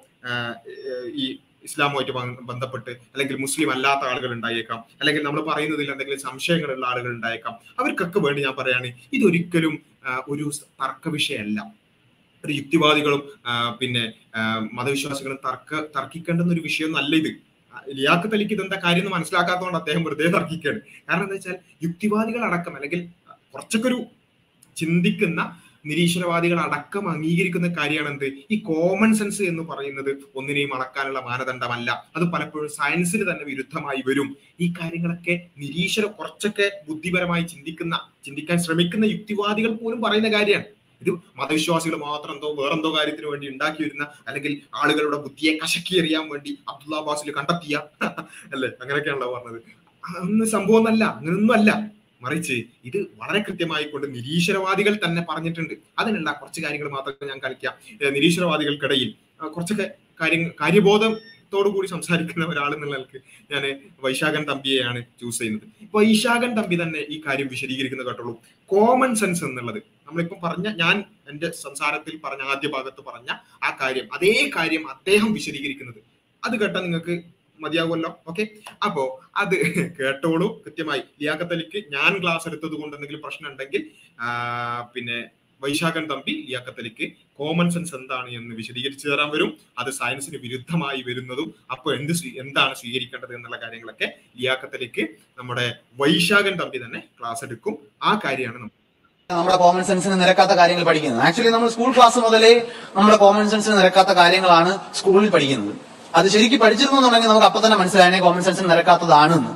ഈ ഇസ്ലാമുമായിട്ട് ബ- ബന്ധപ്പെട്ട് അല്ലെങ്കിൽ മുസ്ലിം അല്ലാത്ത ആളുകൾ ഉണ്ടായേക്കാം അല്ലെങ്കിൽ നമ്മൾ പറയുന്നതിൽ എന്തെങ്കിലും സംശയങ്ങളുള്ള ആളുകൾ ഉണ്ടായേക്കാം അവർക്കൊക്കെ വേണ്ടി ഞാൻ പറയാണ് ഇതൊരിക്കലും ആ, ഒരു തർക്ക വിഷയമല്ല ഒരു യുക്തിവാദികളും ആ, പിന്നെ ആ, മതവിശ്വാസികളും തർക്ക തർക്കിക്കേണ്ടുന്ന ഒരു വിഷയം നല്ല ഇത് ലിയാഖത്ത് അലിക്ക് ഇതെന്താ കാര്യം എന്ന് മനസ്സിലാക്കാത്തതുകൊണ്ട് അദ്ദേഹം വെറുതെ തർക്കിക്കുകയാണ് കാരണം എന്താ വെച്ചാൽ യുക്തിവാദികൾ അടക്കം അല്ലെങ്കിൽ കുറച്ചൊക്കെ ഒരു ചിന്തിക്കുന്ന നിരീശ്വരവാദികൾ അടക്കം അംഗീകരിക്കുന്ന കാര്യമാണ് എന്ത് ഈ കോമൺ സെൻസ് എന്ന് പറയുന്നത് ഒന്നിനെയും അളക്കാനുള്ള മാനദണ്ഡമല്ല അത് പലപ്പോഴും സയൻസിന് തന്നെ വിരുദ്ധമായി വരും ഈ കാര്യങ്ങളൊക്കെ നിരീശ്വര കുറച്ചൊക്കെ ബുദ്ധിപരമായി ചിന്തിക്കുന്ന ചിന്തിക്കാൻ ശ്രമിക്കുന്ന യുക്തിവാദികൾ പോലും പറയുന്ന കാര്യമാണ് ഇത് മതവിശ്വാസികൾ മാത്രം എന്തോ വേറെന്തോ കാര്യത്തിന് വേണ്ടി ഉണ്ടാക്കി വരുന്ന അല്ലെങ്കിൽ ആളുകളുടെ ബുദ്ധിയെ കശക്കി എറിയാൻ വേണ്ടി അബ്ദുള്ള അബ്ബാസിൽ കണ്ടെത്തിയ അല്ലേ അങ്ങനെയൊക്കെയാണല്ലോ പറഞ്ഞത് അതൊന്നും സംഭവമൊന്നല്ല അങ്ങനൊന്നും അല്ല മറിച്ച് ഇത് വളരെ കൃത്യമായി കൊണ്ട് നിരീശ്വരവാദികൾ തന്നെ പറഞ്ഞിട്ടുണ്ട് അതിനുള്ള കുറച്ച് കാര്യങ്ങൾ മാത്രം ഞാൻ കളിക്കാം ഏഹ് നിരീശ്വരവാദികൾക്കിടയിൽ ആ, കുറച്ചൊക്കെ കാര്യങ്ങൾ കാര്യബോധത്തോടു കൂടി സംസാരിക്കുന്ന ഒരാൾ എന്നുള്ള നിലക്ക് ഞാൻ വൈശാഖൻ തമ്പിയെയാണ് ചൂസ് ചെയ്യുന്നത് വൈശാഖൻ തമ്പി തന്നെ ഈ കാര്യം വിശദീകരിക്കുന്നത് കേട്ടുള്ളൂ കോമൺ സെൻസ് എന്നുള്ളത് നമ്മളിപ്പം പറഞ്ഞ ഞാൻ എന്റെ സംസാരത്തിൽ പറഞ്ഞ ആദ്യ ഭാഗത്ത് പറഞ്ഞ ആ കാര്യം അതേ കാര്യം അദ്ദേഹം വിശദീകരിക്കുന്നത് അത് കേട്ടാൽ നിങ്ങൾക്ക് മതിയാകുമല്ലോ ഓക്കെ അപ്പോ അത് കേട്ടോളൂ കൃത്യമായി ലിയാക്കത്തലിക്ക് ഞാൻ ക്ലാസ് എടുത്തത് കൊണ്ട് എന്തെങ്കിലും പ്രശ്നം ഉണ്ടെങ്കിൽ ആ, പിന്നെ വൈശാഖൻ തമ്പി ലിയാക്കത്തലിക്ക് കോമൺ സെൻസ് എന്താണ് എന്ന് വിശദീകരിച്ചു തരാൻ വരും അത് സയൻസിന് വിരുദ്ധമായി വരുന്നതും അപ്പോൾ എന്ത് സ്വീ- എന്താണ് സ്വീകരിക്കേണ്ടത് എന്നുള്ള കാര്യങ്ങളൊക്കെ ലിയാക്കത്തലിക്ക് നമ്മുടെ വൈശാഖൻ തമ്പി തന്നെ ക്ലാസ് എടുക്കും ആ കാര്യമാണ് നമ്മൾ നമ്മുടെ കോമൺ സെൻസിന് നിരക്കാത്ത കാര്യങ്ങൾ പഠിക്കുന്നത് ആക്ച്വലി നമ്മൾ സ്കൂൾ ക്ലാസ് മുതലേ നമ്മുടെ കോമൺ സെൻസിന് നിരക്കാത്ത കാര്യങ്ങളാണ് സ്കൂളിൽ പഠിക്കുന്നത് അത് ശരിക്കും പഠിച്ചിരുന്നു എന്നുണ്ടെങ്കിൽ നമുക്ക് അപ്പൊ തന്നെ മനസ്സിലായേ കോമൺ സെൻസിന് നിരക്കാത്തതാണെന്ന്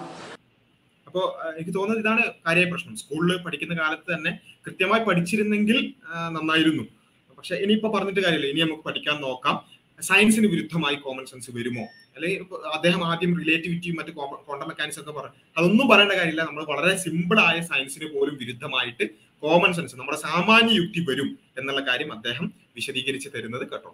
അപ്പോ ആ, എനിക്ക് തോന്നുന്നത് ഇതാണ് കാര്യ പ്രശ്നം സ്കൂളിൽ പഠിക്കുന്ന കാലത്ത് തന്നെ കൃത്യമായി പഠിച്ചിരുന്നെങ്കിൽ ആ, നന്നായിരുന്നു പക്ഷെ ഇനിയിപ്പോ പറഞ്ഞിട്ട് കാര്യമില്ല ഇനി നമുക്ക് പഠിക്കാൻ നോക്കാം സയൻസിന് വിരുദ്ധമായി കോമൺ സെൻസ് വരുമോ അല്ലെങ്കിൽ ഇപ്പൊ അദ്ദേഹം ആദ്യം റിലേറ്റിവിറ്റിയും മറ്റ് ക്വാണ്ടം മെക്കാനിക്സ് ഒക്കെ പറഞ്ഞു അതൊന്നും പറയേണ്ട കാര്യമില്ല നമ്മൾ വളരെ സിമ്പിൾ ആയ സയൻസിന് പോലും വിരുദ്ധമായിട്ട് കോമൺ സെൻസ് നമ്മുടെ സാമാന്യ യുക്തി വരും എന്നുള്ള കാര്യം അദ്ദേഹം വിശദീകരിച്ച് തരുന്നത് കേട്ടോ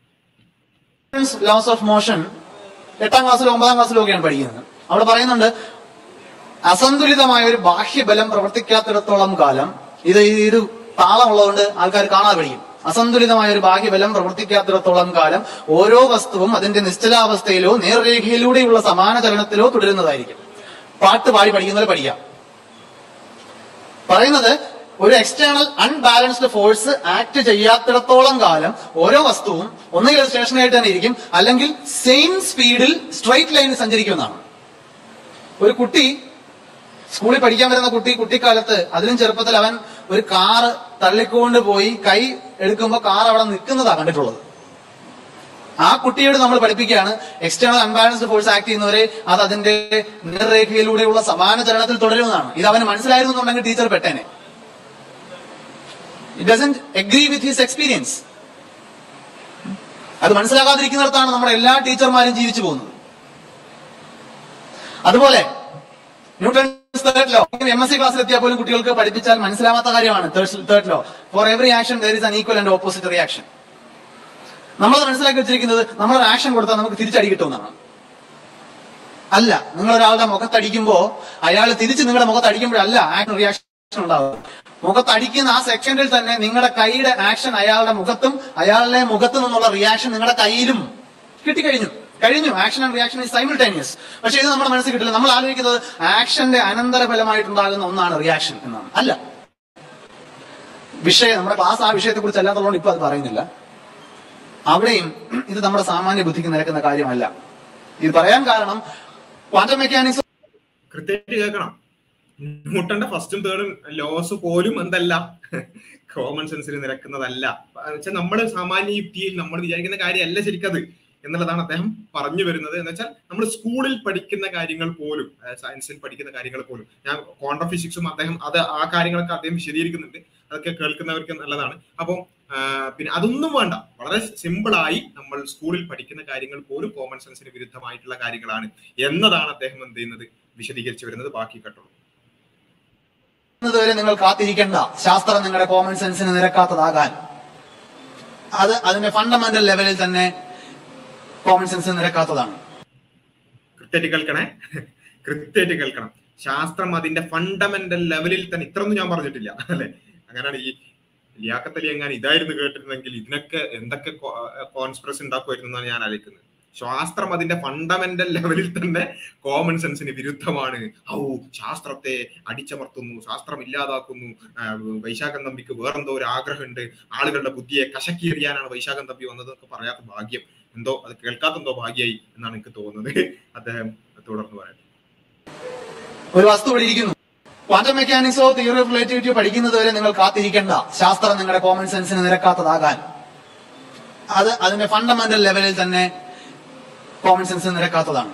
ലോസ് ഓഫ് മോഷൻ എട്ടാം ക്ലാസ്സിലും ഒമ്പതാം ക്ലാസ്സിലും ഒക്കെയാണ് പഠിക്കുന്നത് അവിടെ പറയുന്നുണ്ട് അസന്തുലിതമായ ഒരു ബാഹ്യബലം പ്രവർത്തിക്കാത്തിടത്തോളം കാലം ഇത് ഇത് താളമുള്ളതുകൊണ്ട് ആൾക്കാർ കാണാതെ പഠിക്കും അസന്തുലിതമായ ഒരു ഭാഗ്യബലം പ്രവർത്തിക്കാത്തിടത്തോളം കാലം ഓരോ വസ്തുവും അതിന്റെ നിശ്ചലാവസ്ഥയിലോ നേർരേഖയിലൂടെയുള്ള സമാന ചലനത്തിലോ തുടരുന്നതായിരിക്കും പാട്ട് പാടി പഠിക്കുന്നവരെ പഠിക്കാം പറയുന്നത് ഒരു എക്സ്റ്റേണൽ അൺബാലൻസ്ഡ് ഫോഴ്സ് ആക്ട് ചെയ്യാത്തിടത്തോളം കാലം ഓരോ വസ്തുവും ഒന്നുകിൽ സ്റ്റേഷനായിട്ട് തന്നെ ഇരിക്കും അല്ലെങ്കിൽ സെയിം സ്പീഡിൽ സ്ട്രൈറ്റ് ലൈനിൽ സഞ്ചരിക്കുമെന്നാണ് ഒരു കുട്ടി സ്കൂളിൽ പഠിക്കാൻ വരുന്ന കുട്ടി കുട്ടിക്കാലത്ത് അതിലും ചെറുപ്പത്തിൽ അവൻ ഒരു കാറ് തള്ളിക്കൊണ്ട് പോയി കൈ എടുക്കുമ്പോൾ കാർ അവിടെ നിൽക്കുന്നതാ കണ്ടിട്ടുള്ളത് ആ കുട്ടിയോട് നമ്മൾ പഠിപ്പിക്കുകയാണ് എക്സ്റ്റേണൽ അൺബാലൻസ്ഡ് ഫോഴ്സ് ആക്ട് ചെയ്യുന്നവരെ അത് അതിന്റെ നേർരേഖയിലൂടെയുള്ള സമാന ചലനത്തിൽ തുടരുമെന്നാണ് ഇത് അവന് മനസ്സിലായിരുന്നു എന്നുണ്ടെങ്കിൽ ടീച്ചർ പെട്ടേനെ it doesn't agree with his experience അത് മനസ്സിലാകാതിരിക്കുന്നിടത്താണ് നമ്മുടെ എല്ലാ ടീച്ചർമാരും ജീവിച്ചു പോകുന്നത് അതുപോലെ Newton third law M S C ക്ലാസ്സിൽ എത്തിയാൽ പോലും കുട്ടികൾക്ക് പഠിപ്പിച്ചാൽ മനസ്സിലാവാത്ത കാര്യമാണ് third law for every action there is an equal and opposite reaction നമ്മൾ മനസ്സിലാക്കി വെച്ചിരിക്കുന്നത് നമ്മൾ ഒരു ആക്ഷൻ കൊടുത്താൽ നമുക്ക് തിരിച്ചടി കിട്ടുമെന്നാണ് അല്ല നിങ്ങൾ ഒരാളുടെ മുഖത്തടിക്കുമ്പോ അയാൾ തിരിച്ച് നിങ്ങളുടെ മുഖത്തടിക്കുമ്പോഴല്ല ആക്ഷൻ റിയാക്ഷൻ ഉണ്ടാവും മുഖത്തടിക്കുന്ന ആ സെക്കൻഡിൽ തന്നെ നിങ്ങളുടെ കൈയുടെ ആക്ഷൻ അയാളുടെ മുഖത്തും അയാളുടെ മുഖത്തു നിന്നുള്ള റിയാക്ഷൻ നിങ്ങളുടെ കയ്യിലും കിട്ടിക്കഴിഞ്ഞു കഴിഞ്ഞു action and reaction is simultaneous പക്ഷെ ഇത് നമ്മുടെ മനസ്സിൽ കിട്ടില്ല നമ്മൾ ആലോചിക്കുന്നത് ആക്ഷന്റെ അനന്തരഫലമായിട്ടുണ്ടാകുന്ന ഒന്നാണ് റിയാക്ഷൻ എന്നാണ് അല്ല വിഷയം നമ്മുടെ ക്ലാസ് ആ വിഷയത്തെ കുറിച്ച് അല്ലാത്തതുകൊണ്ട് ഇപ്പൊ അത് പറയുന്നില്ല അവിടെയും ഇത് നമ്മുടെ സാമാന്യ ബുദ്ധിക്ക് നിരക്കുന്ന കാര്യമല്ല ഇത് പറയാൻ കാരണം ക്വാണ്ടം മെക്കാനിക്സ് കൃത്യമായിട്ട് കേൾക്കണം ന്യൂട്ടന്റെ ഫസ്റ്റും തേർഡും ലോസ് പോലും എന്തല്ല കോമൺ സെൻസിന് നിരക്കുന്നതല്ല വെച്ചാൽ നമ്മുടെ സാമാന്യ യുക്തിയിൽ നമ്മൾ വിചാരിക്കുന്ന കാര്യമല്ല ശരിക്കത് എന്നുള്ളതാണ് അദ്ദേഹം പറഞ്ഞു വരുന്നത് എന്ന് വെച്ചാൽ നമ്മൾ സ്കൂളിൽ പഠിക്കുന്ന കാര്യങ്ങൾ പോലും സയൻസിൽ പഠിക്കുന്ന കാര്യങ്ങൾ പോലും ഞാൻ ക്വാണ്ടം ഫിസിക്സും അദ്ദേഹം അത് ആ കാര്യങ്ങളൊക്കെ അദ്ദേഹം വിശദീകരിക്കുന്നുണ്ട് അതൊക്കെ കേൾക്കുന്നവർക്ക് നല്ലതാണ് അപ്പം പിന്നെ അതൊന്നും വേണ്ട വളരെ സിമ്പിളായി നമ്മൾ സ്കൂളിൽ പഠിക്കുന്ന കാര്യങ്ങൾ പോലും കോമൺ സെൻസിന് വിരുദ്ധമായിട്ടുള്ള കാര്യങ്ങളാണ് എന്നതാണ് അദ്ദേഹം എന്ത് ചെയ്യുന്നത് വിശദീകരിച്ചു വരുന്നത് ബാക്കി കേട്ടോളൂ വരെ നിങ്ങൾ കാത്തിരിക്കേണ്ട ശാസ്ത്രം നിങ്ങളുടെ കോമൺ സെൻസിന് നിരക്കാത്തതാകാൻ അത് അതിന്റെ ഫണ്ടമെന്റൽ ലെവലിൽ തന്നെ കോമൺ സെൻസിന് നിരക്കാത്തതാണ് കൃത്യമായിട്ട് കേൾക്കണേ കൃത്യമായിട്ട് കേൾക്കണം ശാസ്ത്രം അതിന്റെ ഫണ്ടമെന്റൽ ലെവലിൽ തന്നെ ഇത്രയൊന്നും ഞാൻ പറഞ്ഞിട്ടില്ല അല്ലെ അങ്ങനെയാണ് ഈ ലിയാക്കത്തലി എങ്ങാൻ ഇതായിരുന്നു കേട്ടിരുന്നെങ്കിൽ ഇതിനൊക്കെ എന്തൊക്കെ കോൺസ്പ്രസ് ഉണ്ടാക്കുമായിരുന്നു എന്നാണ് ഞാൻ ആലോചിക്കുന്നത് ശാസ്ത്രം അതിന്റെ ഫണ്ടമെന്റൽ ലെവലിൽ തന്നെ കോമൺ സെൻസിന് വിരുദ്ധമാണ് ഔ ശാസ്ത്രത്തെ അടിച്ചമർത്തുന്നു ശാസ്ത്രം ഇല്ലാതാക്കുന്നു വൈശാഖൻ തമ്പിക്ക് വേറെന്തോ ഒരു ആഗ്രഹമുണ്ട് ആളുകളുടെ ബുദ്ധിയെ കശക്കി എറിയാനാണ് വൈശാഖൻ തമ്പി വന്നതെന്നൊക്കെ പറയാത്ത ഭാഗ്യം എന്തോ അത് കേൾക്കാത്തെന്തോ ഭാഗ്യമായി എന്നാണ് എനിക്ക് തോന്നുന്നത് അദ്ദേഹം തുടർന്ന് പറയട്ടെ ഒരു വസ്തു ഇവിടെ ഇരിക്കുന്നു ക്വാണ്ടം മെക്കാനിക്സോ തിയറി ഓഫ് റിലേറ്റിവിറ്റിയോ പഠിക്കുന്നത് വരെ നിങ്ങൾ കാത്തിരിക്കേണ്ട ശാസ്ത്രം നിങ്ങളുടെ കോമൺ സെൻസിന് നിരക്കാത്തതാകാൻ അത് അതിന്റെ ഫണ്ടമെന്റൽ ലെവലിൽ തന്നെ കോമൺ സെൻസിന് നിരക്കാത്തതാണ്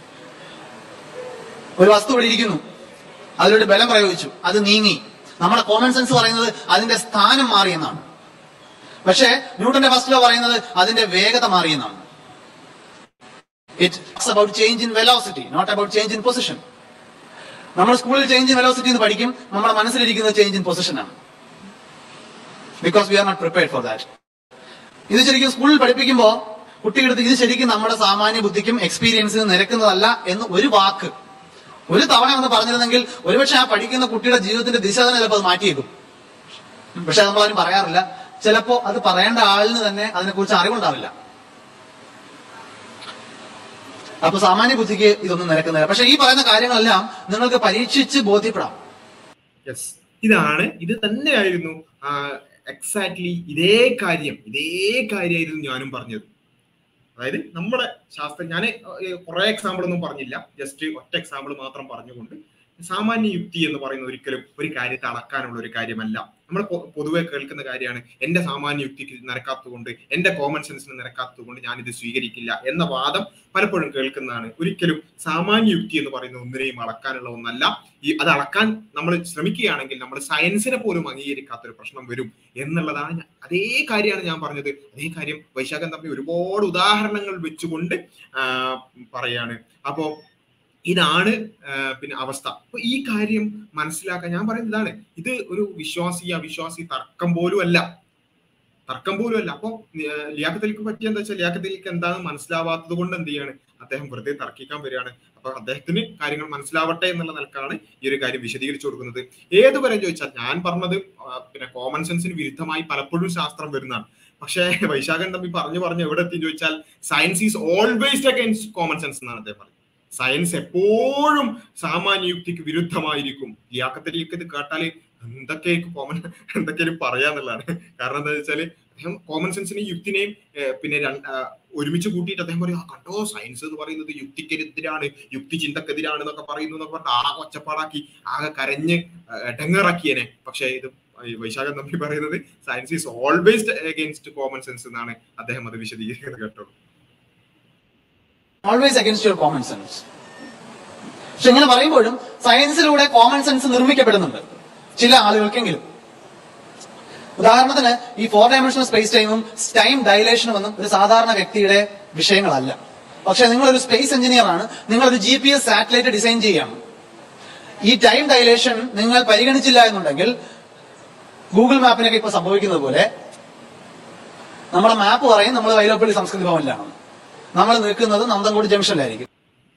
ഒരു വസ്തു ഇവിടെ ഇരിക്കുന്നു അതിലൊരു ബലം പ്രയോഗിച്ചു അത് നീങ്ങി നമ്മുടെ കോമൺ സെൻസ് പറയുന്നത് അതിന്റെ സ്ഥാനം മാറിയെന്നാണ് പക്ഷേ ന്യൂട്ടന്റെ ഫസ്റ്റ് ലോ പറയുന്നത് അതിന്റെ വേഗത മാറിയെന്നാണ് it's about change in velocity not about change in position നമ്മൾ സ്കൂളിൽ ചേഞ്ച് ഇൻ വെലോസിറ്റി എന്ന് പഠിക്കും നമ്മുടെ മനസ്സിലിരിക്കുന്നത് ചേഞ്ച് ഇൻ പൊസിഷൻ ആണ് because we are not prepared for that ഇത് ശരിക്കും സ്കൂളിൽ പഠിപ്പിക്കുമ്പോൾ കുട്ടികൾക്ക് ഇത് ശരിക്കും നമ്മുടെ സാമാന്യ ബുദ്ധിക്കും എക്സ്പീരിയൻസിന് നിരക്കുന്നതല്ല എന്ന് ഒരു വാക്ക് ഒരു തവണ ഒന്ന് പറഞ്ഞിരുന്നെങ്കിൽ ഒരുപക്ഷെ ആ പഠിക്കുന്ന കുട്ടിയുടെ ജീവിതത്തിന്റെ ദിശ തന്നെ ചിലപ്പോൾ അത് മാറ്റിയേക്കും പക്ഷെ നമ്മളാരും പറയാറില്ല ചിലപ്പോ അത് പറയേണ്ട ആളിന് തന്നെ അതിനെക്കുറിച്ച് അറിവുണ്ടാവില്ല അപ്പൊ സാമാന്യ ബുദ്ധിക്ക് ഇതൊന്നും നിരക്കുന്നില്ല പക്ഷെ ഈ പറയുന്ന കാര്യങ്ങളെല്ലാം നിങ്ങൾക്ക് പരീക്ഷിച്ച് ബോധ്യപ്പെടാം യെസ് ഇതാണ് ഇത് തന്നെയായിരുന്നു എക്സാക്ട്ലി ഇതേ കാര്യം ഇതേ കാര്യമായിരുന്നു ഞാനും പറഞ്ഞത് അതായത് നമ്മുടെ ശാസ്ത്രം ഞാൻ കുറെ എക്സാമ്പിൾ ഒന്നും പറഞ്ഞില്ല ജസ്റ്റ് ഒറ്റ എക്സാമ്പിൾ മാത്രം പറഞ്ഞുകൊണ്ട് സാമാന്യ യുക്തി എന്ന് പറയുന്ന ഒരിക്കലും ഒരു കാര്യത്തെ അളക്കാനുള്ള ഒരു കാര്യമല്ല നമ്മൾ പൊതുവെ കേൾക്കുന്ന കാര്യമാണ് എന്റെ സാമാന്യ യുക്തിക്ക് നിരക്കാത്തതുകൊണ്ട് എന്റെ കോമൺ സെൻസിന് നിരക്കാത്തതുകൊണ്ട് ഞാൻ ഇത് സ്വീകരിക്കില്ല എന്ന വാദം പലപ്പോഴും കേൾക്കുന്നതാണ് ഒരിക്കലും സാമാന്യ യുക്തി എന്ന് പറയുന്ന ഒന്നിനെയും അളക്കാനുള്ള ഒന്നല്ല ഈ അത് അളക്കാൻ നമ്മൾ ശ്രമിക്കുകയാണെങ്കിൽ നമ്മൾ സയൻസിനെ പോലും അംഗീകരിക്കാത്ത ഒരു പ്രശ്നം വരും എന്നുള്ളതാണ് അതേ കാര്യമാണ് ഞാൻ പറഞ്ഞത് അതേ കാര്യം വൈശാഖൻ തമ്മിൽ ഒരുപാട് ഉദാഹരണങ്ങൾ വെച്ചുകൊണ്ട് പറയാണ് അപ്പോ ഇതാണ് പിന്നെ അവസ്ഥ അപ്പൊ ഈ കാര്യം മനസ്സിലാക്കാൻ ഞാൻ പറയുന്നത് ഇതാണ് ഇത് ഒരു വിശ്വാസി അവിശ്വാസി തർക്കം പോലും അല്ല തർക്കം പോലും അല്ല അപ്പൊ ലിയാക്കത്തലിക്ക് പറ്റിയ എന്താ വെച്ചാൽ ലിയാക്കത്തലിക്ക് എന്താണെന്ന് മനസ്സിലാവാത്തത് കൊണ്ട് എന്ത് ചെയ്യാണ് അദ്ദേഹം വെറുതെ തർക്കിക്കാൻ വരികയാണ് അപ്പൊ അദ്ദേഹത്തിന് കാര്യങ്ങൾ മനസ്സിലാവട്ടെ എന്നുള്ള നിലക്കാണ് ഈ ഒരു കാര്യം വിശദീകരിച്ചു കൊടുക്കുന്നത് ഏതുവരെ ചോദിച്ചാൽ ഞാൻ പറഞ്ഞത് ആ, പിന്നെ കോമൺ സെൻസിന് വിരുദ്ധമായി പലപ്പോഴും ശാസ്ത്രം വരുന്നതാണ് പക്ഷേ വൈശാഖൻ തമ്പി പറഞ്ഞു പറഞ്ഞു എവിടെ എത്തി ചോദിച്ചാൽ science is always against common sense എന്നാണ് അദ്ദേഹം പറഞ്ഞത് സയൻസ് എപ്പോഴും സാമാന്യ യുക്തിക്ക് വിരുദ്ധമായിരിക്കും ലിയാക്കത്തിലേക്ക് ഇത് കേട്ടാല് എന്തൊക്കെ കോമൺ എന്തൊക്കെയും പറയാന്നുള്ളതാണ് കാരണം എന്താ വെച്ചാല് അദ്ദേഹം കോമൺ സെൻസിനെയും യുക്തിനെയും ഏഹ്, പിന്നെ രണ്ട്- ആ, ഒരുമിച്ച് കൂട്ടിയിട്ട് അദ്ദേഹം പറയും "ആ, കണ്ടോ സയൻസ് എന്ന് പറയുന്നത് യുക്തിക്കെതിരാണ് യുക്തി ചിന്തക്കെതിരാണ് എന്നൊക്കെ പറയുന്നു എന്നൊക്കെ പറഞ്ഞിട്ട് ആകെ ഒച്ചപ്പാടാക്കി ആകെ കരഞ്ഞ് എടങ്ങറാക്കിയനെ പക്ഷേ ഇത് ഈ വൈശാഖൻ തമ്പി പറയുന്നത് science is always against common sense എന്നാണ് അദ്ദേഹം അത് വിശദീകരിക്കുന്നത് കേട്ടോ always against your common sense പക്ഷെ ഇങ്ങനെ പറയുമ്പോഴും സയൻസിലൂടെ കോമൺ സെൻസ് നിർമ്മിക്കപ്പെടുന്നുണ്ട് ചില ആളുകൾക്കെങ്കിലും ഉദാഹരണത്തിന് ഈ ഫോർ ഡയമെൻഷണൽ സ്പേസ് ടൈമും ടൈം ഡയലേഷനും ഒന്നും ഒരു സാധാരണ വ്യക്തിയുടെ വിഷയങ്ങളല്ല പക്ഷെ നിങ്ങൾ ഒരു സ്പേസ് എഞ്ചിനീയർ ആണ് നിങ്ങൾ ഒരു G P S satellite design ചെയ്യാണ് ഈ ടൈം ഡയലേഷൻ നിങ്ങൾ പരിഗണിച്ചില്ല എന്നുണ്ടെങ്കിൽ ഗൂഗിൾ മാപ്പിനൊക്കെ ഇപ്പൊ സംഭവിക്കുന്നത് പോലെ നമ്മുടെ മാപ്പ് പറയും നമ്മൾ വൈലോപ്പള്ളി സംസ്കൃതി ഭവനിലാണ് നമ്മൾ നിൽക്കുന്നത് നന്തൻകോട് ജംഗ്ഷനിലായിരിക്കും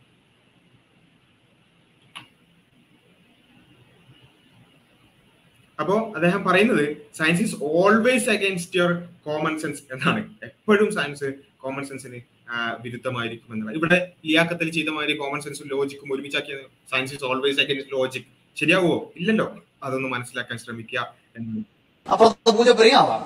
അപ്പോ അദ്ദേഹം പറയുന്നത് science is always against your common sense എന്നാണ് എപ്പോഴും സയൻസ് കോമൺ സെൻസിന് വിരുദ്ധമായിരിക്കും എന്നാണ് ഇവിടെ ലിയാക്കത്തിൽ ചെയ്ത മാതിരി കോമൺ സെൻസും ലോജിക്കും ഒരുമിച്ചാക്കിയത് science is always against logic ശരിയാവുമോ ഇല്ലല്ലോ അതൊന്ന് മനസ്സിലാക്കാൻ ശ്രമിക്കുക എന്ന് അപ്പുറത്ത് പൂജപ്പുരയും ആവാം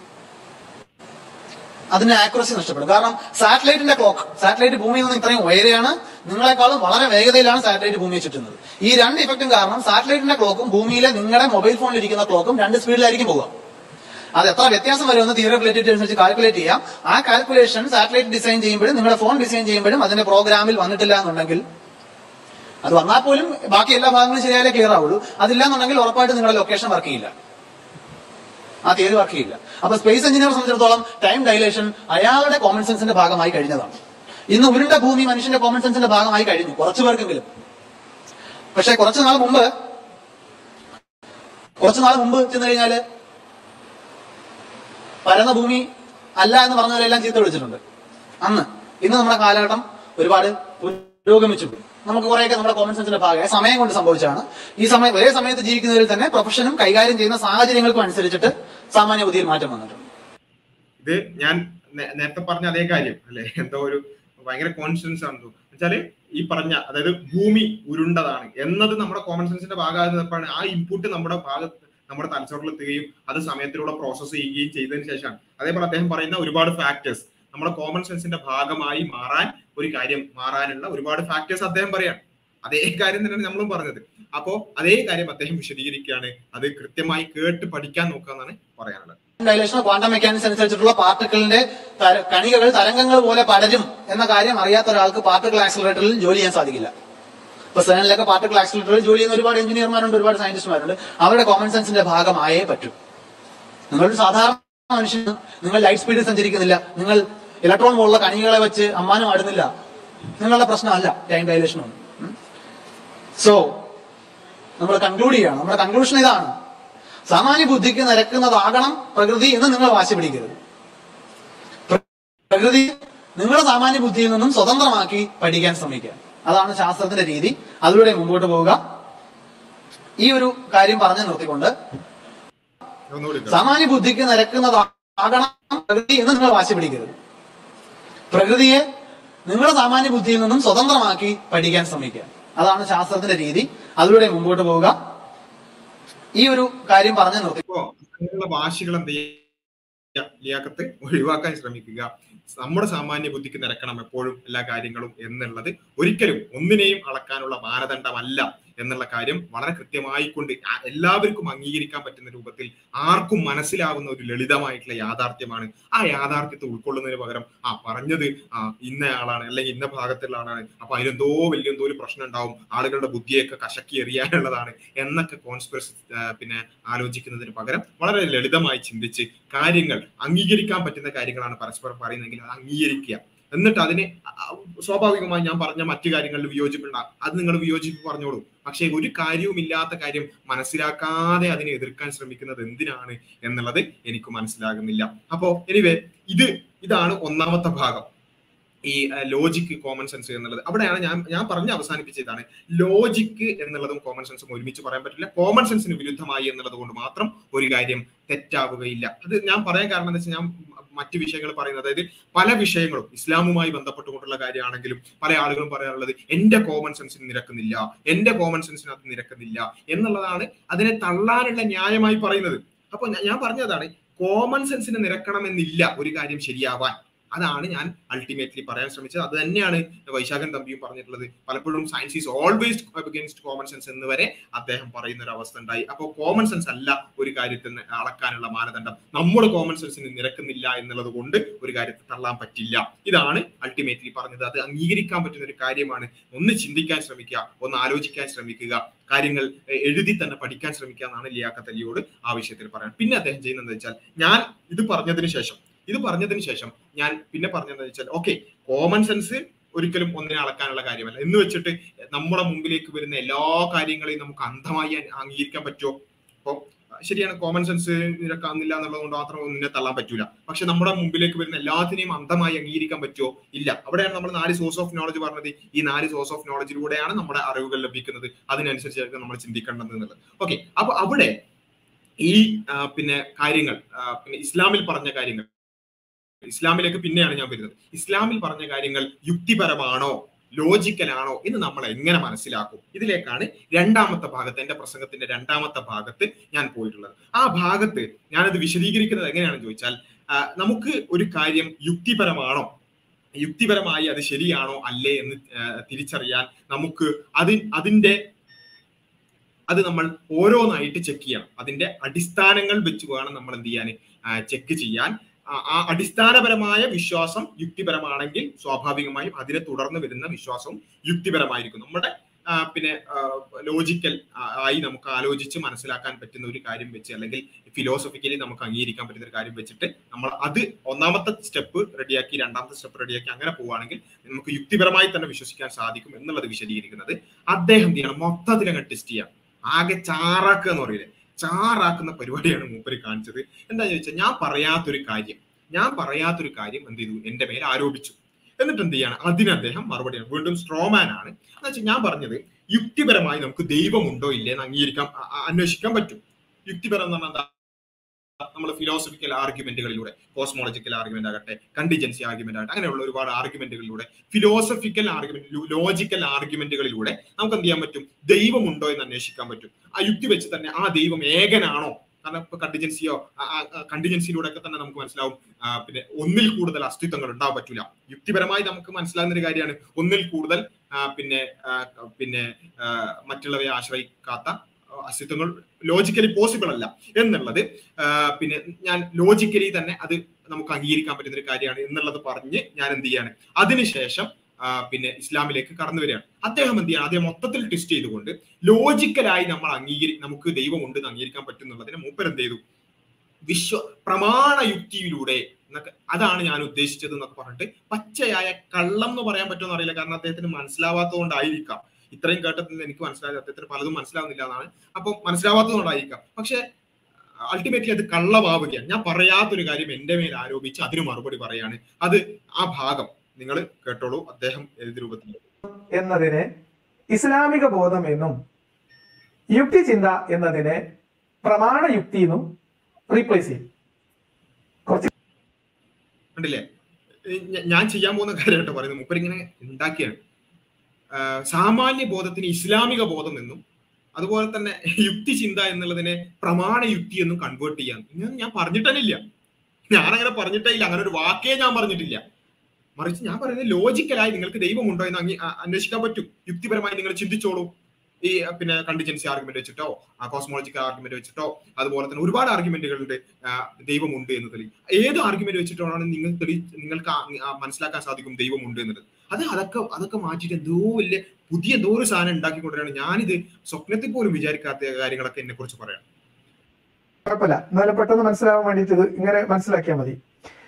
അതിന്റെ ആക്യുറസി നഷ്ടപ്പെടും കാരണം സാറ്റലൈറ്റിന്റെ ക്ലോക്ക് സാറ്റലൈറ്റ് ഭൂമിയിൽ നിന്ന് ഇത്രയും ഉയരെയാണ് നിങ്ങളെക്കാളും വളരെ വേഗതയിലാണ് സാറ്റലൈറ്റ് ഭൂമിയെ ചുറ്റുന്നത് ഈ രണ്ട് ഇഫക്റ്റും കാരണം സാറ്റലൈറ്റിന്റെ ക്ലോക്കും ഭൂമിയിലെ നിങ്ങളുടെ മൊബൈൽ ഫോണിൽ ഇരിക്കുന്ന ക്ലോക്കും രണ്ട് സ്പീഡിലായിരിക്കും പോകുക അത് എത്ര വ്യത്യാസം വരുമെന്ന് തിയറി റിലേറ്റിവിറ്റി അനുസരിച്ച് കാൽക്കുലേറ്റ് ചെയ്യാം ആ കാൽക്കുലേഷൻ സാറ്റലൈറ്റ് ഡിസൈൻ ചെയ്യുമ്പോഴും നിങ്ങളുടെ ഫോൺ ഡിസൈൻ ചെയ്യുമ്പോഴും അതിന്റെ പ്രോഗ്രാമിൽ വന്നിട്ടില്ല എന്നുണ്ടെങ്കിൽ അത് വന്നാൽ പോലും ബാക്കി എല്ലാ ഭാഗങ്ങളും ശരിയായാലേ ക്ലിയർ ആവുള്ളൂ അതില്ല എന്നുണ്ടെങ്കിൽ ഉറപ്പായിട്ട് നിങ്ങളുടെ ലൊക്കേഷൻ വർക്ക് ചെയ്യില്ല ആ തിയറി വർക്ക് ചെയ്യില്ല അപ്പൊ സ്പേസ് എഞ്ചിനീയറെ സംബന്ധിച്ചിടത്തോളം ടൈം ഡൈലേഷൻ അയാളുടെ കോമൺ സെൻസിന്റെ ഭാഗമായി കഴിഞ്ഞതാണ് ഇന്ന് ഉരുണ്ട ഭൂമി മനുഷ്യന്റെ കോമൺ സെൻസിന്റെ ഭാഗമായി കഴിഞ്ഞു കുറച്ചു പേർക്കെങ്കിലും പക്ഷെ കുറച്ചു നാൾ മുമ്പ് കുറച്ചു നാൾ മുമ്പ് ചെന്ന് കഴിഞ്ഞാല് പരന്ന ഭൂമി അല്ല എന്ന് പറഞ്ഞവരെല്ലാം ചീത്ത വിളിച്ചിട്ടുണ്ട് അന്ന് ഇന്ന് നമ്മുടെ കാലഘട്ടം ഒരുപാട് പുരോഗമിച്ചു നമുക്ക് കുറെയൊക്കെ നമ്മുടെ കോമൺ സെൻസിന്റെ ഭാഗമായി സമയം കൊണ്ട് സംഭവിച്ചാണ് ഈ സമയം ഒരേ സമയത്ത് ജീവിക്കുന്നവരിൽ തന്നെ പ്രൊഫഷനും കൈകാര്യം ചെയ്യുന്ന സാഹചര്യങ്ങൾക്കും അനുസരിച്ചിട്ട് സാമാന്യ ബുദ്ധിയിൽ മാറ്റം വന്നിട്ടുണ്ട് ഇത് ഞാൻ നേ- നേരത്തെ പറഞ്ഞ അതേ കാര്യം അല്ലെ എന്തോ ഒരു ഭയങ്കര കോൺഫിഡൻസ് ആണ് തോന്നുന്നു വെച്ചാല് ഈ പറഞ്ഞ അതായത് ഭൂമി ഉരുണ്ടതാണ് എന്നത് നമ്മുടെ കോമൺ സെൻസിന്റെ ഭാഗമായപ്പോഴാണ് ആ ഇൻപുട്ട് നമ്മുടെ ഭാഗത്ത് നമ്മുടെ തലച്ചോറിലെത്തുകയും അത് സമയത്തിലൂടെ പ്രോസസ്സ് ചെയ്യുകയും ചെയ്തതിന് ശേഷമാണ് അതേപോലെ അദ്ദേഹം പറയുന്ന ഒരുപാട് ഫാക്ടേഴ്സ് നമ്മുടെ കോമൺ സെൻസിന്റെ ഭാഗമായി മാറാൻ ഒരു കാര്യം മാറാനുള്ള ഒരുപാട് ഫാക്ടേഴ്സ് അദ്ദേഹം പറയാണ് അതേ കാര്യം തന്നെയാണ് നമ്മളും പറഞ്ഞത് അപ്പോ അതേ കാര്യം അദ്ദേഹം വിശദീകരിക്കുകയാണ് അത് കൃത്യമായി കേട്ട് പഠിക്കാൻ നോക്കുക എന്നാണ് പറയാനുള്ളത് ഡയലേഷൻ ക്വാണ്ടം മെക്കാനിക്സ് അനുസരിച്ചിട്ടുള്ള പാർട്ടിക്കിളിന്റെ തര- കണികകൾ തരംഗങ്ങൾ പോലെ പടരും എന്ന കാര്യം അറിയാത്ത ഒരാൾക്ക് പാർട്ടിക്കിൾ ആക്സിലറേറ്ററിൽ ജോലി ചെയ്യാൻ സാധിക്കില്ല ഇപ്പൊ സെനിലൊക്കെ പാർട്ടിക്കിൾ ആക്സിലറേറ്ററിൽ ജോലി ചെയ്യുന്ന ഒരുപാട് എഞ്ചിനീയർമാരുണ്ട് ഒരുപാട് സയന്റിസ്റ്റുമാരുണ്ട് അവരുടെ കോമൺ സെൻസിന്റെ ഭാഗമായേ പറ്റൂ നിങ്ങളൊരു സാധാരണ മനുഷ്യന് നിങ്ങൾ ലൈറ്റ് സ്പീഡിൽ സഞ്ചരിക്കുന്നില്ല നിങ്ങൾ ഇലക്ട്രോൺ പോലുള്ള കണികകളെ വെച്ച് അമ്മാനം ആടുന്നില്ല നിങ്ങളുടെ പ്രശ്നമല്ല ടൈം ഡയലേഷൻ ഒന്നും സോ നമ്മൾ കൺക്ലൂഡ് ചെയ്യണം നമ്മുടെ കൺക്ലൂഷൻ ഇതാണ് സാമാന്യ ബുദ്ധിക്ക് നിരക്കുന്നതാകണം പ്രകൃതി എന്ന് നിങ്ങൾ വാശി പിടിക്കരുത് പ്ര- പ്രകൃതി നിങ്ങളുടെ സാമാന്യ ബുദ്ധിയിൽ നിന്നും സ്വതന്ത്രമാക്കി പഠിക്കാൻ ശ്രമിക്കുക അതാണ് ശാസ്ത്രത്തിന്റെ രീതി അതിലൂടെ മുമ്പോട്ട് പോവുക ഈ ഒരു കാര്യം പറഞ്ഞു നിർത്തിക്കൊണ്ട് ഒന്നുകൂടി കേട്ടോ. സാമാന്യ ബുദ്ധിക്ക് നിരക്കുന്നതാകണം പ്രകൃതി എന്ന് നിങ്ങൾ വാശി പിടിക്കരുത് പ്രകൃതിയെ നിങ്ങളുടെ സാമാന്യ ബുദ്ധിയിൽ നിന്നും സ്വതന്ത്രമാക്കി പഠിക്കാൻ ശ്രമിക്കുക അതാണ് ശാസ്ത്രത്തിന്റെ രീതി അതിലൂടെ മുമ്പോട്ട് പോവുക ഈ ഒരു കാര്യം പറഞ്ഞു നിർത്തി ഇപ്പോ അങ്ങനെയുള്ള ഭാഷകൾ എന്ത് ചെയ്യുക ലിയാക്കത്ത് ഒഴിവാക്കാൻ ശ്രമിക്കുക നമ്മുടെ സാമാന്യ ബുദ്ധിക്ക് നിരക്കണം എപ്പോഴും എല്ലാ കാര്യങ്ങളും എന്നുള്ളത് ഒരിക്കലും ഒന്നിനെയും അളക്കാനുള്ള മാനദണ്ഡമല്ല എന്നുള്ള കാര്യം വളരെ കൃത്യമായി കൊണ്ട് ആ- എല്ലാവർക്കും അംഗീകരിക്കാൻ പറ്റുന്ന രൂപത്തിൽ ആർക്കും മനസ്സിലാവുന്ന ഒരു ലളിതമായിട്ടുള്ള യാഥാർത്ഥ്യമാണ് ആ യാഥാർത്ഥ്യത്തെ ഉൾക്കൊള്ളുന്നതിന് പകരം ആ പറഞ്ഞത് ആ ഇന്ന ആളാണ് അല്ലെങ്കിൽ ഇന്ന ഭാഗത്തുള്ള ആളാണ് അപ്പൊ അതിലെന്തോ വലിയ എന്തോ ഒരു പ്രശ്നം ഉണ്ടാവും ആളുകളുടെ ബുദ്ധിയൊക്കെ കശക്കി എറിയാനുള്ളതാണ് എന്നൊക്കെ കോൺസ്പിറസി പിന്നെ ആലോചിക്കുന്നതിന് പകരം വളരെ ലളിതമായി ചിന്തിച്ച് കാര്യങ്ങൾ അംഗീകരിക്കാൻ പറ്റുന്ന കാര്യങ്ങളാണ് പരസ്പരം പറയുന്നതെങ്കിൽ അത് അംഗീകരിക്കുക എന്നിട്ട് അതിനെ അ- അ- സ്വാഭാവികമായി ഞാൻ പറഞ്ഞ മറ്റു കാര്യങ്ങളിൽ വിയോജിപ്പുണ്ടാകും അത് നിങ്ങൾ വിയോജിപ്പ് പറഞ്ഞോളൂ പക്ഷേ ഒരു കാര്യവും ഇല്ലാത്ത കാര്യം മനസ്സിലാക്കാതെ അതിനെ എതിർക്കാൻ ശ്രമിക്കുന്നത് എന്തിനാണ് എന്നുള്ളത് എനിക്ക് മനസ്സിലാകുന്നില്ല അപ്പോ എനിവേ ഇത് ഇതാണ് ഒന്നാമത്തെ ഭാഗം ഈ ലോജിക്ക് കോമൺ സെൻസ് എന്നുള്ളത് അവിടെയാണ് ഞാൻ ഞാൻ പറഞ്ഞ് അവസാനിപ്പിച്ചതാണ് ലോജിക്ക് എന്നുള്ളതും കോമൺ സെൻസും ഒരുമിച്ച് പറയാൻ പറ്റില്ല കോമൺ സെൻസിന് വിരുദ്ധമായി എന്നുള്ളത് കൊണ്ട് മാത്രം ഒരു കാര്യം തെറ്റാവുകയില്ല അത് ഞാൻ പറയാൻ കാരണം എന്താ വെച്ചാൽ ഞാൻ മറ്റു വിഷയങ്ങൾ പറയുന്നത് അതായത് പല വിഷയങ്ങളും ഇസ്ലാമുമായി ബന്ധപ്പെട്ടുകൊണ്ടുള്ള കാര്യമാണെങ്കിലും പല ആളുകളും പറയാറുള്ളത് എന്റെ കോമൺ സെൻസിന് നിരക്കുന്നില്ല എന്റെ കോമൺ സെൻസിന് അത് നിരക്കുന്നില്ല എന്നുള്ളതാണ് അതിനെ തള്ളാനുള്ള ന്യായമായി പറയുന്നത് അപ്പൊ ഞാൻ- ഞാൻ പറഞ്ഞതാണ് കോമൺ സെൻസിന് നിരക്കണമെന്നില്ല ഒരു കാര്യം ശരിയാവാൻ അതാണ് ഞാൻ അൾട്ടിമേറ്റ്ലി പറയാൻ ശ്രമിച്ചത് അത് തന്നെയാണ് വൈശാഖൻ തമ്പിയും പറഞ്ഞിട്ടുള്ളത് പലപ്പോഴും science is always against common sense എന്ന് വരെ അദ്ദേഹം പറയുന്ന ഒരു അവസ്ഥ ഉണ്ടായി അപ്പോൾ കോമൺ സെൻസ് അല്ല ഒരു കാര്യത്തിന് അളക്കാനുള്ള മാനദണ്ഡം നമ്മുടെ കോമൺ സെൻസിന് നിരക്കുന്നില്ല എന്നുള്ളത് കൊണ്ട് ഒരു കാര്യത്തെ തള്ളാൻ പറ്റില്ല ഇതാണ് അൾട്ടിമേറ്റ്ലി പറഞ്ഞത് അത് അംഗീകരിക്കാൻ പറ്റുന്ന ഒരു കാര്യമാണ് ഒന്ന് ചിന്തിക്കാൻ ശ്രമിക്കുക ഒന്ന് ആലോചിക്കാൻ ശ്രമിക്കുക കാര്യങ്ങൾ എ- എഴുതി തന്നെ പഠിക്കാൻ ശ്രമിക്കുക എന്നാണ് ലിയാഖത്ത് അലിയോട് ആ വിഷയത്തിൽ പറയാൻ പിന്നെ അദ്ദേഹം ചെയ്യുന്നത് വെച്ചാൽ ഞാൻ ഇത് പറഞ്ഞതിന് ശേഷം ഇത് പറഞ്ഞതിന് ശേഷം ഞാൻ പിന്നെ പറഞ്ഞതെന്ന് വെച്ചാൽ ഓക്കെ കോമൺ സെൻസ് ഒരിക്കലും ഒന്നിനെ അളക്കാനുള്ള കാര്യമല്ല എന്ന് വെച്ചിട്ട് നമ്മുടെ മുമ്പിലേക്ക് വരുന്ന എല്ലാ കാര്യങ്ങളെയും നമുക്ക് അന്ധമായി അ- അംഗീകരിക്കാൻ പറ്റുമോ അപ്പൊ ശരിയാണ് കോമൺ സെൻസ് നിരക്കാന്നില്ല എന്നുള്ളത് കൊണ്ട് മാത്രം ഒന്നിനെ തള്ളാൻ പറ്റൂല പക്ഷെ നമ്മുടെ മുമ്പിലേക്ക് വരുന്ന എല്ലാത്തിനെയും അന്ധമായി അംഗീകരിക്കാൻ പറ്റുമോ ഇല്ല അവിടെയാണ് നമ്മൾ നാല് സോഴ്സ് ഓഫ് നോളജ് പറഞ്ഞത് ഈ നാല് സോഴ്സ് ഓഫ് നോളജിലൂടെയാണ് നമ്മുടെ അറിവുകൾ ലഭിക്കുന്നത് അതിനനുസരിച്ചായിരിക്കും നമ്മൾ ചിന്തിക്കേണ്ടത് എന്നുള്ളത് ഓക്കെ അപ്പൊ അവിടെ ഈ ആ, പിന്നെ കാര്യങ്ങൾ ആ, പിന്നെ ഇസ്ലാമിൽ പറഞ്ഞ കാര്യങ്ങൾ ഇസ്ലാമിലേക്ക് പിന്നെയാണ് ഞാൻ വരുന്നത് ഇസ്ലാമിൽ പറഞ്ഞ കാര്യങ്ങൾ യുക്തിപരമാണോ ലോജിക്കലാണോ എന്ന് നമ്മൾ എങ്ങനെ മനസ്സിലാക്കും ഇതിലേക്കാണ് രണ്ടാമത്തെ ഭാഗത്ത് എന്റെ പ്രസംഗത്തിന്റെ രണ്ടാമത്തെ ഭാഗത്ത് ഞാൻ പോയിട്ടുള്ളത് ആ ഭാഗത്ത് ഞാനത് വിശദീകരിക്കുന്നത് എങ്ങനെയാണെന്ന് ചോദിച്ചാൽ ആ, നമുക്ക് ഒരു കാര്യം യുക്തിപരമാണോ യുക്തിപരമായി അത് ശരിയാണോ അല്ലേ എന്ന് ആ, തിരിച്ചറിയാൻ നമുക്ക് അതി അതിന്റെ അത് നമ്മൾ ഓരോന്നായിട്ട് ചെക്ക് ചെയ്യണം അതിന്റെ അടിസ്ഥാനങ്ങൾ വെച്ച് വേണം നമ്മൾ എന്ത് ചെയ്യാൻ ചെക്ക് ചെയ്യാൻ ആ- ആ അടിസ്ഥാനപരമായ വിശ്വാസം യുക്തിപരമാണെങ്കിൽ സ്വാഭാവികമായും അതിനെ തുടർന്ന് വരുന്ന വിശ്വാസവും യുക്തിപരമായിരിക്കും നമ്മുടെ ആ, പിന്നെ ലോജിക്കൽ ആയി നമുക്ക് ആലോചിച്ച് മനസ്സിലാക്കാൻ പറ്റുന്ന ഒരു കാര്യം വെച്ച് അല്ലെങ്കിൽ ഫിലോസഫിക്കലി നമുക്ക് അംഗീകരിക്കാൻ പറ്റുന്ന ഒരു കാര്യം വെച്ചിട്ട് നമ്മൾ അത് ഒന്നാമത്തെ സ്റ്റെപ്പ് റെഡിയാക്കി രണ്ടാമത്തെ സ്റ്റെപ്പ് റെഡിയാക്കി അങ്ങനെ പോവുകയാണെങ്കിൽ നമുക്ക് യുക്തിപരമായി തന്നെ വിശ്വസിക്കാൻ സാധിക്കും എന്നുള്ളത് വിശദീകരിക്കുന്നത് അദ്ദേഹം എന്ത് ചെയ്യണം മൊത്തത്തിൽ അങ്ങ് ടെസ്റ്റ് ചെയ്യാം ആകെ ചാറാക്കുക എന്ന് പറയില്ലേ ചാറാക്കുന്ന പരിപാടിയാണ് മൂപ്പര് കാണിച്ചത് എന്താ ചോദിച്ചാൽ ഞാൻ പറയാത്തൊരു കാര്യം ഞാൻ പറയാത്തൊരു കാര്യം എന്ത് ചെയ്തു എന്റെ മേൽ ആരോപിച്ചു എന്നിട്ട് എന്ത് ചെയ്യാണ് അതിന് അദ്ദേഹം മറുപടിയാണ് വീണ്ടും സ്ട്രോമാൻ ആണ് എന്ന് വെച്ചാൽ ഞാൻ പറഞ്ഞത് യുക്തിപരമായി നമുക്ക് ദൈവമുണ്ടോ ഇല്ലേ എന്ന് അംഗീകരിക്കാൻ അ- അ- അന്വേഷിക്കാൻ പറ്റും യുക്തിപരം എന്ന് പറഞ്ഞാൽ എന്താ നമ്മൾ ഫിലോസഫിക്കൽ ആർഗ്യുമെന്റുകളിലൂടെ കോസ്മോളജിക്കൽ ആർഗ്യുമെന്റ് ആകട്ടെ കണ്ടിജൻസി ആർഗ്യുമെന്റ് ആകട്ടെ അങ്ങനെയുള്ള ഒരുപാട് ആർഗ്യുമെന്റുകളിലൂടെ ഫിലോസഫിക്കൽ ആർഗ്യുമെന്റ് ലോജിക്കൽ ആർഗ്യുമെന്റുകളിലൂടെ നമുക്ക് എന്ത് ചെയ്യാൻ പറ്റും ദൈവമുണ്ടോ എന്ന് അന്വേഷിക്കാൻ പറ്റും ആ യുക്തി വെച്ച് തന്നെ ആ ദൈവം ഏകനാണോ കാരണം ഇപ്പൊ കണ്ടിജൻസിയോ കണ്ടിജൻസിയിലൂടെ ഒക്കെ തന്നെ നമുക്ക് മനസ്സിലാവും ആ, പിന്നെ ഒന്നിൽ കൂടുതൽ അസ്തിത്വങ്ങൾ ഉണ്ടാവാൻ പറ്റൂല യുക്തിപരമായി നമുക്ക് മനസ്സിലാകുന്ന ഒരു കാര്യമാണ് ഒന്നിൽ കൂടുതൽ ആ, പിന്നെ ആ, പിന്നെ ആ, മറ്റുള്ളവയെ ആശ്രയിക്കാത്ത അസ്തിത്വങ്ങൾ ലോജിക്കലി പോസിബിൾ അല്ല എന്നുള്ളത് ആ, പിന്നെ ഞാൻ ലോജിക്കലി തന്നെ അത് നമുക്ക് അംഗീകരിക്കാൻ പറ്റുന്ന ഒരു കാര്യമാണ് എന്നുള്ളത് പറഞ്ഞ് ഞാൻ എന്ത് ചെയ്യാണ് അതിനുശേഷം ആ, പിന്നെ ഇസ്ലാമിലേക്ക് കടന്നു വരികയാണ് അദ്ദേഹം എന്ത് ചെയ്യണം അദ്ദേഹം മൊത്തത്തിൽ ട്വിസ്റ്റ് ചെയ്തുകൊണ്ട് ലോജിക്കലായി നമ്മൾ അംഗീകരി നമുക്ക് ദൈവമുണ്ട് എന്ന് അംഗീകരിക്കാൻ പറ്റുന്നുള്ളതിന് മൂപ്പർ എന്ത് ചെയ്തു വിശ്വ പ്രമാണ യുക്തിയിലൂടെ എന്നൊക്കെ അതാണ് ഞാൻ ഉദ്ദേശിച്ചത് എന്നൊക്കെ പറഞ്ഞിട്ട് പച്ചയായ കള്ളം എന്ന് പറയാൻ പറ്റുമെന്ന് അറിയില്ല കാരണം അദ്ദേഹത്തിന് മനസ്സിലാവാത്തതുകൊണ്ടായിരിക്കാം ഇത്രയും കേട്ടതിൽ നിന്ന് എനിക്ക് മനസ്സിലായത് അദ്ദേഹത്തിന് പലതും മനസ്സിലാവുന്നില്ല എന്നാണ് അപ്പം മനസ്സിലാവാത്തതുകൊണ്ടായിരിക്കാം പക്ഷെ അൾട്ടിമേറ്റ്ലി അത് കള്ളമാവുകയാണ് ഞാൻ പറയാത്തൊരു കാര്യം എന്റെ മേൽ ആരോപിച്ച് അതിന് മറുപടി പറയാണ് അത് ആ ഭാഗം നിങ്ങൾ കേട്ടോളൂ അദ്ദേഹം ഏത് രൂപത്തിൽ എന്നതിനെ ഇസ്ലാമിക ബോധം എന്നും യുക്തിചിന്ത എന്നതിനെ പ്രമാണ യുക്തി എന്നും റീപ്ലേസ് ചെയ്യും കുറച്ച് കണ്ടില്ലേ ഈ ഞ- ഞാൻ ചെയ്യാൻ പോകുന്ന കാര്യമായിട്ട് പറയുന്നത് മുപ്പരിങ്ങനെ ഉണ്ടാക്കിയാണ് ആ, സാമാന്യ ബോധത്തിന് ഇസ്ലാമിക ബോധം എന്നും അതുപോലെ തന്നെ യുക്തി ചിന്ത എന്നുള്ളതിനെ പ്രമാണ യുക്തി എന്നും കൺവേർട്ട് ചെയ്യാൻ ഇങ്ങനെ ഞാൻ പറഞ്ഞിട്ടേ ഇല്ല ഞാൻ അങ്ങനെ പറഞ്ഞിട്ടേ ഇല്ല അങ്ങനെ ഒരു വാക്കേ ഞാൻ പറഞ്ഞിട്ടില്ല മറിച്ച് ഞാൻ പറയുന്നത് ലോജിക്കലായി നിങ്ങൾക്ക് ദൈവമുണ്ടോ എന്ന് അങ്ങ് അ- അന്വേഷിക്കാൻ പറ്റും യുക്തിപരമായി നിങ്ങൾ ചിന്തിച്ചോളൂ ഈ അഹ് പിന്നെ കണ്ടിജൻസി ആർഗ്യുമെന്റ് വെച്ചിട്ടോ കോസ്മോളജിക്കൽ ആർഗ്യുമെന്റ് വെച്ചിട്ടോ അതുപോലെ തന്നെ ഒരുപാട് ആർഗ്യുമെന്റുകളുടെ ദൈവമുണ്ട് എന്ന് തെളി ഏത് ആർഗ്യുമെന്റ് വെച്ചിട്ടാണ് നിങ്ങൾ തെളി നിങ്ങൾക്ക് ആ- ആ മനസ്സിലാക്കാൻ സാധിക്കും ദൈവമുണ്ട് എന്നുള്ളത് അത് അതൊക്കെ അതൊക്കെ മാറ്റിയിട്ട് എന്തോ വലിയ പുതിയ എന്തോ ഒരു സാധനം ഉണ്ടാക്കിക്കൊണ്ടിരാണ് ഞാനിത് സ്വപ്നത്തിൽ പോലും വിചാരിക്കാത്ത കാര്യങ്ങളൊക്കെ എന്നെ കുറിച്ച് പറയാം കുഴപ്പമില്ല എന്നാലും പെട്ടെന്ന് മനസ്സിലാവാൻ വേണ്ടിയിട്ട് ഇത് ഇങ്ങനെ മനസ്സിലാക്കിയാൽ മതി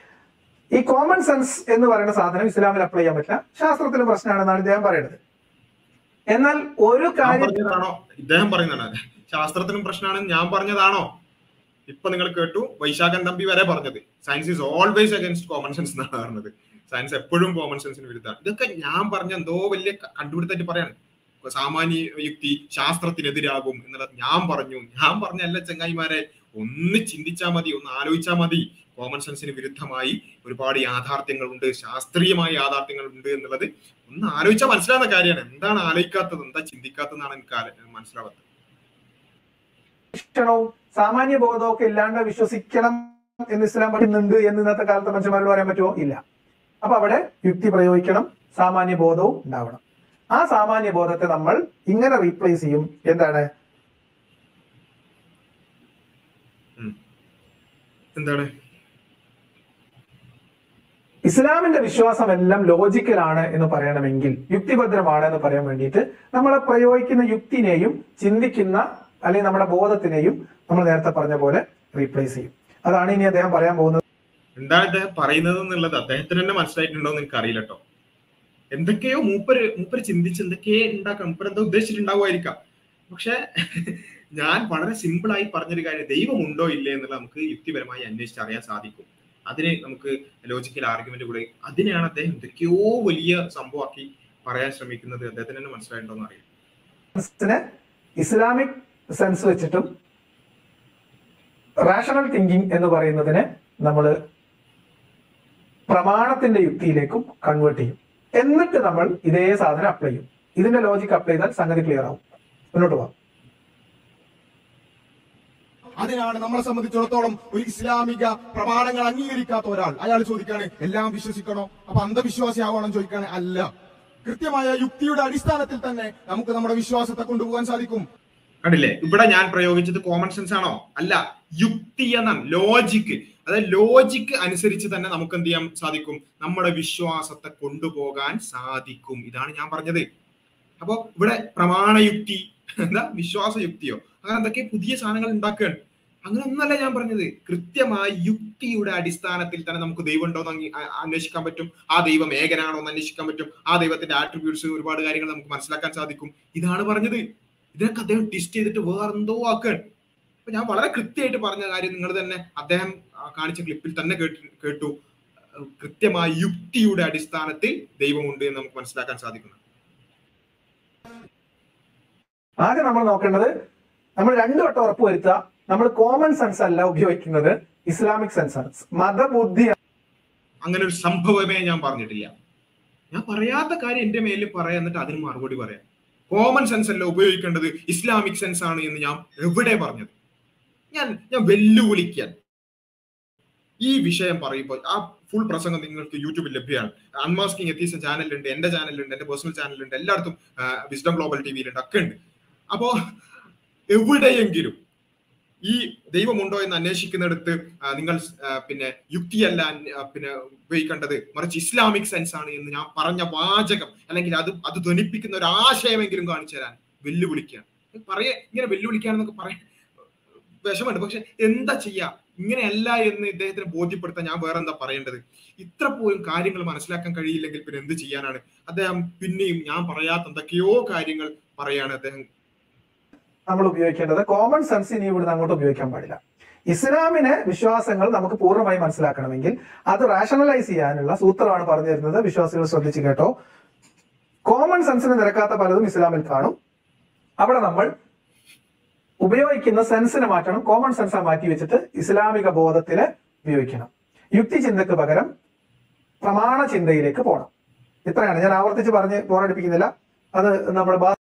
ഈ കോമൺ സെൻസ് എന്ന് പറയുന്ന സാധനം ഇസ്ലാമിൽ അപ്ലൈ ചെയ്യാൻ പറ്റില്ല ശാസ്ത്രത്തിലും പ്രശ്നമാണെന്നാണ് ഇദ്ദേഹം പറയുന്നത് എന്നാൽ ഒരു ഞാൻ കാര്യം പറഞ്ഞതാണോ ഇദ്ദേഹം പറയുന്നതാണ് ശാസ്ത്രത്തിനും പ്രശ്നമാണെന്ന് ഞാൻ പറഞ്ഞതാണോ ഇപ്പൊ നിങ്ങൾ കേട്ടു വൈശാഖൻ തമ്പി വരെ പറഞ്ഞത് science is always against common sense എന്നാണ് പറഞ്ഞത് സയൻസ് എപ്പോഴും കോമൺ സെൻസിന് വിരുദ്ധമാണ് ഇതൊക്കെ ഞാൻ പറഞ്ഞ എന്തോ വലിയ ക- കണ്ടുപിടുത്തമായിട്ട് പറയാണ് ഇപ്പൊ സാമാന്യ യുക്തി ശാസ്ത്രത്തിനെതിരാകും എന്നുള്ളത് ഞാൻ പറഞ്ഞു ഞാൻ പറഞ്ഞ എല്ലാ ചങ്ങായിമാരെ ഒന്ന് ചിന്തിച്ചാൽ മതി ഒന്ന് ആലോചിച്ചാൽ മതി കോമൺ സെൻസിന് വിരുദ്ധമായി ഒരുപാട് യാഥാർത്ഥ്യങ്ങളുണ്ട് ശാസ്ത്രീയമായ യാഥാർത്ഥ്യങ്ങളുണ്ട് എന്നുള്ളത് ഒന്ന് ആലോചിച്ചാൽ മനസ്സിലാവുന്ന കാര്യമാണ് എന്താണ് ആലോചിക്കാത്തത് എന്താ ചിന്തിക്കാത്തതെന്നാണ് എനിക്ക് ആലോ- മനസ്സിലാവാത്തത് ശിക്ഷണവും സാമാന്യ ബോധവും ഒക്കെ ഇല്ലാണ്ട് വിശ്വസിക്കണം എന്ന് ഇസ്ലാം പറയുന്നുണ്ട് എന്ന് ഇന്നത്തെ കാലത്ത് മനുഷ്യന്മാരോട് പറയാൻ പറ്റുമോ ഇല്ല അപ്പൊ അവിടെ യുക്തി പ്രയോഗിക്കണം സാമാന്യ ബോധവും ഉണ്ടാവണം ആ സാമാന്യ ബോധത്തെ നമ്മൾ ഇങ്ങനെ റീപ്ലേസ് ചെയ്യും എന്താണ് എന്താണ് ഇസ്ലാമിന്റെ വിശ്വാസം എല്ലാം ലോജിക്കലാണ് എന്ന് പറയണമെങ്കിൽ യുക്തിഭദ്രമാണ് എന്ന് പറയാൻ വേണ്ടിയിട്ട് നമ്മൾ പ്രയോഗിക്കുന്ന യുക്തിനെയും ചിന്തിക്കുന്ന അല്ലെങ്കിൽ നമ്മുടെ ബോധത്തിനെയും നമ്മൾ നേരത്തെ പറഞ്ഞ പോലെ റീപ്ലേസ് ചെയ്യും അതാണ് ഇനി അദ്ദേഹം പറയാൻ പോകുന്നത് എന്താണ് ഇദ്ദേഹം പറയുന്നത് എന്നുള്ളത് അദ്ദേഹത്തിന് തന്നെ മനസ്സിലായിട്ടുണ്ടോ എന്ന് എനിക്ക് അറിയില്ല കേട്ടോ എന്തൊക്കെയോ മൂപ്പര് മൂപ്പര് ചിന്തിച്ച് എന്തൊക്കെയോ ഉണ്ടാക്കാം മൂപ്പര് എന്താ ഉദ്ദേശിച്ചിട്ടുണ്ടാവുമായിരിക്കാം പക്ഷെ ഞാൻ വളരെ സിമ്പിൾ ആയി പറഞ്ഞൊരു കാര്യം ദൈവം ഉണ്ടോ ഇല്ലേ എന്നുള്ളത് നമുക്ക് യുക്തിപരമായി അന്വേഷിച്ച് അറിയാൻ സാധിക്കും അതിന് നമുക്ക് ലോജിക്കൽ ആർഗ്യുമെന്റ് കൂടെ അതിനെയാണ് അദ്ദേഹം എന്തൊക്കെയോ വലിയ സംഭവമാക്കി പറയാൻ ശ്രമിക്കുന്നത് അദ്ദേഹത്തിന് തന്നെ മനസ്സിലായിട്ടുണ്ടോ എന്ന് അറിയില്ല സെൻസിനെ ഇസ്ലാമിക് സെൻസ് വെച്ചിട്ടും റാഷണൽ തിങ്കിങ് എന്ന് പറയുന്നതിനെ നമ്മൾ പ്രമാണത്തിന്റെ യുക്തിയിലേക്കും കൺവേർട്ട് ചെയ്യും എന്നിട്ട് നമ്മൾ ഇതേ സാധനം അപ്ലൈ ചെയ്യും ഇതിന്റെ ലോജിക് അപ്ലൈ ചെയ്താൽ സംഗതി ക്ലിയർ ആവും മുന്നോട്ട് പോവാം അതിനാണ് നമ്മളെ സംബന്ധിച്ചിടത്തോളം ഒരു ഇസ്ലാമിക പ്രമാണങ്ങൾ അംഗീകരിക്കാത്ത ഒരാൾ അയാൾ ചോദിക്കാണ് എല്ലാം വിശ്വസിക്കണോ അപ്പൊ അന്ധവിശ്വാസി ആവണം ചോദിക്കാണ് അല്ല കൃത്യമായ യുക്തിയുടെ അടിസ്ഥാനത്തിൽ തന്നെ നമുക്ക് നമ്മുടെ വിശ്വാസത്തെ കൊണ്ടുപോകാൻ സാധിക്കും കണ്ടില്ലേ ഇവിടെ ഞാൻ പ്രയോഗിച്ചത് കോമൺ സെൻസ് ആണോ അല്ല യുക്തി എന്നാണ് ലോജിക്ക് അതായത് ലോജിക്ക് അനുസരിച്ച് തന്നെ നമുക്ക് എന്ത് ചെയ്യാൻ സാധിക്കും നമ്മുടെ വിശ്വാസത്തെ കൊണ്ടുപോകാൻ സാധിക്കും ഇതാണ് ഞാൻ പറഞ്ഞത് അപ്പോ ഇവിടെ പ്രമാണയുക്തി എന്താ വിശ്വാസ യുക്തിയോ അങ്ങനെ എന്തൊക്കെ പുതിയ സാധനങ്ങൾ ഉണ്ടാക്കുകയാണ് അങ്ങനെ ഒന്നല്ല ഞാൻ പറഞ്ഞത് കൃത്യമായി യുക്തിയുടെ അടിസ്ഥാനത്തിൽ തന്നെ നമുക്ക് ദൈവം ഉണ്ടോ എന്ന് അങ്ങ് അ- അന്വേഷിക്കാൻ പറ്റും ആ ദൈവം ഏകനാണോ എന്ന് അന്വേഷിക്കാൻ പറ്റും ആ ദൈവത്തിന്റെ ആട്രിബ്യൂട്ട്സ് ഒരുപാട് കാര്യങ്ങൾ നമുക്ക് മനസ്സിലാക്കാൻ സാധിക്കും ഇതാണ് പറഞ്ഞത് ഇതിനൊക്കെ അദ്ദേഹം ട്വിസ്റ്റ് ചെയ്തിട്ട് വേറെന്തോ ആക്കുകയാണ് അപ്പൊ ഞാൻ വളരെ കൃത്യമായിട്ട് പറഞ്ഞ കാര്യം നിങ്ങൾ തന്നെ അദ്ദേഹം ആ, കാണിച്ച ക്ലിപ്പിൽ തന്നെ കേട്ടു കേട്ടു അഹ് കൃത്യമായ യുക്തിയുടെ അടിസ്ഥാനത്തിൽ ദൈവമുണ്ട് എന്ന് നമുക്ക് മനസ്സിലാക്കാൻ സാധിക്കുന്നു ആദ്യം നമ്മൾ നോക്കേണ്ടത് നമ്മൾ രണ്ടു വട്ടം ഉറപ്പ് വരുത്തുക നമ്മൾ കോമൺ സെൻസ് അല്ല ഉപയോഗിക്കുന്നത് ഇസ്ലാമിക് സെൻസ് ആണ് മതബുദ്ധി അങ്ങനെ ഒരു സംഭവമേ ഞാൻ പറഞ്ഞിട്ടില്ല ഞാൻ പറയാത്ത കാര്യം എന്റെ മേലിൽ പറയാം എന്നിട്ട് അതിന് മറുപടി പറയാം കോമൺ സെൻസ് അല്ല ഉപയോഗിക്കേണ്ടത് ഇസ്ലാമിക് സെൻസ് ആണ് എന്ന് ഞാൻ എവിടെ പറഞ്ഞത് ഞാൻ ഞാൻ വെല്ലുവിളിക്കാൻ ഈ വിഷയം പറയുമ്പോൾ ആ ഫുൾ പ്രസംഗം നിങ്ങൾക്ക് യൂട്യൂബിൽ ലഭ്യമാണ് അൺമാസ്കിംഗ് എത്തീസം ചാനലുണ്ട് എന്റെ ചാനലുണ്ട് എന്റെ പേഴ്സണൽ ചാനലുണ്ട് എല്ലായിടത്തും വിസ്ഡം ഗ്ലോബൽ ടി വിയിലുണ്ട് ഒക്കെ ഉണ്ട് അപ്പോ എവിടെയെങ്കിലും ഈ ദൈവമുണ്ടോ എന്ന് അന്വേഷിക്കുന്നിടത്ത് ആ, നിങ്ങൾ ആ, പിന്നെ യുക്തിയല്ല അന്വ- ആ, പിന്നെ ഉപയോഗിക്കേണ്ടത് മറിച്ച് ഇസ്ലാമിക് സെൻസ് ആണ് എന്ന് ഞാൻ പറഞ്ഞ വാചകം അല്ലെങ്കിൽ അത് അത് ധ്വനിപ്പിക്കുന്ന ഒരു ആശയമെങ്കിലും കാണിച്ചു തരാൻ വെല്ലുവിളിക്കുകയാണ് പറയേ ഇങ്ങനെ വെല്ലുവിളിക്കാണെന്നൊക്കെ പറയാൻ വിഷമുണ്ട് പക്ഷെ എന്താ ചെയ്യാ ഇങ്ങനെയല്ല എന്ന് ഇദ്ദേഹത്തിന് ബോധ്യപ്പെടുത്താൻ ഞാൻ വേറെ എന്താ പറയേണ്ടത് ഇത്ര പോലും കാര്യങ്ങൾ മനസ്സിലാക്കാൻ കഴിയില്ലെങ്കിൽ പിന്നെ എന്ത് ചെയ്യാനാണ് അദ്ദേഹം പിന്നെയും ഞാൻ പറയാത്ത എന്തൊക്കെയോ കാര്യങ്ങൾ പറയാണ് അദ്ദേഹം നമ്മൾ ഉപയോഗിക്കേണ്ടത് കോമൺ സെൻസ് ഇനി ഇവിടുന്ന് അങ്ങോട്ട് ഉപയോഗിക്കാൻ പാടില്ല ഇസ്ലാമിനെ വിശ്വാസങ്ങൾ നമുക്ക് പൂർണ്ണമായി മനസ്സിലാക്കണമെങ്കിൽ അത് റാഷണലൈസ് ചെയ്യാനുള്ള സൂത്രമാണ് പറഞ്ഞു തരുന്നത് വിശ്വാസികൾ ശ്രദ്ധിച്ചു കേട്ടോ കോമൺ സെൻസിന് നിരക്കാത്ത പലതും ഇസ്ലാമിൽ കാണും അവിടെ നമ്മൾ ഉപയോഗിക്കുന്ന സെൻസിനെ മാറ്റണം കോമൺ സെൻസ് മാറ്റി വെച്ചിട്ട് ഇസ്ലാമിക ബോധത്തില് ഉപയോഗിക്കണം യുക്തി ചിന്തക്ക് പകരം പ്രമാണ ചിന്തയിലേക്ക് പോകണം ഇത്രയാണ് ഞാൻ ആവർത്തിച്ച് പറഞ്ഞ് ബോറടിപ്പിക്കുന്നില്ല അത് നമ്മുടെ ബാ-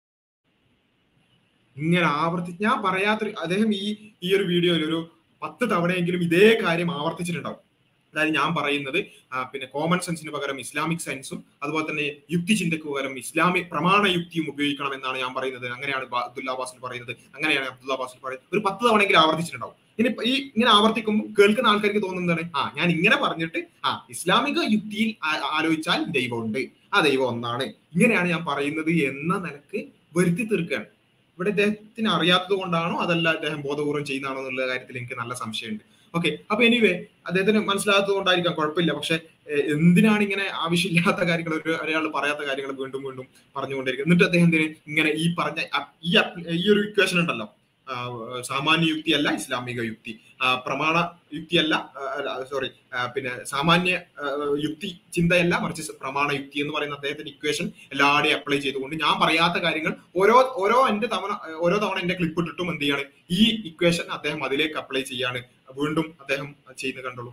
ഇങ്ങനെ ആവർത്തി ഞാൻ പറയാത്തൊരു അദ്ദേഹം ഈ ഈ ഒരു വീഡിയോയിൽ ഒരു പത്ത് തവണയെങ്കിലും ഇതേ കാര്യം ആവർത്തിച്ചിട്ടുണ്ടാവും അതായത് ഞാൻ പറയുന്നത് ആ, പിന്നെ കോമൺ സെൻസിന് പകരം ഇസ്ലാമിക് സെൻസും അതുപോലെ തന്നെ യുക്തി ചിന്തയ്ക്ക് പകരം ഇസ്ലാമിക് പ്രമാണ യുക്തിയും ഉപയോഗിക്കണം എന്നാണ് ഞാൻ പറയുന്നത് അങ്ങനെയാണ് ബ- അബ്ദുല്ല അബ്ബാസിൽ പറയുന്നത് അങ്ങനെയാണ് അബ്ദുല്ല അബ്ബാസിൽ പറയുന്നത് ഒരു പത്ത് തവണയെങ്കിലും ആവർത്തിച്ചിട്ടുണ്ടാവും ഇനി ഈ ഇങ്ങനെ ആവർത്തിക്കുമ്പോൾ കേൾക്കുന്ന ആൾക്കാർക്ക് തോന്നുന്നതാണ് ആ ഞാൻ ഇങ്ങനെ പറഞ്ഞിട്ട് ആ ഇസ്ലാമിക യുക്തിയിൽ ആ- ആലോചിച്ചാൽ ദൈവമുണ്ട് ആ ദൈവം ഒന്നാണ് ഇങ്ങനെയാണ് ഞാൻ പറയുന്നത് എന്ന നിലക്ക് വരുത്തി തീർക്കുകയാണ് ഇവിടെ ഇദ്ദേഹത്തിന് അറിയാത്തത് കൊണ്ടാണോ അതല്ല അദ്ദേഹം ബോധപൂർവ്വം ചെയ്യുന്നതാണോ എന്നുള്ള കാര്യത്തിൽ എനിക്ക് നല്ല സംശയമുണ്ട് ഓക്കെ അപ്പൊ എനിവേ അദ്ദേഹത്തിന് മനസ്സിലാകാത്തത് കൊണ്ടായിരിക്കാം കുഴപ്പമില്ല പക്ഷെ ഏഹ്, എന്തിനാണ് ഇങ്ങനെ ആവശ്യമില്ലാത്ത കാര്യങ്ങൾ ഒരു ഒരാൾ പറയാത്ത കാര്യങ്ങൾ വീണ്ടും വീണ്ടും പറഞ്ഞുകൊണ്ടിരിക്കുന്നത് എന്നിട്ട് അദ്ദേഹം എന്തിന് ഇങ്ങനെ ഈ പറഞ്ഞ അ- ഈ അപ്- ഈ ഒരു ഇക്വേഷൻ ഉണ്ടല്ലോ സാമാന്യ യുക്തിയല്ല ഇസ്ലാമിക യുക്തി ആ, പ്രമാണ യുക്തിയല്ല സോറി പിന്നെ സാമാന്യ ആ, യുക്തി ചിന്തയല്ല മറിച്ച് സ- പ്രമാണ യുക്തി എന്ന് പറയുന്ന അദ്ദേഹത്തിന്റെ ഇക്വേഷൻ എല്ലാവരുടെയും അപ്ലൈ ചെയ്തുകൊണ്ട് ഞാൻ പറയാത്ത കാര്യങ്ങൾ ഓരോ ഓരോ എന്റെ തവണ ഓരോ തവണ എന്റെ ക്ലിപ്പ് ഇട്ടിട്ടും എന്ത് ചെയ്യാണ് ഈ ഇക്വേഷൻ അദ്ദേഹം അതിലേക്ക് അപ്ലൈ ചെയ്യാണ് വീണ്ടും അദ്ദേഹം ചെയ്യുന്നത് കണ്ടോളൂ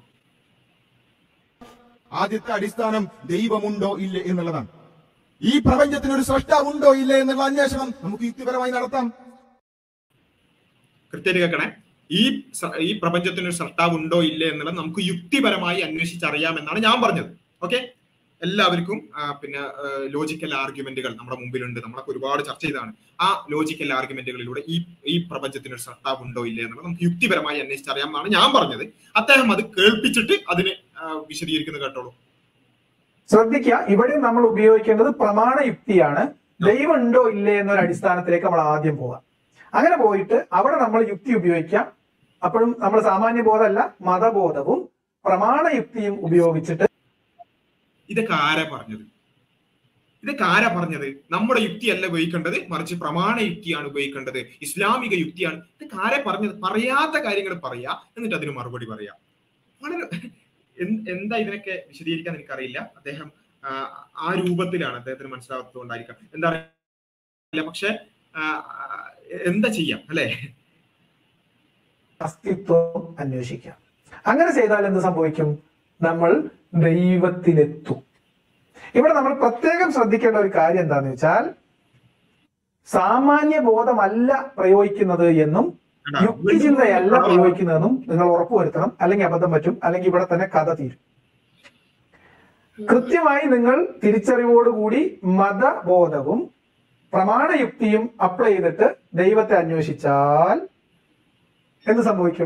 ആദ്യത്തെ അടിസ്ഥാനം ദൈവമുണ്ടോ ഇല്ലേ എന്നുള്ളതാണ് ഈ പ്രപഞ്ചത്തിന് ഒരു സൃഷ്ടാവുണ്ടോ ഇല്ലേ എന്നുള്ള അന്വേഷണം നമുക്ക് യുക്തിപരമായി നടത്താം കൃത്യമായിട്ട് കേൾക്കണേ ഈ സ- ഈ പ്രപഞ്ചത്തിന് ഒരു സൃഷ്ടാവ് ഉണ്ടോ ഇല്ലേ എന്നുള്ളത് നമുക്ക് യുക്തിപരമായി അന്വേഷിച്ചറിയാം എന്നാണ് ഞാൻ പറഞ്ഞത് ഓക്കെ എല്ലാവർക്കും ആ, പിന്നെ ലോജിക്കൽ ആർഗ്യുമെന്റുകൾ നമ്മുടെ മുമ്പിലുണ്ട് നമ്മളൊക്കെ ഒരുപാട് ചർച്ച ചെയ്തതാണ് ആ ലോജിക്കൽ ആർഗ്യുമെന്റുകളിലൂടെ ഈ ഈ പ്രപഞ്ചത്തിന് ഒരു സൃഷ്ടാവ് ഉണ്ടോ ഇല്ലേ എന്നുള്ളത് നമുക്ക് യുക്തിപരമായി അന്വേഷിച്ചറിയാം എന്നാണ് ഞാൻ പറഞ്ഞത് അദ്ദേഹം അത് കേൾപ്പിച്ചിട്ട് അതിന് ആ, വിശദീകരിക്കുന്നത് കേട്ടോളൂ ശ്രദ്ധിക്കുക ഇവിടെ നമ്മൾ ഉപയോഗിക്കേണ്ടത് പ്രമാണ യുക്തിയാണ് ദൈവം ഉണ്ടോ ഇല്ലേ എന്നൊരു അടിസ്ഥാനത്തിലേക്ക് നമ്മൾ ആദ്യം പോകാം അങ്ങനെ പോയിട്ട് അവിടെ നമ്മൾ യുക്തി ഉപയോഗിക്കാം അപ്പോഴും നമ്മൾ സാമാന്യ ബോധമല്ല മതബോധവും പ്രമാണ യുക്തിയും ഉപയോഗിച്ചിട്ട് ഇതൊക്കെ ആരാ പറഞ്ഞത് ഇതൊക്കെ ആരാ പറഞ്ഞത് നമ്മുടെ യുക്തിയല്ല ഉപയോഗിക്കേണ്ടത് മറിച്ച് പ്രമാണ യുക്തിയാണ് ഉപയോഗിക്കേണ്ടത് ഇസ്ലാമിക യുക്തിയാണ് ഇതൊക്കെ ആരാ പറഞ്ഞത് പറയാത്ത കാര്യങ്ങൾ പറയാ എന്നിട്ട് അതിന് മറുപടി പറയാ വളരെ എന്ത്- എന്താ ഇതിനൊക്കെ വിശദീകരിക്കാൻ എനിക്കറിയില്ല അദ്ദേഹം ആ, ആ രൂപത്തിലാണ് അദ്ദേഹത്തിന് മനസ്സിലാകാത്തതുകൊണ്ടായിരിക്കാം എന്താ അറിയില്ല പക്ഷെ ആ, എന്താ ചെയ്യാം അല്ലെ അസ്തിത്വം അന്വേഷിക്കാം അങ്ങനെ ചെയ്താൽ എന്ത് സംഭവിക്കും നമ്മൾ ദൈവത്തിലെത്തും ഇവിടെ നമ്മൾ പ്രത്യേകം ശ്രദ്ധിക്കേണ്ട ഒരു കാര്യം എന്താന്ന് വെച്ചാൽ സാമാന്യ ബോധമല്ല പ്രയോഗിക്കുന്നത് എന്നും യുക്തിചിന്തയല്ല പ്രയോഗിക്കുന്നതെന്നും നിങ്ങൾ ഉറപ്പുവരുത്തണം അല്ലെങ്കിൽ അബദ്ധം പറ്റും അല്ലെങ്കിൽ ഇവിടെ തന്നെ കഥ തീരും കൃത്യമായി നിങ്ങൾ തിരിച്ചറിവോടുകൂടി മതബോധവും പ്രമാണയുക്തിയും അപ്ലൈ ചെയ്തിട്ട് ദൈവത്തെ അന്വേഷിച്ചാൽ എന്ത് സംഭവിക്കും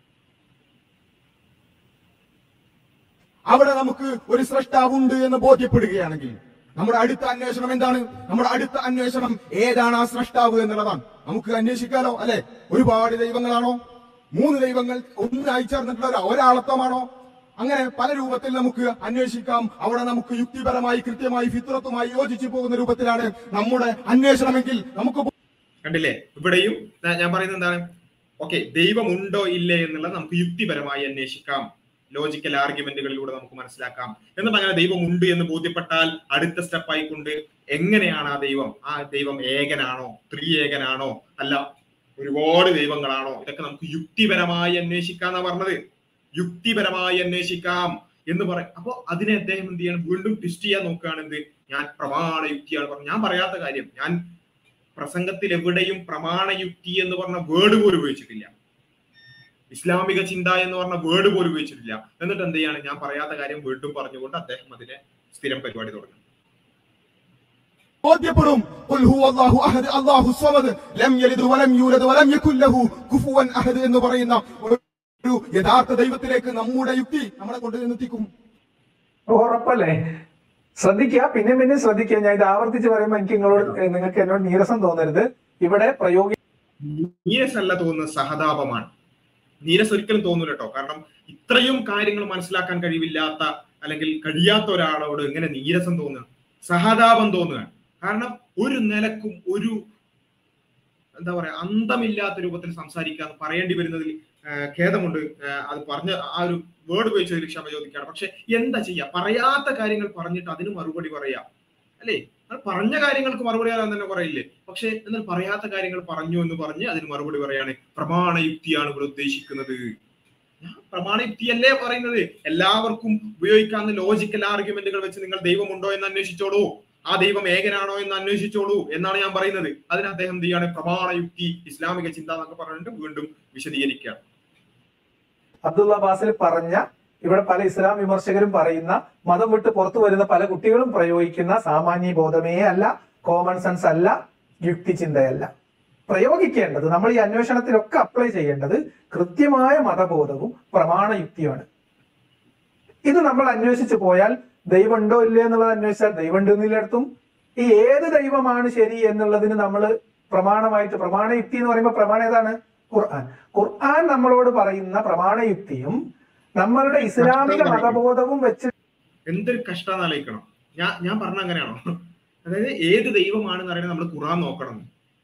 അവിടെ നമുക്ക് ഒരു സൃഷ്ടാവുണ്ട് എന്ന് ബോധ്യപ്പെടുകയാണെങ്കിൽ നമ്മുടെ അടുത്ത അന്വേഷണം എന്താണ് നമ്മുടെ അടുത്ത അന്വേഷണം ഏതാണ് ആ സൃഷ്ടാവ് എന്നുള്ളതാണ് നമുക്ക് അന്വേഷിക്കാലോ അല്ലെ ഒരുപാട് ദൈവങ്ങളാണോ മൂന്ന് ദൈവങ്ങൾ ഒന്നായി ചേർന്നിട്ടുള്ള ഒരു ഒരാളത്വമാണോ അങ്ങനെ പല രൂപത്തിൽ നമുക്ക് അന്വേഷിക്കാം അവിടെ നമുക്ക് യുക്തിപരമായി കൃത്യമായി ഫിത്രത്തുമായി യോജിച്ചു പോകുന്ന രൂപത്തിലാണ് നമ്മുടെ അന്വേഷണമെങ്കിൽ നമുക്ക് കണ്ടില്ലേ ഇവിടെയും ഞാൻ- ഞാൻ പറയുന്നത് എന്താണ് ഓക്കെ ദൈവം ഉണ്ടോ ഇല്ലേ എന്നുള്ളത് നമുക്ക് യുക്തിപരമായി അന്വേഷിക്കാം ലോജിക്കൽ ആർഗ്യുമെന്റുകളിലൂടെ നമുക്ക് മനസ്സിലാക്കാം എന്നിട്ട് അങ്ങനെ ദൈവം ഉണ്ട് എന്ന് ബോധ്യപ്പെട്ടാൽ അടുത്ത സ്റ്റെപ്പ് ആയിക്കൊണ്ട് എങ്ങനെയാണ് ആ ദൈവം ആ ദൈവം ഏകനാണോ ത്രിയേകനാണോ അല്ല ഒരുപാട് ദൈവങ്ങളാണോ ഇതൊക്കെ നമുക്ക് യുക്തിപരമായി അന്വേഷിക്കാന്നാ പറഞ്ഞത് യുക്തിപരമായി അന്വേഷിക്കാം എന്ന് പറയും അപ്പൊ അതിനെ അദ്ദേഹം എന്ത് ചെയ്യണം വീണ്ടും ട്വിസ്റ്റ് ചെയ്യാൻ നോക്കുകയാണ് എന്ത് ഞാൻ പ്രമാണ യുക്തിയാണ് പറഞ്ഞു ഞാൻ പറയാത്ത കാര്യം ഞാൻ പ്രസംഗത്തിൽ എവിടെയും പ്രമാണയുക്തി എന്ന് പറഞ്ഞ വേർഡ് പോലും ഉപയോഗിച്ചിട്ടില്ല ഇസ്ലാമിക ചിന്ത എന്ന് പറഞ്ഞ വേർഡ് പോലും ഉപയോഗിച്ചിട്ടില്ല എന്നിട്ട് എന്ത് ചെയ്യാണ് ഞാൻ പറയാത്ത കാര്യം വീണ്ടും പറഞ്ഞുകൊണ്ട് അദ്ദേഹം അതിനെ സ്ഥിരം പരിപാടി തുടങ്ങി ബോധ്യപ്പെടും ഖുൽ ഹുവ അല്ലാഹു അഹദ് അല്ലാഹു സ്വമദ് ലം യലിദ് വലം യൂലദ് വലം യകുൽ ലഹു കുഫുവൻ അഹദ് എന്ന് പറയുന്ന ഒരു യഥാർത്ഥ ദൈവത്തിലേക്ക് നമ്മുടെ യുക്തി നമ്മളെ കൊണ്ട് എത്തിക്കും ഉറപ്പല്ലേ ശ്രദ്ധിക്കുക പിന്നെ പിന്നെ ശ്രദ്ധിക്കുക ഞാൻ ഇത് ആവർത്തിച്ച് പറയുമ്പോൾ എനിക്ക് നിങ്ങളോട് ഏഹ് നിങ്ങൾക്ക് എന്നോട് നീരസം തോന്നരുത് ഇവിടെ പ്രയോഗി നീരസ് അല്ല തോന്നുന്നത് സഹതാപമാണ് നീരസ് ഒരിക്കലും തോന്നൂല കേട്ടോ കാരണം ഇത്രയും കാര്യങ്ങൾ മനസ്സിലാക്കാൻ കഴിവില്ലാത്ത അല്ലെങ്കിൽ കഴിയാത്ത ഒരാളോട് എങ്ങനെ നീരസം തോന്നുക സഹതാപം തോന്നുകയാണ് കാരണം ഒരു നിലക്കും ഒരു എന്താ പറയാ അന്തമില്ലാത്ത രൂപത്തിൽ സംസാരിക്കാന്ന് പറയേണ്ടി വരുന്നതിൽ ആ, ഖേദമുണ്ട് ആ, അത് പറഞ്ഞ ആ ഒരു വേർഡ് ഉപയോഗിച്ചതിൽ ക്ഷമ ചോദിക്കുകയാണ് പക്ഷെ എന്താ ചെയ്യാ പറയാത്ത കാര്യങ്ങൾ പറഞ്ഞിട്ട് അതിന് മറുപടി പറയാ അല്ലേ അത് പറഞ്ഞ കാര്യങ്ങൾക്ക് മറുപടി പറയാൻ തന്നെ പറയില്ലേ പക്ഷെ എന്നാൽ പറയാത്ത കാര്യങ്ങൾ പറഞ്ഞു എന്ന് പറഞ്ഞ് അതിന് മറുപടി പറയാണ് പ്രമാണയുക്തിയാണ് ഇവിടെ ഉദ്ദേശിക്കുന്നത് ഞാൻ പ്രമാണയുക്തിയല്ലേ പറയുന്നത് എല്ലാവർക്കും ഉപയോഗിക്കാവുന്ന ലോജിക്കൽ ആർഗ്യുമെന്റുകൾ വെച്ച് നിങ്ങൾ ദൈവമുണ്ടോ എന്ന് അന്വേഷിച്ചോളൂ ആ ദൈവം ഏകനാണോ എന്ന് അന്വേഷിച്ചോളൂ എന്നാണ് ഞാൻ പറയുന്നത് അതിന് അദ്ദേഹം എന്ത് ചെയ്യാണ് പ്രമാണയുക്തി ഇസ്ലാമിക ചിന്ത എന്നൊക്കെ പറഞ്ഞിട്ട് വീണ്ടും വിശദീകരിക്കുക അബ്ദുള്ള ബാസിൽ പറഞ്ഞ ഇവിടെ പല ഇസ്ലാം വിമർശകരും പറയുന്ന മതം വിട്ട് പുറത്തു വരുന്ന പല കുട്ടികളും പ്രയോഗിക്കുന്ന സാമാന്യ ബോധമേ അല്ല കോമൺ സെൻസ് അല്ല യുക്തിചിന്തയല്ല പ്രയോഗിക്കേണ്ടത് നമ്മൾ ഈ അന്വേഷണത്തിലൊക്കെ അപ്ലൈ ചെയ്യേണ്ടത് കൃത്യമായ മതബോധവും പ്രമാണയുക്തിയുമാണ് ഇത് നമ്മൾ അന്വേഷിച്ചു പോയാൽ ദൈവം ഉണ്ടോ ഇല്ലേ എന്നുള്ളത് അന്വേഷിച്ചാൽ ദൈവം ഉണ്ട് എന്നിടത്തും ഈ ഏത് ദൈവമാണ് ശരി എന്നുള്ളതിന് നമ്മൾ പ്രമാണമായിട്ട് പ്രമാണയുക്തി എന്ന് പറയുമ്പോൾ പ്രമാണം ഏതാണ് ഖുർആൻ ഖുർആൻ നമ്മളോട് പറയുന്ന പ്രമാണയുക്തിയും നമ്മളുടെ ഇസ്ലാമിക മതബോധവും വെച്ച് എന്തൊരു കഷ്ടം ആലോചിക്കണം ഞാൻ ഞാൻ പറഞ്ഞ അങ്ങനെയാണോ അതായത് ഏത് ദൈവമാണെന്ന് അറിയണത് നമ്മൾ ഖുറാൻ നോക്കണം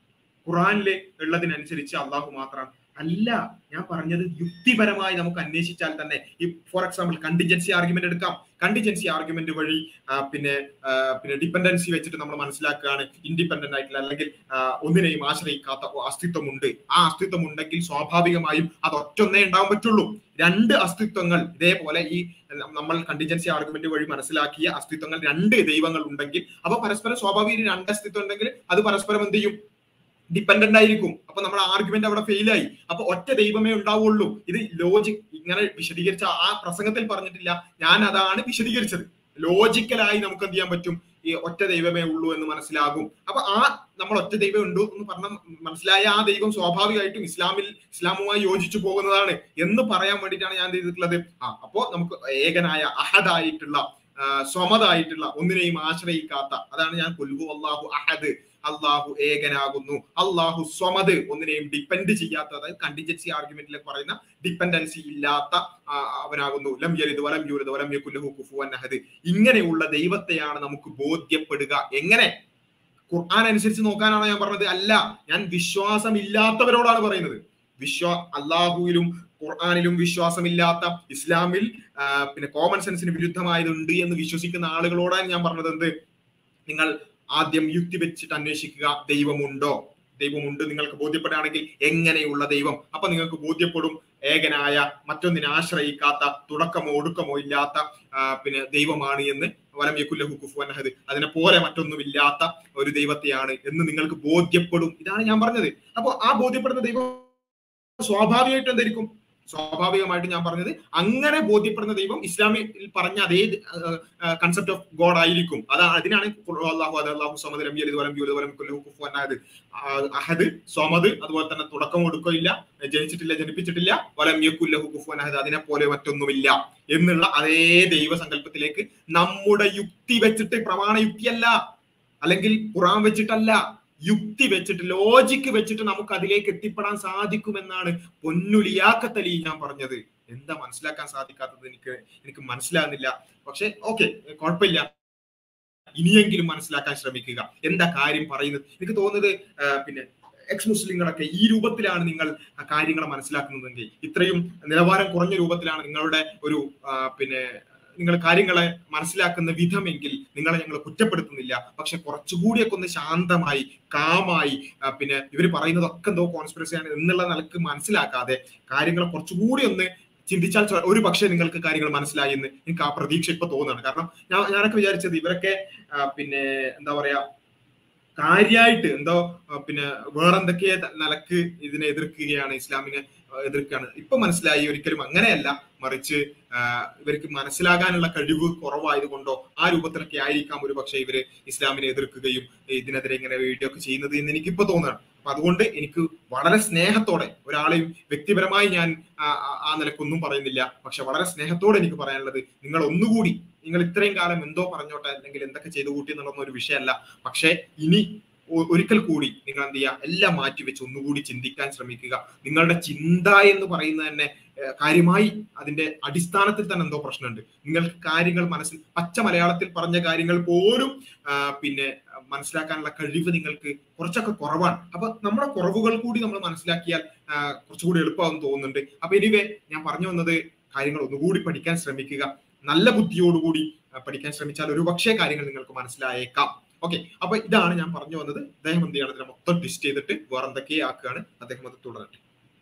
ഖുറാനില് ഉള്ളതിനനുസരിച്ച് അള്ളാഹു മാത്രം അല്ല ഞാൻ പറഞ്ഞത് യുക്തിപരമായി നമുക്ക് അന്വേഷിച്ചാൽ തന്നെ ഈ ഫോർ എക്സാമ്പിൾ കണ്ടിജൻസി ആർഗ്യുമെന്റ് എടുക്കാം കണ്ടിജൻസി ആർഗ്യുമെന്റ് വഴി ആ, പിന്നെ ആ, പിന്നെ ഡിപ്പെൻഡൻസി വെച്ചിട്ട് നമ്മൾ മനസ്സിലാക്കുകയാണ് ഇൻഡിപെൻഡന്റ് ആയിട്ടുള്ള അല്ലെങ്കിൽ ആ, ഒന്നിനെയും ആശ്രയിക്കാത്ത അസ്തിത്വമുണ്ട് ആ അസ്തിത്വം ഉണ്ടെങ്കിൽ സ്വാഭാവികമായും അത് ഒറ്റൊന്നേ ഉണ്ടാവാൻ പറ്റുള്ളൂ രണ്ട് അസ്തിത്വങ്ങൾ ഇതേപോലെ ഈ നമ്മൾ കണ്ടിജൻസി ആർഗ്യുമെന്റ് വഴി മനസ്സിലാക്കിയ അസ്തിത്വങ്ങൾ രണ്ട് ദൈവങ്ങൾ ഉണ്ടെങ്കിൽ അപ്പൊ പരസ്പരം സ്വാഭാവിക രണ്ട് അസ്തിത്വം ഉണ്ടെങ്കിൽ അത് പരസ്പരം എന്ത് ചെയ്യും ഡിപ്പെൻഡന്റ് ആയിരിക്കും അപ്പൊ നമ്മുടെ ആർഗ്യുമെന്റ് അവിടെ ഫെയിൽ ആയി അപ്പൊ ഒറ്റ ദൈവമേ ഉണ്ടാവുള്ളൂ ഇത് ലോജിക് ഇങ്ങനെ വിശദീകരിച്ച ആ പ്രസംഗത്തിൽ പറഞ്ഞിട്ടില്ല ഞാൻ അതാണ് വിശദീകരിച്ചത് ലോജിക്കലായി നമുക്ക് എന്ത് ചെയ്യാൻ പറ്റും ഈ ഒറ്റ ദൈവമേ ഉള്ളൂ എന്ന് മനസ്സിലാകും അപ്പൊ ആ നമ്മൾ ഒറ്റ ദൈവം ഉണ്ടു എന്ന് പറഞ്ഞ മനസ്സിലായ ആ ദൈവം സ്വാഭാവികമായിട്ടും ഇസ്ലാമിൽ ഇസ്ലാമുമായി യോജിച്ചു പോകുന്നതാണ് എന്ന് പറയാൻ വേണ്ടിയിട്ടാണ് ഞാൻ ചെയ്തിട്ടുള്ളത് ആ അപ്പോ നമുക്ക് ഏകനായ അഹദായിട്ടുള്ള ആ, സ്വമതായിട്ടുള്ള ഒന്നിനെയും ആശ്രയിക്കാത്ത അതാണ് ഞാൻ കൊൽഹു അള്ളാഹു അഹദ് അള്ളാഹു ഏകനാകുന്നു അള്ളാഹു സ്വമത് ഒന്നിനെയും ഡിപ്പെൻഡ് ചെയ്യാത്ത അതായത് കണ്ടിജൻസി ആർഗ്യുമെന്റിൽ പറയുന്ന ഡിപ്പെൻഡൻസി ഇല്ലാത്ത ആ, അവനാകുന്നു ലം യലിദ് വലം യൂലിദ് വലം യകുല്ലഹു കുഫുവൻ അഹദ് ഇങ്ങനെയുള്ള ദൈവത്തെയാണ് നമുക്ക് ബോധ്യപ്പെടുക എങ്ങനെ ഖുർആൻ അനുസരിച്ച് നോക്കാനാണോ ഞാൻ പറഞ്ഞത് അല്ല ഞാൻ വിശ്വാസമില്ലാത്തവരോടാണ് പറയുന്നത് വിശ്വാ അള്ളാഹുവിലും ഖുർആാനിലും വിശ്വാസമില്ലാത്ത ഇസ്ലാമിൽ ആ, പിന്നെ കോമൺ സെൻസിന് വിരുദ്ധമായതുണ്ട് എന്ന് വിശ്വസിക്കുന്ന ആളുകളോടാണ് ഞാൻ പറഞ്ഞത് എന്ത് നിങ്ങൾ ആദ്യം യുക്തി വെച്ചിട്ട് അന്വേഷിക്കുക ദൈവമുണ്ടോ ദൈവമുണ്ട് നിങ്ങൾക്ക് ബോധ്യപ്പെടുകയാണെങ്കിൽ എങ്ങനെയുള്ള ദൈവം അപ്പൊ നിങ്ങൾക്ക് ബോധ്യപ്പെടും ഏകനായ മറ്റൊന്നിനെ ആശ്രയിക്കാത്ത തുടക്കമോ ഒടുക്കമോ ഇല്ലാത്ത ആ, പിന്നെ ദൈവമാണ് എന്ന് വലം യക്കുല്ലഹു കുഫുവൻ അഹദ് അതിനെ പോലെ മറ്റൊന്നുമില്ലാത്ത ഒരു ദൈവത്തെയാണ് എന്ന് നിങ്ങൾക്ക് ബോധ്യപ്പെടും ഇതാണ് ഞാൻ പറഞ്ഞത് അപ്പൊ ആ ബോധ്യപ്പെടുന്ന ദൈവം സ്വാഭാവികമായിട്ട് എന്തായിരിക്കും സ്വാഭാവികമായിട്ട് ഞാൻ പറഞ്ഞത് അങ്ങനെ ബോധ്യപ്പെടുന്ന ദൈവം ഇസ്ലാമിൽ പറഞ്ഞ അതേ കൺസെപ്റ്റ് ഓഫ് ഗോഡ് ആയിരിക്കും അതാ അതിനാണ് അള്ളാഹു അത് അള്ളാഹു സമദ് ലം യലിദ് വലം യൂലിദ് വലം യകുൽ ലഹു കുഫുവൻ അഹദ് ആ, അഹദ് സ്വമദ് അതുപോലെ തന്നെ തുടക്കം ഒടുക്കമില്ല ജനിച്ചിട്ടില്ല ജനിപ്പിച്ചിട്ടില്ല വലം യക്കുല്ലഹു കുഫുവൻ അഹദ് അതിനെ പോലെ മറ്റൊന്നുമില്ല എന്നുള്ള അതേ ദൈവസങ്കല്പത്തിലേക്ക് നമ്മുടെ യുക്തി വെച്ചിട്ട് പ്രമാണ യുക്തിയല്ല അല്ലെങ്കിൽ ഖുറാൻ വെച്ചിട്ടല്ല യുക്തി വെച്ചിട്ട് ലോജിക്ക് വെച്ചിട്ട് നമുക്ക് അതിലേക്ക് എത്തിപ്പെടാൻ സാധിക്കുമെന്നാണ് പൊന്നുലിയാക്കത്തലി ഞാൻ പറഞ്ഞത് എന്താ മനസ്സിലാക്കാൻ സാധിക്കാത്തത് എനിക്ക് എനിക്ക് മനസ്സിലാകുന്നില്ല പക്ഷെ ഓക്കെ കുഴപ്പമില്ല ഇനിയെങ്കിലും മനസ്സിലാക്കാൻ ശ്രമിക്കുക എന്താ കാര്യം പറയുന്നത് എനിക്ക് തോന്നുന്നത് ആ, പിന്നെ എക്സ് മുസ്ലിങ്ങളൊക്കെ ഈ രൂപത്തിലാണ് നിങ്ങൾ ആ കാര്യങ്ങളെ മനസ്സിലാക്കുന്നതെങ്കിൽ ഇത്രയും നിലവാരം കുറഞ്ഞ രൂപത്തിലാണ് നിങ്ങളുടെ ഒരു ആ, പിന്നെ നിങ്ങൾ കാര്യങ്ങളെ മനസ്സിലാക്കുന്ന വിധമെങ്കിൽ നിങ്ങളെ ഞങ്ങൾ കുറ്റപ്പെടുത്തുന്നില്ല പക്ഷെ കുറച്ചുകൂടിയൊക്കെ ഒന്ന് ശാന്തമായി കാമായി ആ, പിന്നെ ഇവർ പറയുന്നതൊക്കെ എന്തോ കോൺസ്പിറസിയാണ് എന്നുള്ള നിലക്ക് മനസ്സിലാക്കാതെ കാര്യങ്ങളെ കുറച്ചുകൂടി ഒന്ന് ചിന്തിച്ചാൽ ചെ- ഒരു പക്ഷേ നിങ്ങൾക്ക് കാര്യങ്ങൾ മനസ്സിലായി എന്ന് എനിക്ക് ആ പ്രതീക്ഷ ഇപ്പൊ തോന്നുകയാണ് കാരണം ഞാൻ ഞാനൊക്കെ വിചാരിച്ചത് ഇവരൊക്കെ ആ, പിന്നെ എന്താ പറയാ കാര്യമായിട്ട് എന്തോ ആ, പിന്നെ വേറെന്തൊക്കെ നിലക്ക് ഇതിനെ എതിർക്കുകയാണ് ഇസ്ലാമിനെ ആ, എതിർക്കുകയാണ് ഇപ്പൊ മനസ്സിലായി ഒരിക്കലും അങ്ങനെയല്ല മറിച്ച് ആ, ഇവർക്ക് മനസ്സിലാകാനുള്ള കഴിവ് കുറവായതുകൊണ്ടോ ആ രൂപത്തിലൊക്കെ ആയിരിക്കാം ഒരു പക്ഷേ ഇവര് ഇസ്ലാമിനെ എതിർക്കുകയും ഇതിനെതിരെ ഇങ്ങനെ വീഡിയോ ഒക്കെ ചെയ്യുന്നത് എന്ന് എനിക്ക് ഇപ്പൊ തോന്നുകയാണ് അപ്പൊ അതുകൊണ്ട് എനിക്ക് വളരെ സ്നേഹത്തോടെ ഒരാളെയും വ്യക്തിപരമായി ഞാൻ ആ- ആ- ആ നിലക്കൊന്നും പറയുന്നില്ല പക്ഷെ വളരെ സ്നേഹത്തോടെ എനിക്ക് പറയാനുള്ളത് നിങ്ങൾ ഒന്നുകൂടി നിങ്ങൾ ഇത്രയും കാലം എന്തോ പറഞ്ഞോട്ടെ അല്ലെങ്കിൽ എന്തൊക്കെ ചെയ്തു കൂട്ടി എന്നുള്ളൊന്നും ഒരു വിഷയമല്ല പക്ഷെ ഇനി ഒ- ഒരിക്കൽ കൂടി നിങ്ങൾ എന്ത് ചെയ്യുക എല്ലാം മാറ്റി വെച്ച് ഒന്നുകൂടി ചിന്തിക്കാൻ ശ്രമിക്കുക നിങ്ങളുടെ ചിന്ത എന്ന് പറയുന്നത് തന്നെ ഏഹ്, കാര്യമായി അതിന്റെ അടിസ്ഥാനത്തിൽ തന്നെ എന്തോ പ്രശ്നമുണ്ട് നിങ്ങൾക്ക് കാര്യങ്ങൾ മനസ്സിൽ പച്ച മലയാളത്തിൽ പറഞ്ഞ കാര്യങ്ങൾ പോലും ആ, പിന്നെ മനസ്സിലാക്കാനുള്ള കഴിവ് നിങ്ങൾക്ക് കുറച്ചൊക്കെ കുറവാണ് അപ്പൊ നമ്മുടെ കുറവുകൾ കൂടി നമ്മൾ മനസ്സിലാക്കിയാൽ ആ, കുറച്ചുകൂടി എളുപ്പമാകും തോന്നുന്നുണ്ട് അപ്പൊ എനിവേ ഞാൻ പറഞ്ഞു വന്നത് കാര്യങ്ങൾ ഒന്നുകൂടി പഠിക്കാൻ ശ്രമിക്കുക നല്ല ബുദ്ധിയോടുകൂടി ആ, പഠിക്കാൻ ശ്രമിച്ചാൽ ഒരു പക്ഷേ കാര്യങ്ങൾ നിങ്ങൾക്ക് മനസ്സിലായേക്കാം ഓക്കെ അപ്പൊ ഇതാണ് ഞാൻ പറഞ്ഞു വന്നത് അദ്ദേഹം എന്ത് ചെയ്യണം ഇതിനെ മൊത്തം ടിസ്റ്റ് ചെയ്തിട്ട് വേറെ എന്തൊക്കെ ആക്കുകയാണ് അദ്ദേഹം അത് തുടരട്ടെ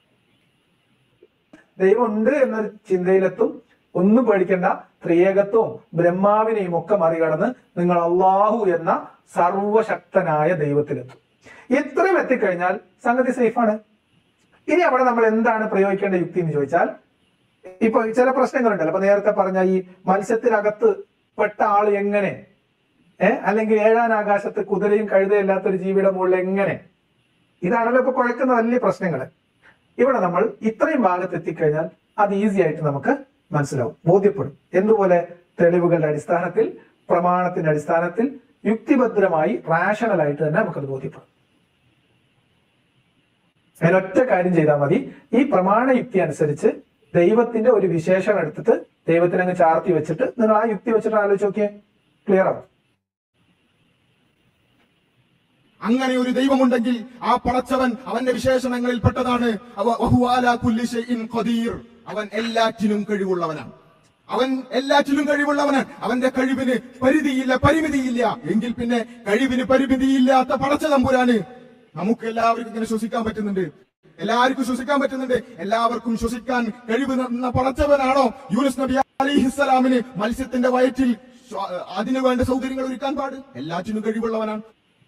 ദൈവമുണ്ട് എന്നൊരു ചിന്തയിലെത്തും ഒന്നും പേടിക്കണ്ട ത്രിയേകത്വവും ബ്രഹ്മാവിനെയും ഒക്കെ മറികടന്ന് നിങ്ങൾ അള്ളാഹു എന്ന സർവശക്തനായ ദൈവത്തിലെത്തും ഇത്രയും എത്തിക്കഴിഞ്ഞാൽ സംഗതി സേഫാണ് ഇനി അവിടെ നമ്മൾ എന്താണ് പ്രയോഗിക്കേണ്ട യുക്തി എന്ന് ചോദിച്ചാൽ ഇപ്പൊ ചില പ്രശ്നങ്ങളുണ്ടല്ലോ അപ്പൊ നേരത്തെ പറഞ്ഞ ഈ മത്സ്യത്തിനകത്ത് പെട്ട ആൾ എങ്ങനെ ഏഹ് അല്ലെങ്കിൽ ഏഴാൻ ആകാശത്ത് കുതിരയും കഴുതയില്ലാത്ത ഒരു ജീവിയുടെ മുകളിൽ എങ്ങനെ ഇതാണല്ലോ ഇപ്പൊ കുഴക്കുന്ന വലിയ പ്രശ്നങ്ങൾ ഇവിടെ നമ്മൾ ഇത്രയും ഭാഗത്ത് എത്തിക്കഴിഞ്ഞാൽ അത് ഈസി ആയിട്ട് നമുക്ക് മനസ്സിലാവും ബോധ്യപ്പെടും എന്തുപോലെ തെളിവുകളുടെ അടിസ്ഥാനത്തിൽ പ്രമാണത്തിന്റെ അടിസ്ഥാനത്തിൽ യുക്തിഭദ്രമായി റാഷണൽ ആയിട്ട് തന്നെ നമുക്കത് ബോധ്യപ്പെടും അതിനൊറ്റ കാര്യം ചെയ്താൽ മതി ഈ പ്രമാണ യുക്തി അനുസരിച്ച് ദൈവത്തിന്റെ ഒരു വിശേഷണം എടുത്തിട്ട് ദൈവത്തിന് അങ്ങ് ചാർത്തി വെച്ചിട്ട് നിങ്ങൾ ആ യുക്തി വെച്ചിട്ട് ആലോചിച്ച് നോക്കിയേ ക്ലിയർ ആവും അങ്ങനെ ഒരു ദൈവമുണ്ടെങ്കിൽ ആ പടച്ചവൻ അവന്റെ വിശേഷണങ്ങളിൽ പെട്ടതാണ് അവ- വഹുവ അലാ കുല്ലി ഷൈഇൻ ഖദീർ. അവൻ എല്ലാറ്റിനും കഴിവുള്ളവനാണ് അവൻ എല്ലാറ്റിലും കഴിവുള്ളവനാണ് അവന്റെ കഴിവിന് പരിധിയില്ല പരിമിതിയില്ല എങ്കിൽ പിന്നെ കഴിവിന് പരിമിതിയില്ലാത്ത പടച്ച തമ്പുരാന് നമുക്ക് എല്ലാവർക്കും ഇങ്ങനെ ശ്വസിക്കാൻ പറ്റുന്നുണ്ട് എല്ലാവർക്കും ശ്വസിക്കാൻ പറ്റുന്നുണ്ട് എല്ലാവർക്കും ശ്വസിക്കാൻ കഴിവ് തന്ന പടച്ചവനാണോ യൂനുസ് നബി അലിഹിസ്സലാമിന് മത്സ്യത്തിന്റെ വയറ്റിൽ ശ്വ- അതിനു വേണ്ട സൗകര്യങ്ങൾ ഒരുക്കാൻ പാട് എല്ലാറ്റിനും കഴിവുള്ളവനാണ്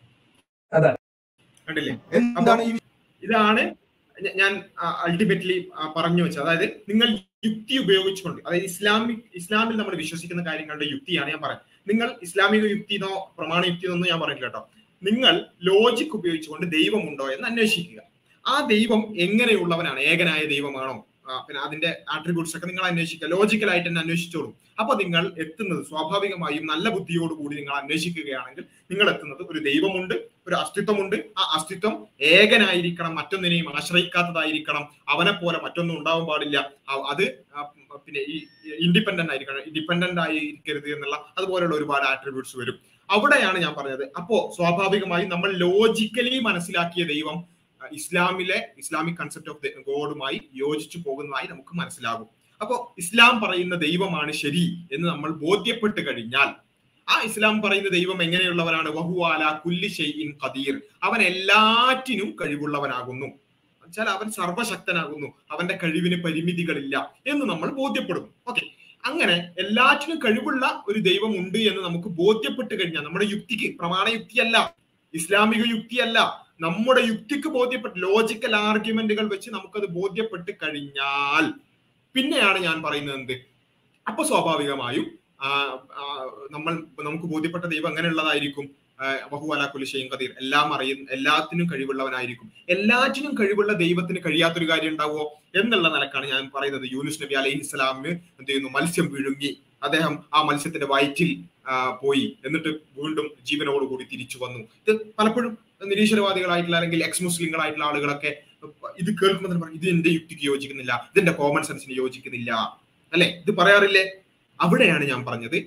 അതാണ് കണ്ടില്ലേ എന്താണ് ഈ ഇതാണ് ഞ- ഞാൻ അൾട്ടിമേറ്റ്ലി പറഞ്ഞു വെച്ചത് അതായത് നിങ്ങൾ യുക്തി ഉപയോഗിച്ചുകൊണ്ട് അതായത് ഇസ്ലാമിക് ഇസ്ലാമിൽ നമ്മൾ വിശ്വസിക്കുന്ന കാര്യങ്ങളുടെ യുക്തിയാണ് ഞാൻ പറയുന്നത് നിങ്ങൾ ഇസ്ലാമിക യുക്തിന്നോ പ്രമാണ യുക്തി എന്നോ ഞാൻ പറഞ്ഞില്ല കേട്ടോ നിങ്ങൾ ലോജിക് ഉപയോഗിച്ചുകൊണ്ട് ദൈവമുണ്ടോ എന്ന് അന്വേഷിക്കുക ആ ദൈവം എങ്ങനെയുള്ളവനാണ് ഏകനായ ദൈവമാണോ ആ, പിന്നെ അതിന്റെ ആട്രിബ്യൂട്ട്സ് ഒക്കെ നിങ്ങൾ അന്വേഷിക്കുക ലോജിക്കലായിട്ട് തന്നെ അന്വേഷിച്ചോളൂ അപ്പൊ നിങ്ങൾ എത്തുന്നത് സ്വാഭാവികമായും നല്ല ബുദ്ധിയോടുകൂടി നിങ്ങൾ അന്വേഷിക്കുകയാണെങ്കിൽ നിങ്ങൾ എത്തുന്നത് ഒരു ദൈവമുണ്ട് ഒരു അസ്തിത്വമുണ്ട് ആ അസ്തിത്വം ഏകനായിരിക്കണം മറ്റൊന്നിനെയും ആശ്രയിക്കാത്തതായിരിക്കണം അവനെ പോലെ മറ്റൊന്നും ഉണ്ടാവാൻ പാടില്ല അ- അത് ആ, പിന്നെ ഈ ഇൻഡിപെൻഡന്റ് ആയിരിക്കണം ഡിപെൻഡന്റ് ആയിരിക്കരുത് എന്നുള്ള അതുപോലെയുള്ള ഒരുപാട് ആട്രിബ്യൂട്ട്സ് വരും അവിടെയാണ് ഞാൻ പറഞ്ഞത് അപ്പോ സ്വാഭാവികമായും നമ്മൾ ലോജിക്കലി മനസ്സിലാക്കിയ ദൈവം ആ, ഇസ്ലാമിലെ ഇസ്ലാമിക് കൺസെപ്റ്റ് ഓഫ് ഗോഡുമായി യോജിച്ചു പോകുന്നതായി നമുക്ക് മനസ്സിലാകും അപ്പോ ഇസ്ലാം പറയുന്ന ദൈവമാണ് ശരി എന്ന് നമ്മൾ ബോധ്യപ്പെട്ട് കഴിഞ്ഞാൽ ആ ഇസ്ലാം പറയുന്ന ദൈവം എങ്ങനെയുള്ളവനാണ് വഹുവാല കുല്ലി ഷെയ്ഇൻ ഖദീർ അവൻ എല്ലാറ്റിനും കഴിവുള്ളവനാകുന്നു വെച്ചാൽ അവൻ സർവശക്തനാകുന്നു അവന്റെ കഴിവിന് പരിമിതികളില്ല എന്ന് നമ്മൾ ബോധ്യപ്പെടും ഓക്കെ അങ്ങനെ എല്ലാറ്റിനും കഴിവുള്ള ഒരു ദൈവം ഉണ്ട് എന്ന് നമുക്ക് ബോധ്യപ്പെട്ട് കഴിഞ്ഞാൽ നമ്മുടെ യുക്തിക്ക് പ്രമാണ യുക്തിയല്ല ഇസ്ലാമിക യുക്തിയല്ല നമ്മുടെ യുക്തിക്ക് ബോധ്യപ്പെട്ട് ലോജിക്കൽ ആർഗ്യുമെന്റുകൾ വെച്ച് നമുക്കത് ബോധ്യപ്പെട്ട് കഴിഞ്ഞാൽ പിന്നെയാണ് ഞാൻ പറയുന്നത് എന്ത് അപ്പൊ സ്വാഭാവികമായും ആ, ആ, നമ്മൾ നമുക്ക് ബോധ്യപ്പെട്ട ദൈവം എങ്ങനെയുള്ളതായിരിക്കും ബഹു അല കുലിശയും കദീർ എല്ലാം അറിയുന്ന എല്ലാത്തിനും കഴിവുള്ളവനായിരിക്കും എല്ലാറ്റിനും കഴിവുള്ള ദൈവത്തിന് കഴിയാത്തൊരു കാര്യം ഉണ്ടാവുമോ എന്നുള്ള നിലക്കാണ് ഞാൻ പറയുന്നത് യൂനുസ് നബി അലൈഹി ഇസ്ലാമിന് എന്ത് ചെയ്യുന്നു മത്സ്യം വിഴുങ്ങി അദ്ദേഹം ആ മത്സ്യത്തിന്റെ വയറ്റിൽ ആ, പോയി എന്നിട്ട് വീണ്ടും ജീവനോടുകൂടി തിരിച്ചു വന്നു ഇത് പലപ്പോഴും നിരീശ്വരവാദികളായിട്ടുള്ള അല്ലെങ്കിൽ എക്സ് മുസ്ലിങ്ങളായിട്ടുള്ള ആളുകളൊക്കെ ഇത് കേൾക്കുമ്പോൾ തന്നെ പറയും ഇത് എന്റെ യുക്തിക്ക് യോജിക്കുന്നില്ല ഇതിന്റെ കോമൺ സെൻസിന് യോജിക്കുന്നില്ല അല്ലെ ഇത് പറയാറില്ലേ അവിടെയാണ് ഞാൻ പറഞ്ഞത്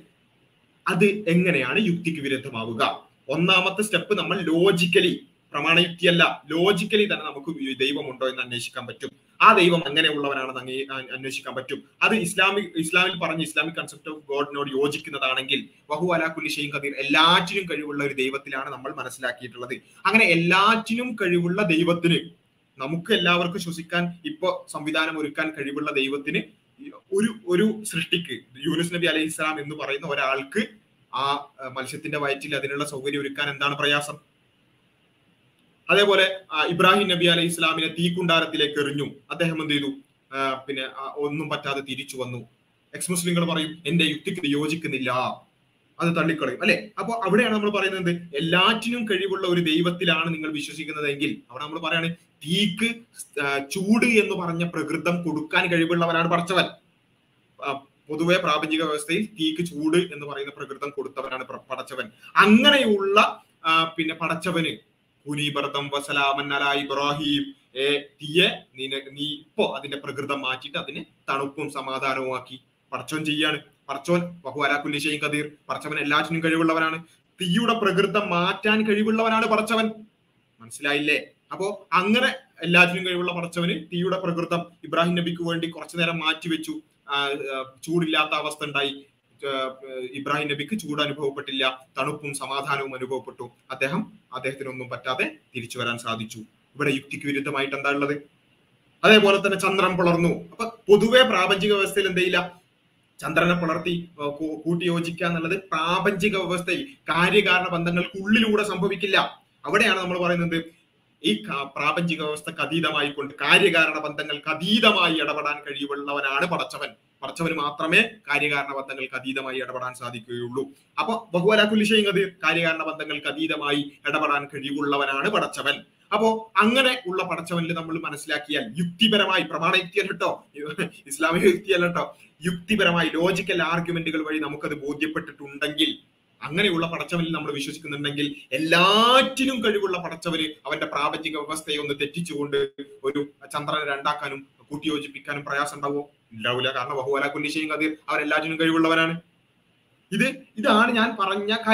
അത് എങ്ങനെയാണ് യുക്തിക്ക് വിരുദ്ധമാവുക ഒന്നാമത്തെ സ്റ്റെപ്പ് നമ്മൾ ലോജിക്കലി പ്രമാണയുക്തിയല്ല ലോജിക്കലി തന്നെ നമുക്ക് ഈ ദൈവമുണ്ടോ എന്ന് അന്വേഷിക്കാൻ പറ്റും ആ ദൈവം അങ്ങനെയുള്ളവരാണെന്ന് അങ്ങേ അ- അന്വേഷിക്കാൻ പറ്റും അത് ഇസ്ലാമിക് ഇസ്ലാമിൽ പറഞ്ഞ ഇസ്ലാമിക് കൺസെപ്റ്റ് ഓഫ് ഗോഡിനോട് യോജിക്കുന്നതാണെങ്കിൽ വഹു അലാ കുല്ലി ഷെയ്ൻ ഖദീർ എല്ലാറ്റിനും കഴിവുള്ള ഒരു ദൈവത്തിലാണ് നമ്മൾ മനസ്സിലാക്കിയിട്ടുള്ളത് അങ്ങനെ എല്ലാറ്റിനും കഴിവുള്ള ദൈവത്തിന് നമുക്ക് എല്ലാവർക്കും ശ്വസിക്കാൻ ഇപ്പൊ സംവിധാനം ഒരുക്കാൻ കഴിവുള്ള ദൈവത്തിന് ഒരു ഒരു സൃഷ്ടിക്ക് യൂനുസ് നബി അലൈഹി ഇസ്ലാം എന്ന് പറയുന്ന ഒരാൾക്ക് ആ അഹ് മത്സ്യത്തിന്റെ വയറ്റിൽ അതിനുള്ള സൗകര്യം ഒരുക്കാൻ എന്താണ് പ്രയാസം അതേപോലെ ആ, ഇബ്രാഹിം നബി അലൈഹി ഇസ്ലാമിനെ തീക്കുണ്ടാരത്തിലേക്ക് എറിഞ്ഞു അദ്ദേഹം എന്ത് ചെയ്തു ആ, പിന്നെ ആ, ഒന്നും പറ്റാതെ തിരിച്ചു വന്നു എക്സ് മുസ്ലിങ്ങൾ പറയും എന്റെ യുക്തിക്ക് ഇത് യോജിക്കുന്നില്ല അത് തള്ളിക്കളയും അല്ലെ അപ്പൊ അവിടെയാണ് നമ്മൾ പറയുന്നത് എല്ലാറ്റിനും കഴിവുള്ള ഒരു ദൈവത്തിലാണ് നിങ്ങൾ വിശ്വസിക്കുന്നതെങ്കിൽ അവിടെ നമ്മൾ പറയാണ് തീക്ക് ആ, ചൂട് എന്ന് പറഞ്ഞ പ്രകൃതം കൊടുക്കാൻ കഴിവുള്ളവനാണ് പടച്ചവൻ ആ, പൊതുവെ പ്രാപഞ്ചിക വ്യവസ്ഥയിൽ തീക്ക് ചൂട് എന്ന് പറയുന്ന പ്രകൃതം കൊടുത്തവനാണ് പ്ര- പടച്ചവൻ അങ്ങനെയുള്ള ആ, പിന്നെ പടച്ചവന് കുനീബർദം വസലാമൻ അല ഇബ്രാഹിം ഏ തീയെ നീ നീ ഇപ്പോ അതിന്റെ പ്രകൃതം മാറ്റിയിട്ട് അതിന് തണുപ്പും സമാധാനവും ആക്കി പടച്ചവൻ ചെയ്യാണ് പടച്ചവൻ ബഹുവലാക്കുല്ലി ഷെയ്ഖ് കദീർ പടച്ചവൻ എല്ലാറ്റിനും കഴിവുള്ളവനാണ് തീയുടെ പ്രകൃതം മാറ്റാൻ കഴിവുള്ളവനാണ് പടച്ചവൻ മനസ്സിലായില്ലേ അപ്പോ അങ്ങനെ എല്ലാറ്റിനും കഴിവുള്ള പടച്ചവന് തീയുടെ പ്രകൃതം ഇബ്രാഹിം നബിക്ക് വേണ്ടി കുറച്ചു നേരം മാറ്റിവെച്ചു ആ, ആ, ചൂടില്ലാത്ത അവസ്ഥ ഉണ്ടായി ആ, ഇബ്രാഹിം നബിക്ക് ചൂട് അനുഭവപ്പെട്ടില്ല തണുപ്പും സമാധാനവും അനുഭവപ്പെട്ടു അദ്ദേഹം അദ്ദേഹത്തിനൊന്നും പറ്റാതെ തിരിച്ചു വരാൻ സാധിച്ചു ഇവിടെ യുക്തിക്ക് വിരുദ്ധമായിട്ട് എന്താ ഉള്ളത് അതേപോലെ തന്നെ ചന്ദ്രൻ പിളർന്നു അപ്പൊ പൊതുവെ പ്രാപഞ്ചിക വ്യവസ്ഥയിൽ എന്തെയില്ല ചന്ദ്രനെ പിളർത്തി ആ, കൂ- കൂട്ടിയോജിക്കുക എന്നുള്ളത് പ്രാപഞ്ചിക വ്യവസ്ഥയിൽ കാര്യകാരണ ബന്ധങ്ങൾക്കുള്ളിലൂടെ സംഭവിക്കില്ല അവിടെയാണ് നമ്മൾ പറയുന്നത് ഈ ക- പ്രാപഞ്ചിക വ്യവസ്ഥക്ക് അതീതമായിക്കൊണ്ട് കാര്യകാരണ ബന്ധങ്ങൾക്ക് അതീതമായി ഇടപെടാൻ കഴിവുള്ളവനാണ് പടച്ചവൻ പടച്ചവന് മാത്രമേ കാര്യകാരണ ബന്ധങ്ങൾക്ക് അതീതമായി ഇടപെടാൻ സാധിക്കുകയുള്ളൂ അപ്പൊ ബഹുവല കുലിശയും അത് കാര്യകാരണ ബന്ധങ്ങൾക്ക് അതീതമായി ഇടപെടാൻ കഴിവുള്ളവനാണ് പടച്ചവൻ അപ്പോ അങ്ങനെ ഉള്ള പടച്ചവനിൽ നമ്മൾ മനസ്സിലാക്കിയാൽ യുക്തിപരമായി പ്രമാണ യുക്തി അല്ലട്ടോ ഇസ്ലാമിക യുക്തി അല്ലട്ടോ യുക്തിപരമായി ലോജിക്കൽ ആർഗ്യുമെന്റുകൾ വഴി നമുക്കത് ബോധ്യപ്പെട്ടിട്ടുണ്ടെങ്കിൽ അങ്ങനെയുള്ള പടച്ചവനിൽ നമ്മൾ വിശ്വസിക്കുന്നുണ്ടെങ്കിൽ എല്ലാറ്റിനും കഴിവുള്ള പടച്ചവന് അവന്റെ പ്രാപഞ്ചിക വ്യവസ്ഥയെ ഒന്ന് തെറ്റിച്ചുകൊണ്ട് ഒരു ചന്ദ്രനെ രണ്ടാക്കാനും കൂട്ടിയോജിപ്പിക്കാനും പ്രയാസം ഉണ്ടാവുമോ ഉണ്ടാവില്ല കാരണം ബഹുവല കുല്ലിശയും കതിർ അവരെല്ലാറ്റിനും കഴിവുള്ളവരാണ് ഇത് ഇതാണ് ഞാൻ പറഞ്ഞ കാര്യം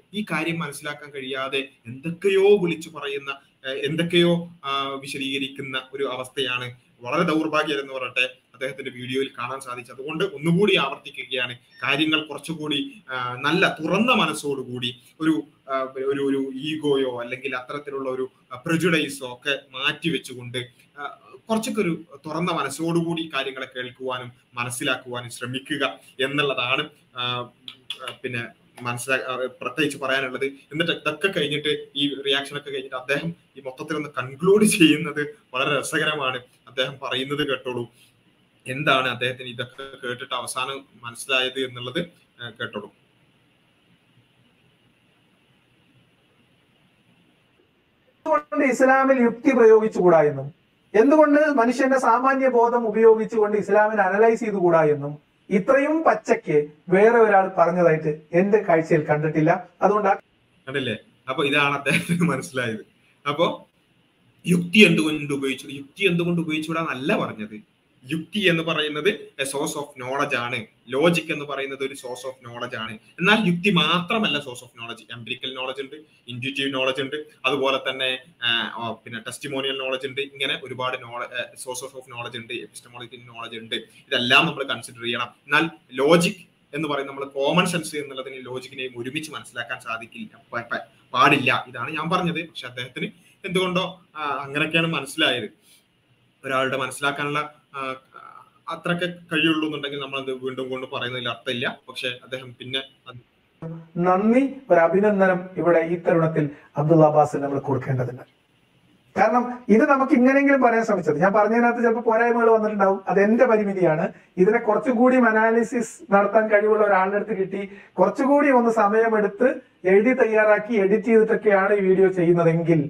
ഈ കാര്യം മനസ്സിലാക്കാൻ കഴിയാതെ എന്തൊക്കെയോ വിളിച്ചു പറയുന്ന ഏഹ്, എന്തൊക്കെയോ ആ, വിശദീകരിക്കുന്ന ഒരു അവസ്ഥയാണ് വളരെ ദൗർഭാഗ്യം എന്ന് പറയട്ടെ അദ്ദേഹത്തിന്റെ വീഡിയോയിൽ കാണാൻ സാധിച്ചത് അതുകൊണ്ട് ഒന്നുകൂടി ആവർത്തിക്കുകയാണ് കാര്യങ്ങൾ കുറച്ചുകൂടി ആ, നല്ല തുറന്ന മനസ്സോടുകൂടി ഒരു ആ, ഒരു ഒരു ഈഗോയോ അല്ലെങ്കിൽ അത്തരത്തിലുള്ള ഒരു പ്രജുഡൈസോ ഒക്കെ മാറ്റി വെച്ചുകൊണ്ട് ആ, കുറച്ചൊക്കെ ഒരു തുറന്ന മനസ്സോടുകൂടി കാര്യങ്ങളെ കേൾക്കുവാനും മനസ്സിലാക്കുവാനും ശ്രമിക്കുക എന്നുള്ളതാണ് ആ, ആ, പിന്നെ മനസ്സിലാ ആ, പ്രത്യേകിച്ച് പറയാനുള്ളത് എന്നിട്ട് ഇതൊക്കെ കഴിഞ്ഞിട്ട് ഈ റിയാക്ഷൻ ഒക്കെ കഴിഞ്ഞിട്ട് അദ്ദേഹം ഈ മൊത്തത്തിൽ ഒന്ന് കൺക്ലൂഡ് ചെയ്യുന്നത് വളരെ രസകരമാണ് അദ്ദേഹം പറയുന്നത് കേട്ടോളൂ എന്താണ് അദ്ദേഹത്തിന് ഇതൊക്കെ കേട്ടിട്ട് അവസാനം മനസ്സിലായത് എന്നുള്ളത് ആ, കേട്ടോളൂ എന്തുകൊണ്ട് ഇസ്ലാമിൽ യുക്തി പ്രയോഗിച്ചുകൂടാ എന്നും എന്തുകൊണ്ട് മനുഷ്യന്റെ സാമാന്യ ബോധം ഉപയോഗിച്ചുകൊണ്ട് ഇസ്ലാമിനെ അനലൈസ് ചെയ്തുകൂടാ എന്നും ഇത്രയും പച്ചയ്ക്ക് വേറെ ഒരാൾ പറഞ്ഞതായിട്ട് എന്റെ കാഴ്ചയിൽ കണ്ടിട്ടില്ല അതുകൊണ്ട് ആ കണ്ടില്ലേ അപ്പൊ ഇതാണ് അദ്ദേഹത്തിന് മനസ്സിലായത് അപ്പോ യുക്തി എന്തുകൊണ്ട് ഉപയോഗിച്ചു യുക്തി എന്തുകൊണ്ട് ഉപയോഗിച്ചുകൂടാന്നല്ല പറഞ്ഞത് യുക്തി എന്ന് പറയുന്നത് എ സോഴ്സ് ഓഫ് നോളജ് ആണ് ലോജിക് എന്ന് പറയുന്നത് ഒരു സോഴ്സ് ഓഫ് നോളജ് ആണ് എന്നാൽ യുക്തി മാത്രമല്ല source of knowledge empirical knowledge ഉണ്ട് ഇൻഡ്യൂറ്റീവ് നോളജ് ഉണ്ട് അതുപോലെ തന്നെ ആ, ആ, പിന്നെ ടെസ്റ്റിമോണിയൽ നോളജ് ഉണ്ട് ഇങ്ങനെ ഒരുപാട് നോളജ് സോഴ്സസ് ഓഫ് നോളജ് ഉണ്ട് എപ്പിസ്റ്റമോളജി നോളജ് ഉണ്ട് ഇതെല്ലാം നമ്മൾ കൺസിഡർ ചെയ്യണം എന്നാൽ ലോജിക് എന്ന് പറയുന്നത് നമ്മൾ കോമൺ സെൻസ് എന്നുള്ളതിന് ലോജിക്കിനെയും ഒരുമിച്ച് മനസ്സിലാക്കാൻ സാധിക്കില്ല പ- പ- പാടില്ല ഇതാണ് ഞാൻ പറഞ്ഞത് പക്ഷെ അദ്ദേഹത്തിന് എന്തുകൊണ്ടോ ആ, അങ്ങനെയൊക്കെയാണ് മനസ്സിലായത് ഒരാളുടെ മനസ്സിലാക്കാനുള്ള ആ, അത്രയൊക്കെ കഴിയുള്ളൂ എന്നുണ്ടെങ്കിൽ നമ്മൾ അത് വീണ്ടും കൊണ്ട് പറയുന്നതിൽ അർത്ഥമില്ല പക്ഷെ അദ്ദേഹം പിന്നെ അത് നന്ദി ഒരു അഭിനന്ദനം ഇവിടെ ഈ തരുണത്തിൽ അബ്ദുള്ള അബ്ബാസിന് നമ്മൾ കൊടുക്കേണ്ടതുണ്ട് കാരണം ഇത് നമുക്ക് ഇങ്ങനെയെങ്കിലും പറയാൻ ശ്രമിച്ചത് ഞാൻ പറഞ്ഞതിനകത്ത് ചിലപ്പോൾ പോരായ്മകൾ വന്നിട്ടുണ്ടാവും അത് എന്റെ പരിമിതിയാണ് ഇതിനെ കുറച്ചുകൂടി അനാലിസിസ് നടത്താൻ കഴിവുള്ള ഒരാളുടെ അടുത്ത് കിട്ടി കുറച്ചുകൂടി ഒന്ന് സമയമെടുത്ത് എഴുതി തയ്യാറാക്കി എഡിറ്റ് ചെയ്തിട്ടൊക്കെയാണ് ഈ വീഡിയോ ചെയ്യുന്നതെങ്കിൽ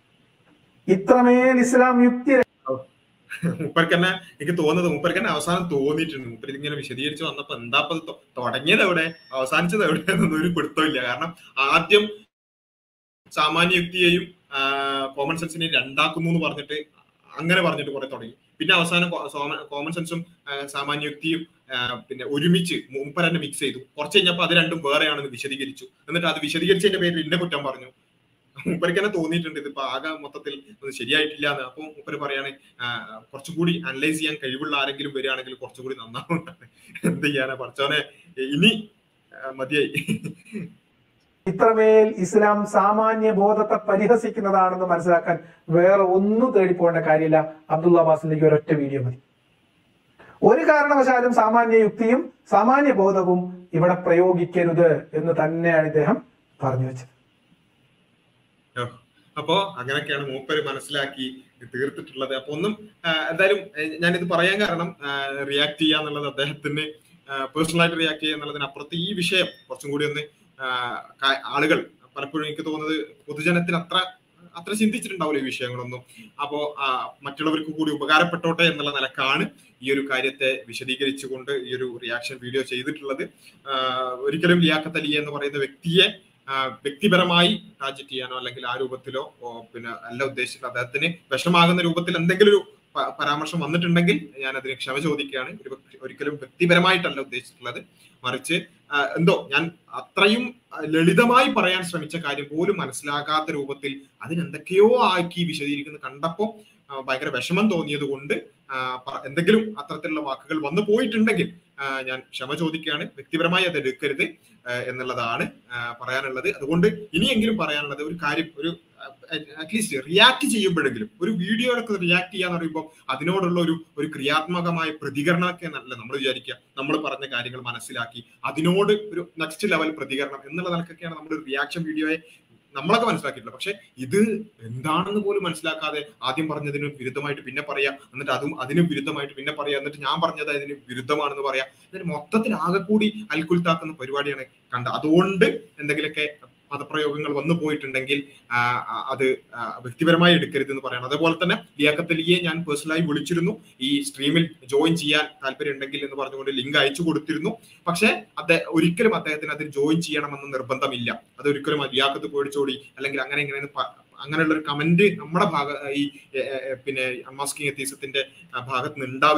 ഇത്രമേൽ ഇസ്ലാം യുക്തി മൂപ്പർക്ക് തന്നെ എനിക്ക് തോന്നുന്നത് മൂപ്പർക്ക് തന്നെ അവസാനം തോന്നിയിട്ടുണ്ട് മൂപ്പർ ഇതിങ്ങനെ വിശദീകരിച്ച് വന്നപ്പോ എന്താ ഇപ്പൊ ഇത് തൊ- തുടങ്ങിയത് എവിടെ അവസാനിച്ചത് എവിടെ എന്നൊന്നും ഒരു പിടുത്തമില്ല കാരണം ആദ്യം സാമാന്യ യുക്തിയെയും കോമൺ സെൻസിനെയും രണ്ടാക്കുന്നു എന്ന് പറഞ്ഞിട്ട് അങ്ങനെ പറഞ്ഞിട്ട് കുറെ തുടങ്ങി പിന്നെ അവസാനം കോമൺ സെൻസും സാമാന്യ യുക്തിയും ആ, പിന്നെ ഒരുമിച്ച് മൂപ്പർ തന്നെ മിക്സ് ചെയ്തു കുറച്ച് കഴിഞ്ഞപ്പോൾ അത് രണ്ടും വേറെയാണെന്ന് വിശദീകരിച്ചു എന്നിട്ട് അത് വിശദീകരിച്ചതിന്റെ പേരിൽ എന്നെ കുറ്റം പറഞ്ഞു മൂപ്പർക്ക് തന്നെ തോന്നിയിട്ടുണ്ട് ഇതിപ്പോ ആകെ മൊത്തത്തിൽ അത് ശരിയായിട്ടില്ല എന്ന് അപ്പൊ മൂപ്പര് പറയാണ് ആ, കുറച്ചുകൂടി അനലൈസ് ചെയ്യാൻ കഴിവുള്ള ആരെങ്കിലും വരികയാണെങ്കിൽ കുറച്ചുകൂടി നന്നാവും എന്ത് ചെയ്യാനാ പഠിച്ചോനെ ഇനി ആ, മതിയായി ഇത്രമേൽ ഇസ്ലാം സാമാന്യ ബോധത്തെ പരിഹസിക്കുന്നതാണെന്ന് മനസ്സിലാക്കാൻ വേറെ ഒന്നും തേടി പോകേണ്ട കാര്യമില്ല അബ്ദുള്ള അബ്ബാസിലേക്ക് ഒരൊറ്റ വീഡിയോ മതി ഒരു കാരണവശാലും സാമാന്യ യുക്തിയും സാമാന്യ ബോധവും ഇവിടെ പ്രയോഗിക്കരുത് എന്ന് തന്നെയാണ് ഇദ്ദേഹം പറഞ്ഞു വെച്ചത് ഓ, അപ്പോ അങ്ങനെയൊക്കെയാണ് മൂപ്പര് മനസ്സിലാക്കി തീർത്തിട്ടുള്ളത് അപ്പൊ ഒന്നും ആ, എന്തായാലും ഏ, ഞാനിത് പറയാൻ കാരണം റിയാക്ട് ചെയ്യാന്നുള്ളത് അദ്ദേഹത്തിന് പേഴ്സണൽ ആയിട്ട് റിയാക്ട് ചെയ്യുക എന്നുള്ളതിനപ്പുറത്ത് ഈ വിഷയം കുറച്ചും കൂടി ഒന്ന് ആ, കാ- ആളുകൾ പലപ്പോഴും എനിക്ക് തോന്നുന്നത് പൊതുജനത്തിന് അത്ര അത്ര ചിന്തിച്ചിട്ടുണ്ടാവില്ല ഈ വിഷയങ്ങളൊന്നും അപ്പോ ആ, മറ്റുള്ളവർക്ക് കൂടി ഉപകാരപ്പെട്ടോട്ടെ എന്നുള്ള നിലക്കാണ് ഈ ഒരു കാര്യത്തെ വിശദീകരിച്ചുകൊണ്ട് ഈ ഒരു റിയാക്ഷൻ വീഡിയോ ചെയ്തിട്ടുള്ളത് ആ, ഒരിക്കലും ലിയാഖത്ത് അലി എന്ന് പറയുന്ന വ്യക്തിയെ ആ, വ്യക്തിപരമായി ടാർഗറ്റ് ചെയ്യാനോ അല്ലെങ്കിൽ ആ രൂപത്തിലോ ഓ, പിന്നെ അല്ല ഉദ്ദേശിച്ചിട്ട് അദ്ദേഹത്തിന് വിഷമാകുന്ന രൂപത്തിൽ എന്തെങ്കിലും ഒരു പ- പരാമർശം വന്നിട്ടുണ്ടെങ്കിൽ ഞാൻ അതിന് ക്ഷമ ചോദിക്കുകയാണ് ഒരു വ്യക്തി- ഒരിക്കലും വ്യക്തിപരമായിട്ടല്ല ഉദ്ദേശിച്ചിട്ടുള്ളത് മറിച്ച് ആ, എന്തോ ഞാൻ അത്രയും ആ, ലളിതമായി പറയാൻ ശ്രമിച്ച കാര്യം പോലും മനസ്സിലാക്കാത്ത രൂപത്തിൽ അതിനെന്തൊക്കെയോ ആക്കി വിശദീകരിക്കുന്നത് കണ്ടപ്പോൾ ആ, ഭയങ്കര വിഷമം തോന്നിയത് കൊണ്ട് ആ, പ- എന്തെങ്കിലും അത്തരത്തിലുള്ള വാക്കുകൾ വന്നു പോയിട്ടുണ്ടെങ്കിൽ ആ, ഞാൻ ക്ഷമ ചോദിക്കുകയാണ് വ്യക്തിപരമായി അത് എടുക്കരുത് ആ, എന്നുള്ളതാണ് ആ, പറയാനുള്ളത് അതുകൊണ്ട് ഇനിയെങ്കിലും പറയാനുള്ളത് ഒരു കാര്യം ഒരു അറ്റ്ലീസ്റ്റ് റിയാക്ട് ചെയ്യുമ്പോഴെങ്കിലും ഒരു വീഡിയോയിലൊക്കെ റിയാക്ട് ചെയ്യാന്ന് പറയുമ്പോൾ അതിനോടുള്ള ഒരു ഒരു ക്രിയാത്മകമായ പ്രതികരണമൊക്കെ നല്ല നമ്മൾ വിചാരിക്കുക നമ്മൾ പറഞ്ഞ കാര്യങ്ങൾ മനസ്സിലാക്കി അതിനോട് ഒരു നെക്സ്റ്റ് ലെവൽ പ്രതികരണം എന്നുള്ള നിലക്കൊക്കെയാണ് നമ്മൾ റിയാക്ഷൻ വീഡിയോയെ നമ്മളൊക്കെ മനസ്സിലാക്കിയിട്ടുള്ളത് പക്ഷെ ഇത് എന്താണെന്ന് പോലും മനസ്സിലാക്കാതെ ആദ്യം പറഞ്ഞതിന് വിരുദ്ധമായിട്ട് പിന്നെ പറയാ എന്നിട്ട് അതും അതിന് വിരുദ്ധമായിട്ട് പിന്നെ പറയാ എന്നിട്ട് ഞാൻ പറഞ്ഞത് അതിന് വിരുദ്ധമാണെന്ന് പറയാ എന്നിട്ട് മൊത്തത്തിൽ ആകെ കൂടി അൽക്കുൽത്താക്കുന്ന പരിപാടിയാണ് കണ്ടത് അതുകൊണ്ട് എന്തെങ്കിലുമൊക്കെ പദപ്രയോഗങ്ങൾ വന്നു പോയിട്ടുണ്ടെങ്കിൽ ആ, ആ, അത് ആ, വ്യക്തിപരമായി എടുക്കരുത് എന്ന് പറയണം അതേപോലെ തന്നെ ലിയാഖത്തലിയെ ഞാൻ പേഴ്സണലായി വിളിച്ചിരുന്നു ഈ സ്ട്രീമിൽ ജോയിൻ ചെയ്യാൻ താല്പര്യം ഉണ്ടെങ്കിൽ എന്ന് പറഞ്ഞുകൊണ്ട് ലിങ്ക് അയച്ചു കൊടുത്തിരുന്നു പക്ഷെ അദ്ദേഹം ഒരിക്കലും അദ്ദേഹത്തിന് അതിൽ ജോയിൻ ചെയ്യണമെന്ന് നിർബന്ധമില്ല അത് ഒരിക്കലും ലിയാഖത്ത് പേടിച്ചോടി അല്ലെങ്കിൽ അങ്ങനെ ഇങ്ങനെ എന്ന് പ- അങ്ങനെയുള്ള ഒരു കമന്റ് നമ്മുടെ ഭാഗ ഈ എ, എ, എ, പിന്നെ അമാസ്കിങ് എത്തീസത്തിന്റെ ഭാഗത്ത് നിന്ന് ഉണ്ടാവരുത്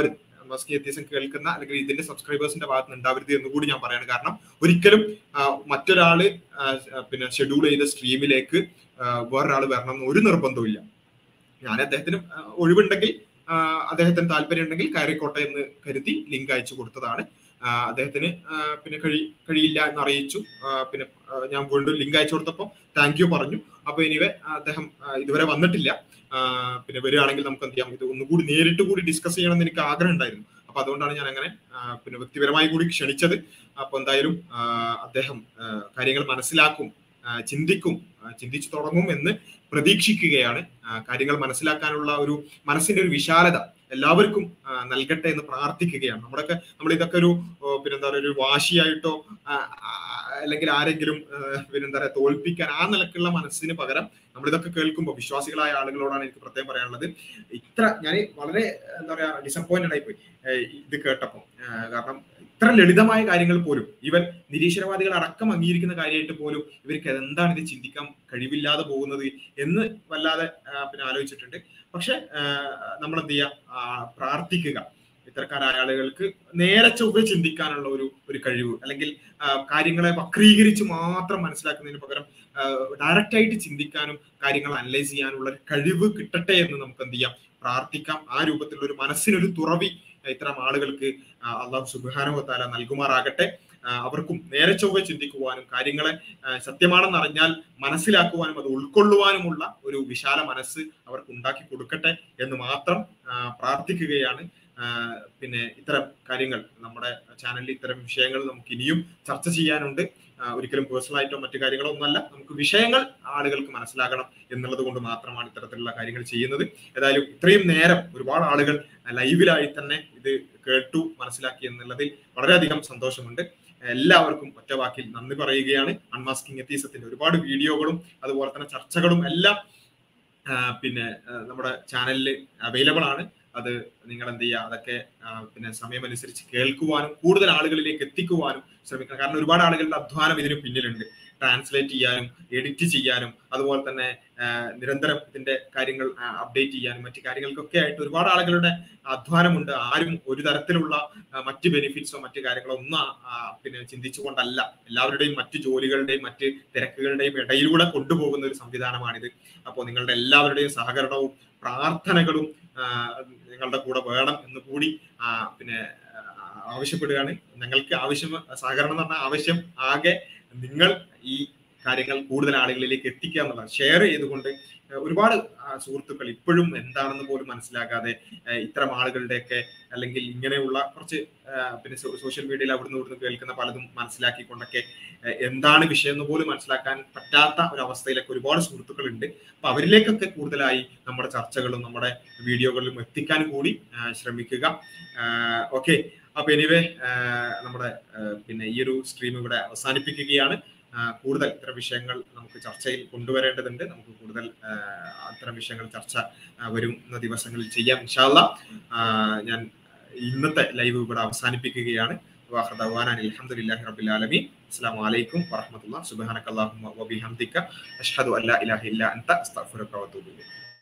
മസ്കി എത്തിയസം കേൾക്കുന്ന അല്ലെങ്കിൽ ഇതിന്റെ സബ്സ്ക്രൈബേഴ്സിന്റെ ഭാഗത്ത് നിന്ന് ഉണ്ടാവരുത് എന്ന് കൂടി ഞാൻ പറയാണ് കാരണം ഒരിക്കലും ആ, മറ്റൊരാള് ആ, പിന്നെ ഷെഡ്യൂൾ ചെയ്ത സ്ട്രീമിലേക്ക് വേറൊരാൾ വരണം എന്ന് ഒരു നിർബന്ധവും ഇല്ല ഞാൻ അദ്ദേഹത്തിന് ആ, ഒഴിവുണ്ടെങ്കിൽ ആ, അദ്ദേഹത്തിന് താല്പര്യം ഉണ്ടെങ്കിൽ കയറിക്കോട്ടെ എന്ന് കരുതി ലിങ്ക് അയച്ചു കൊടുത്തതാണ് ആ, അദ്ദേഹത്തിന് ആ, പിന്നെ കഴി കഴിയില്ല എന്ന് അറിയിച്ചു ആ, പിന്നെ ആ, ഞാൻ വീണ്ടും ലിങ്ക് അയച്ചു കൊടുത്തപ്പോൾ താങ്ക് യു പറഞ്ഞു അപ്പൊ എനിവേ അദ്ദേഹം ആ, ഇതുവരെ വന്നിട്ടില്ല ആ, പിന്നെ വരികയാണെങ്കിൽ നമുക്ക് എന്ത് ചെയ്യാം ഇത് ഒന്നുകൂടി നേരിട്ട് കൂടി ഡിസ്കസ് ചെയ്യണമെന്ന് എനിക്ക് ആഗ്രഹം ഉണ്ടായിരുന്നു അപ്പൊ അതുകൊണ്ടാണ് ഞാൻ അങ്ങനെ ആ, പിന്നെ വ്യക്തിപരമായി കൂടി ക്ഷണിച്ചത് അപ്പൊ എന്തായാലും ആ, അദ്ദേഹം ആ, കാര്യങ്ങൾ മനസ്സിലാക്കും ആ, ചിന്തിക്കും ആ, ചിന്തിച്ചു തുടങ്ങും എന്ന് പ്രതീക്ഷിക്കുകയാണ് ആ, കാര്യങ്ങൾ മനസ്സിലാക്കാനുള്ള ഒരു മനസ്സിന്റെ ഒരു വിശാലത എല്ലാവർക്കും ആ, നൽകട്ടെ എന്ന് പ്രാർത്ഥിക്കുകയാണ് നമ്മുടെയൊക്കെ നമ്മൾ ഇതൊക്കെ ഒരു ഓ, പിന്നെന്താ പറയുക ഒരു വാശിയായിട്ടോ ആ, ആ, അല്ലെങ്കിൽ ആരെങ്കിലും ആ, പിന്നെന്താ പറയുക തോൽപ്പിക്കാൻ ആ നിലക്കുള്ള മനസ്സിന് പകരം നമ്മൾ ഇതൊക്കെ കേൾക്കുമ്പോൾ വിശ്വാസികളായ ആളുകളോടാണ് എനിക്ക് പ്രത്യേകം പറയാനുള്ളത് ഇത്ര ഞാൻ വളരെ എന്താ പറയാ ഡിസപ്പോയിന്റഡ് ആയിപ്പോയി ഏ, ഇത് കേട്ടപ്പോൾ കാരണം ഇത്ര ലളിതമായ കാര്യങ്ങൾ പോലും ഇവൻ നിരീശ്വരവാദികൾ അടക്കം അംഗീകരിക്കുന്ന കാര്യമായിട്ട് പോലും ഇവർക്ക് എന്താണ് ഇത് ചിന്തിക്കാൻ കഴിവില്ലാതെ പോകുന്നത് എന്ന് വല്ലാതെ ആ, പിന്നെ ആലോചിച്ചിട്ടുണ്ട് പക്ഷെ നമ്മൾ എന്ത് ചെയ്യുക ആ, പ്രാർത്ഥിക്കുക ഇത്തരക്കാരായ ആളുകൾക്ക് നേരെ ചൊവ്വ ചിന്തിക്കാനുള്ള ഒരു ഒരു കഴിവ് അല്ലെങ്കിൽ ആ, കാര്യങ്ങളെ വക്രീകരിച്ച് മാത്രം മനസ്സിലാക്കുന്നതിന് പകരം ഡയറക്റ്റ് ആയിട്ട് ചിന്തിക്കാനും കാര്യങ്ങൾ അനലൈസ് ചെയ്യാനുള്ള ഒരു കഴിവ് കിട്ടട്ടെ എന്ന് നമുക്ക് എന്ത് ചെയ്യാം പ്രാർത്ഥിക്കാം ആ രൂപത്തിലുള്ള ഒരു മനസ്സിനൊരു തുറവി ആ, ഇത്തരം ആളുകൾക്ക് ആ, അള്ളാഹു സുബാനുവത്താല നൽകുമാറാകട്ടെ ആ, അവർക്കും നേരെ ചൊവ്വ ചിന്തിക്കുവാനും കാര്യങ്ങളെ ആ, സത്യമാണെന്ന് അറിഞ്ഞാൽ മനസ്സിലാക്കുവാനും അത് ഉൾക്കൊള്ളുവാനുമുള്ള ഒരു വിശാല മനസ്സ് അവർക്ക് ഉണ്ടാക്കി കൊടുക്കട്ടെ എന്ന് മാത്രം ആ, പ്രാർത്ഥിക്കുകയാണ് ആ, പിന്നെ ഇത്തരം കാര്യങ്ങൾ നമ്മുടെ ചാനലിൽ ഇത്തരം വിഷയങ്ങൾ നമുക്ക് ഇനിയും ചർച്ച ചെയ്യാനുണ്ട് ആ, ഒരിക്കലും പേഴ്സണൽ ആയിട്ടോ മറ്റു കാര്യങ്ങളോ ഒന്നല്ല നമുക്ക് വിഷയങ്ങൾ ആളുകൾക്ക് മനസ്സിലാകണം എന്നുള്ളത് കൊണ്ട് മാത്രമാണ് ഇത്തരത്തിലുള്ള കാര്യങ്ങൾ ചെയ്യുന്നത് ഏതായാലും ഇത്രയും നേരം ഒരുപാട് ആളുകൾ ലൈവിലായി തന്നെ ഇത് കേട്ടു മനസ്സിലാക്കി എന്നുള്ളതിൽ വളരെയധികം സന്തോഷമുണ്ട് എല്ലാവർക്കും ഒറ്റ വാക്കിൽ നന്ദി പറയുകയാണ് അൺമാസ്കിംഗ് എത്തീസത്തിന്റെ ഒരുപാട് വീഡിയോകളും അതുപോലെ തന്നെ ചർച്ചകളും എല്ലാം ആ, പിന്നെ ആ, നമ്മുടെ ചാനലിൽ അവൈലബിൾ ആണ് അത് നിങ്ങൾ എന്ത് ചെയ്യുക അതൊക്കെ ആ, പിന്നെ സമയമനുസരിച്ച് കേൾക്കുവാനും കൂടുതൽ ആളുകളിലേക്ക് എത്തിക്കുവാനും ശ്രമിക്കണം കാരണം ഒരുപാട് ആളുകളുടെ അധ്വാനം ഇതിന് പിന്നിലുണ്ട് ട്രാൻസ്ലേറ്റ് ചെയ്യാനും എഡിറ്റ് ചെയ്യാനും അതുപോലെ തന്നെ ആ, നിരന്തരം ഇതിന്റെ കാര്യങ്ങൾ അപ്ഡേറ്റ് ചെയ്യാനും മറ്റു കാര്യങ്ങൾക്കൊക്കെ ആയിട്ട് ഒരുപാട് ആളുകളുടെ അധ്വാനമുണ്ട് ആരും ഒരു തരത്തിലുള്ള ആ, മറ്റ് ബെനിഫിറ്റ്സോ മറ്റു കാര്യങ്ങളോ ഒന്നും ആ, ആ, പിന്നെ ചിന്തിച്ചുകൊണ്ടല്ല എല്ലാവരുടെയും മറ്റു ജോലികളുടെയും മറ്റ് തിരക്കുകളുടെയും ഇടയിലൂടെ കൊണ്ടുപോകുന്ന ഒരു സംവിധാനമാണിത് അപ്പോൾ നിങ്ങളുടെ എല്ലാവരുടെയും സഹകരണവും പ്രാർത്ഥനകളും ആ, നിങ്ങളുടെ കൂടെ വേണം എന്ന് കൂടി ആ, പിന്നെ ആ, ആവശ്യപ്പെടുകയാണ് ഞങ്ങൾക്ക് ആവശ്യം സഹകരണം എന്ന് പറഞ്ഞാൽ ആവശ്യം ആകെ നിങ്ങൾ ഈ കാര്യങ്ങൾ കൂടുതൽ ആളുകളിലേക്ക് എത്തിക്കുക എന്നുള്ളതാണ് ഷെയർ ചെയ്തുകൊണ്ട് ആ, ഒരുപാട് ആ, സുഹൃത്തുക്കൾ ഇപ്പോഴും എന്താണെന്ന് പോലും മനസ്സിലാക്കാതെ ആ, ഇത്തരം ആളുകളുടെയൊക്കെ അല്ലെങ്കിൽ ഇങ്ങനെയുള്ള കുറച്ച് ആ, പിന്നെ സോ- സോഷ്യൽ മീഡിയയിൽ അവിടുന്ന് ഇവിടുന്ന് കേൾക്കുന്ന പലതും മനസ്സിലാക്കിക്കൊണ്ടൊക്കെ ആ, എന്താണ് വിഷയം എന്ന് പോലും മനസ്സിലാക്കാൻ പറ്റാത്ത ഒരു അവസ്ഥയിലൊക്കെ ഒരുപാട് സുഹൃത്തുക്കൾ ഉണ്ട് അപ്പൊ അവരിലേക്കൊക്കെ കൂടുതലായി നമ്മുടെ ചർച്ചകളും നമ്മുടെ വീഡിയോകളിലും എത്തിക്കാൻ കൂടി ആ, ശ്രമിക്കുക ഓക്കെ അപ്പൊ എനിവേ നമ്മുടെ ആ, പിന്നെ ഈ ഒരു സ്ട്രീം ഇവിടെ അവസാനിപ്പിക്കുകയാണ് ആ, കൂടുതൽ ഇത്തരം വിഷയങ്ങൾ നമുക്ക് ചർച്ചയിൽ കൊണ്ടുവരേണ്ടതുണ്ട് നമുക്ക് കൂടുതൽ ആ, അത്തരം വിഷയങ്ങൾ ചർച്ച ആ, വരുന്ന ദിവസങ്ങളിൽ ചെയ്യാം ഇൻഷാല്ല ഞാൻ ഇന്നത്തെ ലൈവ് ഇവിടെ അവസാനിപ്പിക്കുകയാണ് വാഹർ ദവാനാൻ അൽഹംദുലില്ലാഹി റബ്ബിൽ ആലമീൻ അസ്സലാമു അലൈക്കും വറഹ്മത്തുള്ളാഹി സുബ്ഹാനകല്ലാഹുമ്മ വബിഹംദിക അഷ്ഹദു അല്ലാ ഇലാഹ ഇല്ല അൻത അസ്തഗ്ഫിറുക വഅതൂബു ഇലൈക്